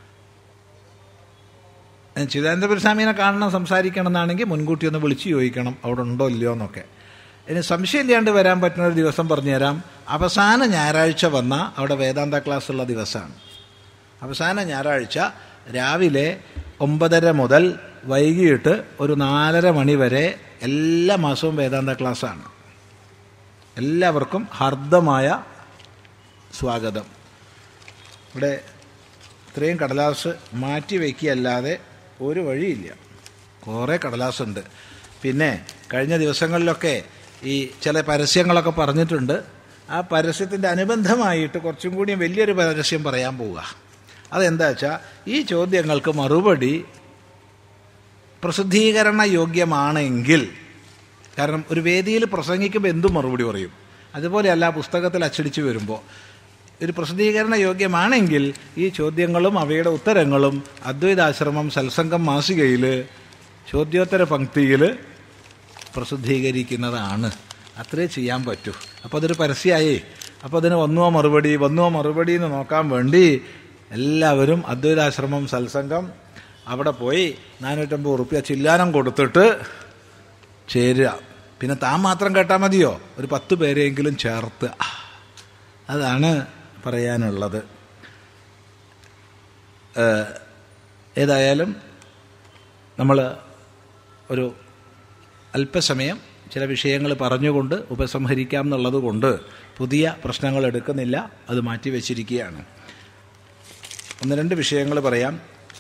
ചിദാനന്ദപുര സ്വാമിനെ കാണണം സംസാരിക്കണം എന്നാണെങ്കിൽ മുൻകൂട്ടി ഒന്ന് വിളിച്ചു ചോദിക്കണം അവിടെ ഉണ്ടോ ഇല്ലയോ എന്നൊക്കെ ഇനി സംശയമില്ലാണ്ട് വരാൻ പറ്റുന്ന ഒരു ദിവസം പറഞ്ഞുതരാം അവസാന ഞായറാഴ്ച വന്ന അവിടെ വേദാന്ത ക്ലാസ് ഉള്ള ദിവസമാണ് അവസാന ഞായറാഴ്ച രാവിലെ ഒമ്പതര മുതൽ വൈകിട്ട് ഒരു നാലര മണി വരെ എല്ലാ മാസവും വേദാന്ത ക്ലാസ്സാണ് എല്ലാവർക്കും ഹർദ്ദമായ സ്വാഗതം ഇവിടെ ഇത്രയും കടലാസ് മാറ്റി വയ്ക്കുകയല്ലാതെ ഒരു വഴിയില്ല കുറേ കടലാസുണ്ട് പിന്നെ കഴിഞ്ഞ ദിവസങ്ങളിലൊക്കെ ഈ ചില പരസ്യങ്ങളൊക്കെ പറഞ്ഞിട്ടുണ്ട് ആ പരസ്യത്തിൻ്റെ അനുബന്ധമായിട്ട് കുറച്ചും കൂടി വലിയൊരു പരസ്യം പറയാൻ പോവുക അതെന്താ വെച്ചാൽ ഈ ചോദ്യങ്ങൾക്ക് മറുപടി പ്രസിദ്ധീകരണ യോഗ്യമാണെങ്കിൽ കാരണം ഒരു വേദിയിൽ പ്രസംഗിക്കുമ്പോൾ എന്തും മറുപടി പറയും അതുപോലെയല്ല പുസ്തകത്തിൽ അച്ചടിച്ച് വരുമ്പോൾ ഒരു പ്രസിദ്ധീകരണ യോഗ്യമാണെങ്കിൽ ഈ ചോദ്യങ്ങളും അവയുടെ ഉത്തരങ്ങളും അദ്വൈതാശ്രമം സത്സംഗം മാസികയിൽ ചോദ്യോത്തര പങ്ക്തിയിൽ പ്രസിദ്ധീകരിക്കുന്നതാണ് അത്രേ ചെയ്യാൻ പറ്റൂ അപ്പോൾ അതൊരു പരസ്യമായേ അപ്പോൾ അതിന് വന്നുവോ മറുപടി വന്നുവോ മറുപടി എന്ന് നോക്കാൻ വേണ്ടി എല്ലാവരും അദ്വൈതാശ്രമം സത്സംഗം അവിടെ പോയി നാനൂറ്റമ്പത് ഉറുപ്പ്യ ചില്ലാനം കൊടുത്തിട്ട് ചേരുക പിന്നെ താൻ മാത്രം കേട്ടാൽ മതിയോ ഒരു പത്ത് പേരെങ്കിലും ചേർത്ത് അതാണ് പറയാനുള്ളത് ഏതായാലും നമ്മൾ ഒരു അല്പസമയം ചില വിഷയങ്ങൾ പറഞ്ഞുകൊണ്ട് ഉപസംഹരിക്കാം എന്നുള്ളത് കൊണ്ട് പുതിയ പ്രശ്നങ്ങൾ എടുക്കുന്നില്ല അത് മാറ്റിവെച്ചിരിക്കുകയാണ് ഒന്ന് രണ്ട് വിഷയങ്ങൾ പറയാം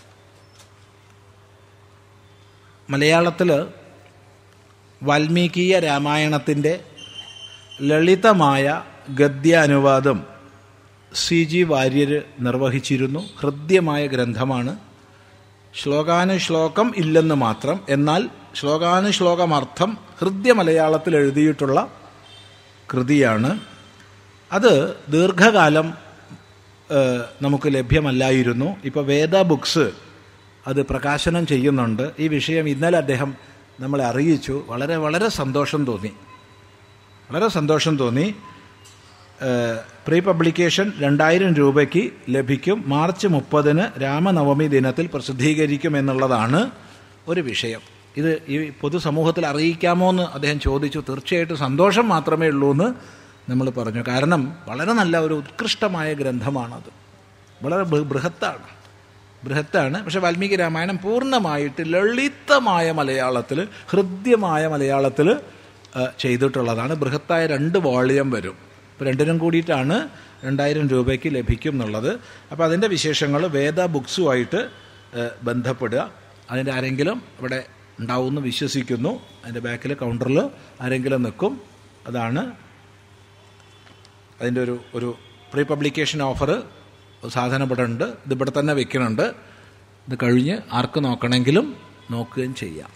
മലയാളത്തിൽ വാൽമീകീയ രാമായണത്തിൻ്റെ ലളിതമായ ഗദ്യാനുവാദം സി ജി വാര്യർ നിർവഹിച്ചിരുന്നു ഹൃദ്യമായ ഗ്രന്ഥമാണ് ശ്ലോകാനുശ്ലോകം ഇല്ലെന്ന് മാത്രം എന്നാൽ ശ്ലോകാനുശ്ലോകമർത്ഥം ഹൃദ്യ മലയാളത്തിൽ എഴുതിയിട്ടുള്ള കൃതിയാണ് അത് ദീർഘകാലം നമുക്ക് ലഭ്യമല്ലായിരുന്നു ഇപ്പോൾ വേദ ബുക്സ് അത് പ്രകാശനം ചെയ്യുന്നുണ്ട് ഈ വിഷയം ഇന്നലെ അദ്ദേഹം നമ്മളെ അറിയിച്ചു വളരെ വളരെ സന്തോഷം തോന്നി വളരെ സന്തോഷം തോന്നി പ്രീ പബ്ലിക്കേഷൻ രണ്ടായിരം രൂപയ്ക്ക് ലഭിക്കും മാർച്ച് മുപ്പതിന് രാമനവമി ദിനത്തിൽ പ്രസിദ്ധീകരിക്കും എന്നുള്ളതാണ് ഒരു വിഷയം ഇത് ഈ പൊതുസമൂഹത്തിൽ അറിയിക്കാമോ എന്ന് അദ്ദേഹം ചോദിച്ചു തീർച്ചയായിട്ടും സന്തോഷം മാത്രമേ ഉള്ളൂ എന്ന് നമ്മൾ പറഞ്ഞു കാരണം വളരെ നല്ല ഒരു ഉത്കൃഷ്ടമായ ഗ്രന്ഥമാണത് വളരെ ബൃഹത്താണ് ബൃഹത്താണ് പക്ഷെ വാൽമീകി രാമായണം പൂർണ്ണമായിട്ട് ലളിതമായ മലയാളത്തിൽ ഹൃദ്യമായ മലയാളത്തിൽ ചെയ്തിട്ടുള്ളതാണ് ബൃഹത്തായ രണ്ട് വോളിയം വരും അപ്പോൾ രണ്ടിനും കൂടിയിട്ടാണ് രണ്ടായിരം രൂപയ്ക്ക് ലഭിക്കും എന്നുള്ളത് അപ്പോൾ അതിൻ്റെ വിശേഷങ്ങൾ വേദ ബുക്സുമായിട്ട് ബന്ധപ്പെടുക അതിൻ്റെ ആരെങ്കിലും ഇവിടെ ഉണ്ടാവുമെന്ന് വിശ്വസിക്കുന്നു അതിൻ്റെ ബാക്കിൽ കൗണ്ടറിൽ ആരെങ്കിലും നിൽക്കും അതാണ് അതിൻ്റെ ഒരു ഒരു പ്രീ പബ്ലിക്കേഷൻ ഓഫർ സാധനം ഇവിടെ ഉണ്ട് ഇത് ഇവിടെ തന്നെ വെക്കുന്നുണ്ട് ഇത് കഴിഞ്ഞ് ആർക്ക് നോക്കണമെങ്കിലും നോക്കുകയും ചെയ്യാം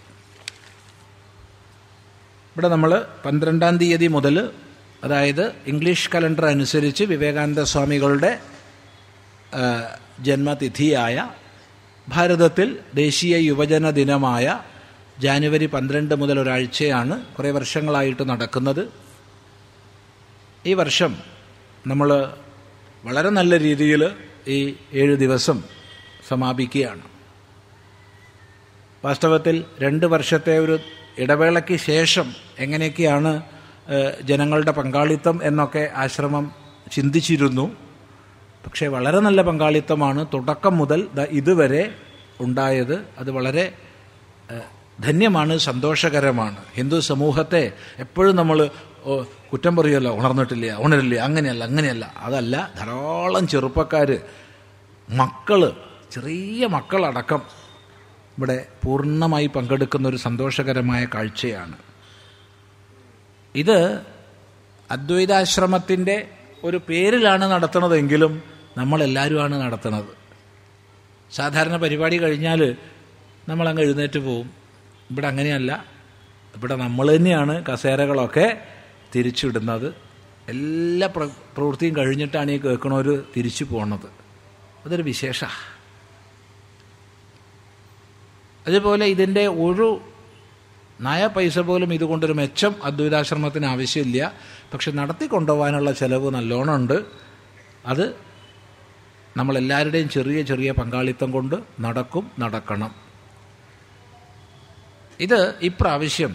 ഇവിടെ നമ്മൾ പന്ത്രണ്ടാം തീയതി മുതൽ അതായത് ഇംഗ്ലീഷ് കലണ്ടർ അനുസരിച്ച് വിവേകാനന്ദ സ്വാമികളുടെ ജന്മതിഥിയായ ഭാരതത്തിൽ ദേശീയ യുവജന ദിനമായ ജാനുവരി പന്ത്രണ്ട് മുതൽ ഒരാഴ്ചയാണ് കുറേ വർഷങ്ങളായിട്ട് നടക്കുന്നത് ഈ വർഷം നമ്മൾ വളരെ നല്ല രീതിയിൽ ഈ ഏഴ് ദിവസം സമാപിക്കുകയാണ് വാസ്തവത്തിൽ രണ്ട് വർഷത്തെ ഒരു ഇടവേളയ്ക്ക് ശേഷം എങ്ങനെയൊക്കെയാണ് ഏഹ്, ജനങ്ങളുടെ പങ്കാളിത്തം എന്നൊക്കെ ആശ്രമം ചിന്തിച്ചിരുന്നു പക്ഷേ വളരെ നല്ല പങ്കാളിത്തമാണ് തുടക്കം മുതൽ ദാ ഇതുവരെ ഉണ്ടായത് അത് വളരെ ഏഹ്, ധന്യമാണ് സന്തോഷകരമാണ് ഹിന്ദു സമൂഹത്തെ എപ്പോഴും നമ്മൾ കുറ്റം പറയുമല്ലോ ഉണർന്നിട്ടില്ല ഉണരില്ല അങ്ങനെയല്ല അങ്ങനെയല്ല അതല്ല ധാരാളം ചെറുപ്പക്കാർ മക്കള് ചെറിയ മക്കളടക്കം ഇവിടെ പൂർണ്ണമായി പങ്കെടുക്കുന്ന ഒരു സന്തോഷകരമായ കാഴ്ചയാണ് ഇത് അദ്വൈതാശ്രമത്തിൻ്റെ ഒരു പേരിലാണ് നടത്തുന്നതെങ്കിലും നമ്മളെല്ലാവരുമാണ് നടത്തുന്നത് സാധാരണ പരിപാടി കഴിഞ്ഞാൽ നമ്മളങ്ങ് എഴുന്നേറ്റ് പോവും ഇവിടെ അങ്ങനെയല്ല ഇവിടെ നമ്മൾ തന്നെയാണ് കസേരകളൊക്കെ തിരിച്ചിടുന്നത് എല്ലാ പ്ര പ്രവൃത്തിയും കഴിഞ്ഞിട്ടാണ് ഈ കേൾക്കണവർ തിരിച്ചു പോണത് അതൊരു വിശേഷ അതുപോലെ ഇതിൻ്റെ ഒരു നയ പൈസ പോലും ഇതുകൊണ്ടൊരു മെച്ചം അദ്വൈതാശ്രമത്തിന് ആവശ്യമില്ല പക്ഷെ നടത്തിക്കൊണ്ടുപോകാനുള്ള ചിലവ് നല്ലോണം ഉണ്ട് അത് നമ്മളെല്ലാവരുടെയും ചെറിയ ചെറിയ പങ്കാളിത്തം കൊണ്ട് നടക്കും നടക്കണം ഇത് ഇപ്രാവശ്യം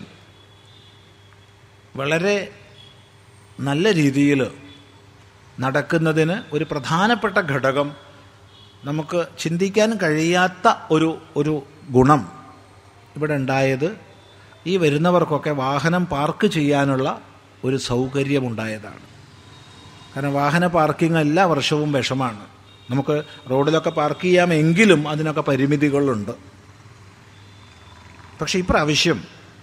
വളരെ നല്ല രീതിയിൽ നടക്കുന്നതിന് ഒരു പ്രധാനപ്പെട്ട ഘടകം നമുക്ക് ചിന്തിക്കാൻ കഴിയാത്ത ഒരു ഒരു ഗുണം ഇവിടെ ഉണ്ടായത് ഈ വരുന്നവർക്കൊക്കെ വാഹനം പാർക്ക് ചെയ്യാനുള്ള ഒരു സൗകര്യമുണ്ടായതാണ് കാരണം വാഹന പാർക്കിംഗ് എല്ലാ വർഷവും വിഷമാണ് നമുക്ക് റോഡിലൊക്കെ പാർക്ക് ചെയ്യാമെങ്കിലും അതിനൊക്കെ പരിമിതികളുണ്ട് പക്ഷെ ഇപ്രാവശ്യം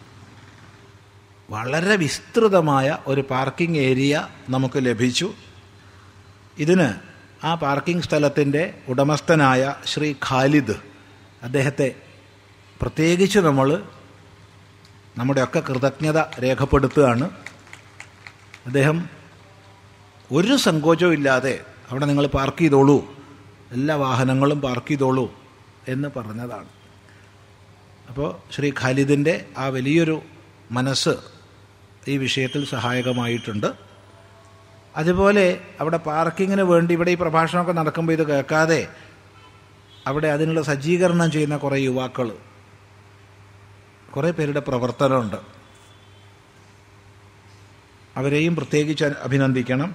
വളരെ വിസ്തൃതമായ ഒരു പാർക്കിംഗ് ഏരിയ നമുക്ക് ലഭിച്ചു ഇതിന് ആ പാർക്കിംഗ് സ്ഥലത്തിൻ്റെ ഉടമസ്ഥനായ ശ്രീ ഖാലിദ് അദ്ദേഹത്തെ പ്രത്യേകിച്ച് നമ്മൾ നമ്മുടെയൊക്കെ കൃതജ്ഞത രേഖപ്പെടുത്തുകയാണ് അദ്ദേഹം ഒരു സങ്കോചവും ഇല്ലാതെ അവിടെ നിങ്ങൾ പാർക്ക് ചെയ്തോളൂ എല്ലാ വാഹനങ്ങളും പാർക്ക് ചെയ്തോളൂ എന്ന് പറഞ്ഞതാണ് അപ്പോൾ ശ്രീ ഖാലിദിൻ്റെ ആ വലിയൊരു മനസ്സ് ഈ വിഷയത്തിൽ സഹായകമായിട്ടുണ്ട് അതുപോലെ അവിടെ പാർക്കിങ്ങിന് വേണ്ടി ഇവിടെ ഈ പ്രഭാഷണമൊക്കെ നടക്കുമ്പോൾ ഇത് കേൾക്കാതെ അവിടെ അതിനുള്ള സജ്ജീകരണം ചെയ്യുന്ന കുറേ യുവാക്കൾ കുറേ പേരുടെ പ്രവർത്തനമുണ്ട് അവരെയും പ്രത്യേകിച്ച് അഭിനന്ദിക്കണം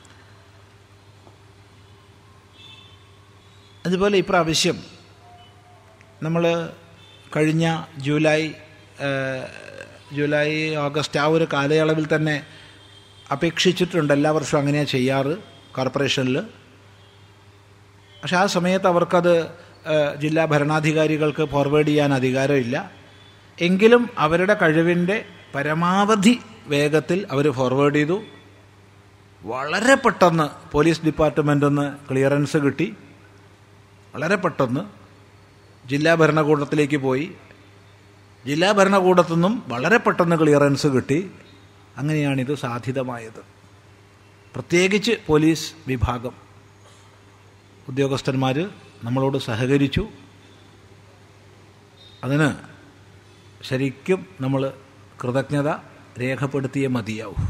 അതുപോലെ ഇപ്രാവശ്യം നമ്മൾ കഴിഞ്ഞ ജൂലൈ ഏഹ്, ജൂലൈ ഓഗസ്റ്റ് ആ ഒരു കാലയളവിൽ തന്നെ അപേക്ഷിച്ചിട്ടുണ്ട് എല്ലാ വർഷവും അങ്ങനെയാണ് ചെയ്യാറ് കോർപ്പറേഷനിൽ പക്ഷെ ആ സമയത്ത് അവർക്കത് ഏഹ്, ജില്ലാ ഭരണാധികാരികൾക്ക് ഫോർവേഡ് ചെയ്യാൻ അധികാരമില്ല എങ്കിലും അവരുടെ കഴിവിൻ്റെ പരമാവധി വേഗത്തിൽ അവർ ഫോർവേഡ് ചെയ്തു വളരെ പെട്ടെന്ന് പോലീസ് ഡിപ്പാർട്ട്മെൻറ്റിൽ നിന്ന് ക്ലിയറൻസ് കിട്ടി വളരെ പെട്ടെന്ന് ജില്ലാ ഭരണകൂടത്തിലേക്ക് പോയി ജില്ലാ ഭരണകൂടത്തു നിന്നും വളരെ പെട്ടെന്ന് ക്ലിയറൻസ് കിട്ടി അങ്ങനെയാണിത് സാധിതമായത് പ്രത്യേകിച്ച് പോലീസ് വിഭാഗം ഉദ്യോഗസ്ഥന്മാർ നമ്മളോട് സഹകരിച്ചു അതിന് ശരിക്കും നമ്മൾ കൃതജ്ഞത രേഖപ്പെടുത്തിയേ മതിയാവും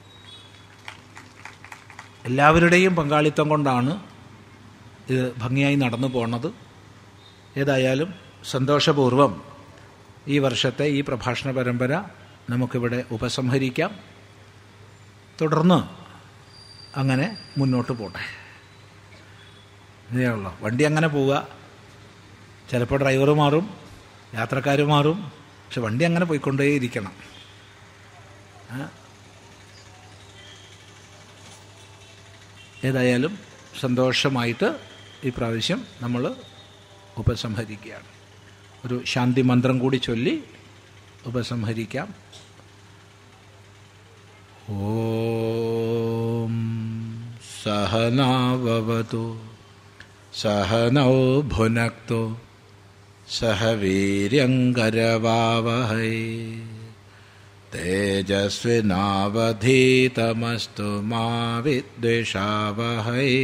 എല്ലാവരുടെയും പങ്കാളിത്തം കൊണ്ടാണ് ഇത് ഭംഗിയായി നടന്നു പോണത് ഏതായാലും സന്തോഷപൂർവം ഈ വർഷത്തെ ഈ പ്രഭാഷണ പരമ്പര നമുക്കിവിടെ ഉപസംഹരിക്കാം തുടർന്ന് അങ്ങനെ മുന്നോട്ട് പോട്ടെ ഇതേയുള്ളൂ വണ്ടി അങ്ങനെ പോവുക ചിലപ്പോൾ ഡ്രൈവർ മാറും യാത്രക്കാർ മാറും പക്ഷെ വണ്ടി അങ്ങനെ പോയിക്കൊണ്ടേയിരിക്കണം ആ? ഏതായാലും സന്തോഷമായിട്ട് ഈ പ്രാവശ്യം നമ്മൾ ഉപസംഹരിക്കുകയാണ് ഒരു ശാന്തി മന്ത്രം കൂടി ചൊല്ലി ഉപസംഹരിക്കാം ഓം സഹനാവതു സഹനൗ ഭുനക്തു സഹ വീര്യങ്കരവാവഹൈ തേജസ്വിനാവധീതമസ്തു മാ വിദ്വേഷാവഹൈ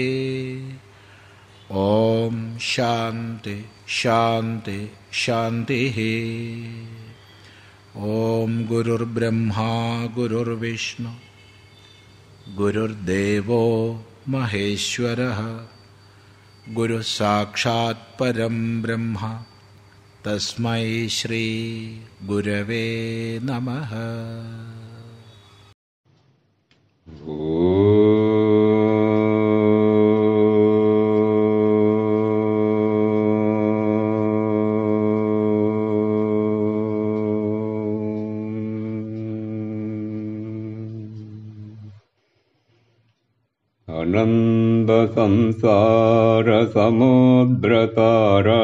ഓം ശാന്തി ശാന്തി ശാന്തി ഓം ഗുരുർബ്രഹ്മാ ഗുരുർവിഷ്ണു ഗുരുർദേവോ മഹേശ്വര ഗുരു സാക്ഷാത് പരം ബ്രഹ്മ തസ്മൈ ശ്രീ ഗുരവേ നമ अनन्तसंसारसमुद्रतारा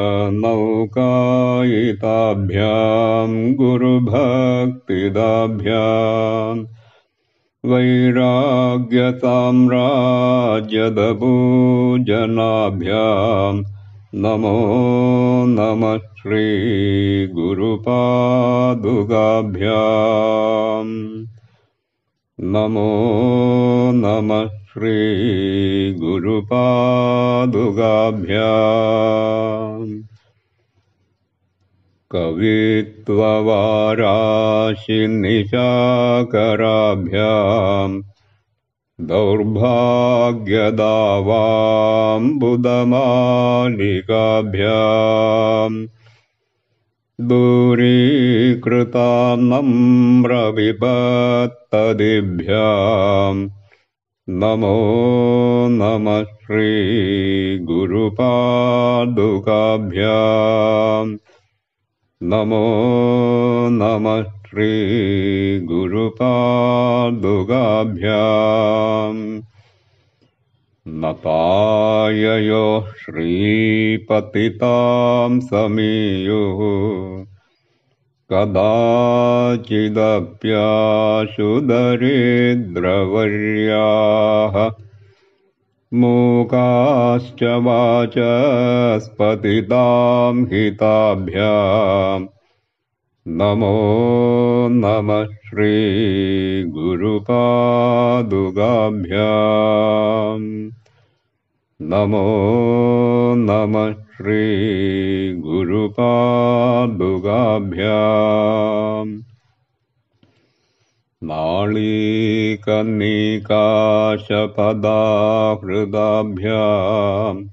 नौकायिताभ्याम् गुरुभक्तिदाभ्याम् वैराग्यसाम्राज्यदपूजनाभ्याम् नमो नमः श्रीगुरुपादुकाभ्याम् नमो नमः श्रीगुरुपादुकाभ्याम् कवित्ववाराशिनिशाकराभ्याम् दौर्भाग्यदावाम्बुदमालिकाभ्याम् दूरीकृता नम्रविपत्तदिभ्याम् नमो नमः श्रीगुरुपादुकाभ्याम् नमो नमः श्रीगुरुपादुकाभ्याम् नताययो श्रीपतितां समीयुः कदाचिदप्याशु दरिद्रवर्याः मूकाश्च वाचस्पतितां हिताभ्याम् नमो नमः श्रीगुरुपादुकाभ्याम् नमो नमः श्रीगुरुपादुकाभ्याम् नाळीकन्निकाशपदाहृदाभ्याम्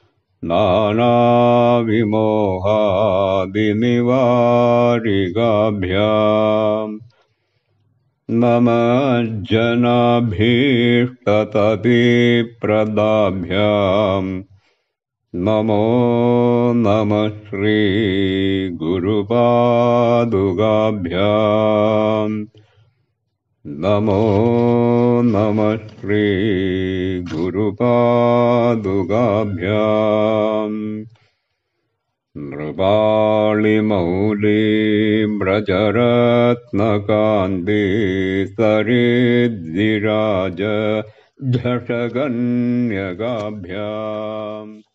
नानाविमोहादिनिवारिकाभ्याम् नमज्जनाभीष्टततिप्रदाभ्याम् नमो नमः श्रीगुरुपादुकाभ्याम् नमो नमः श्रीगुरुपादुकाभ्याम् नृपाळिमौलीम्रजरत्नकान्ति सरिद्विराज झषगन्यगाभ्याम्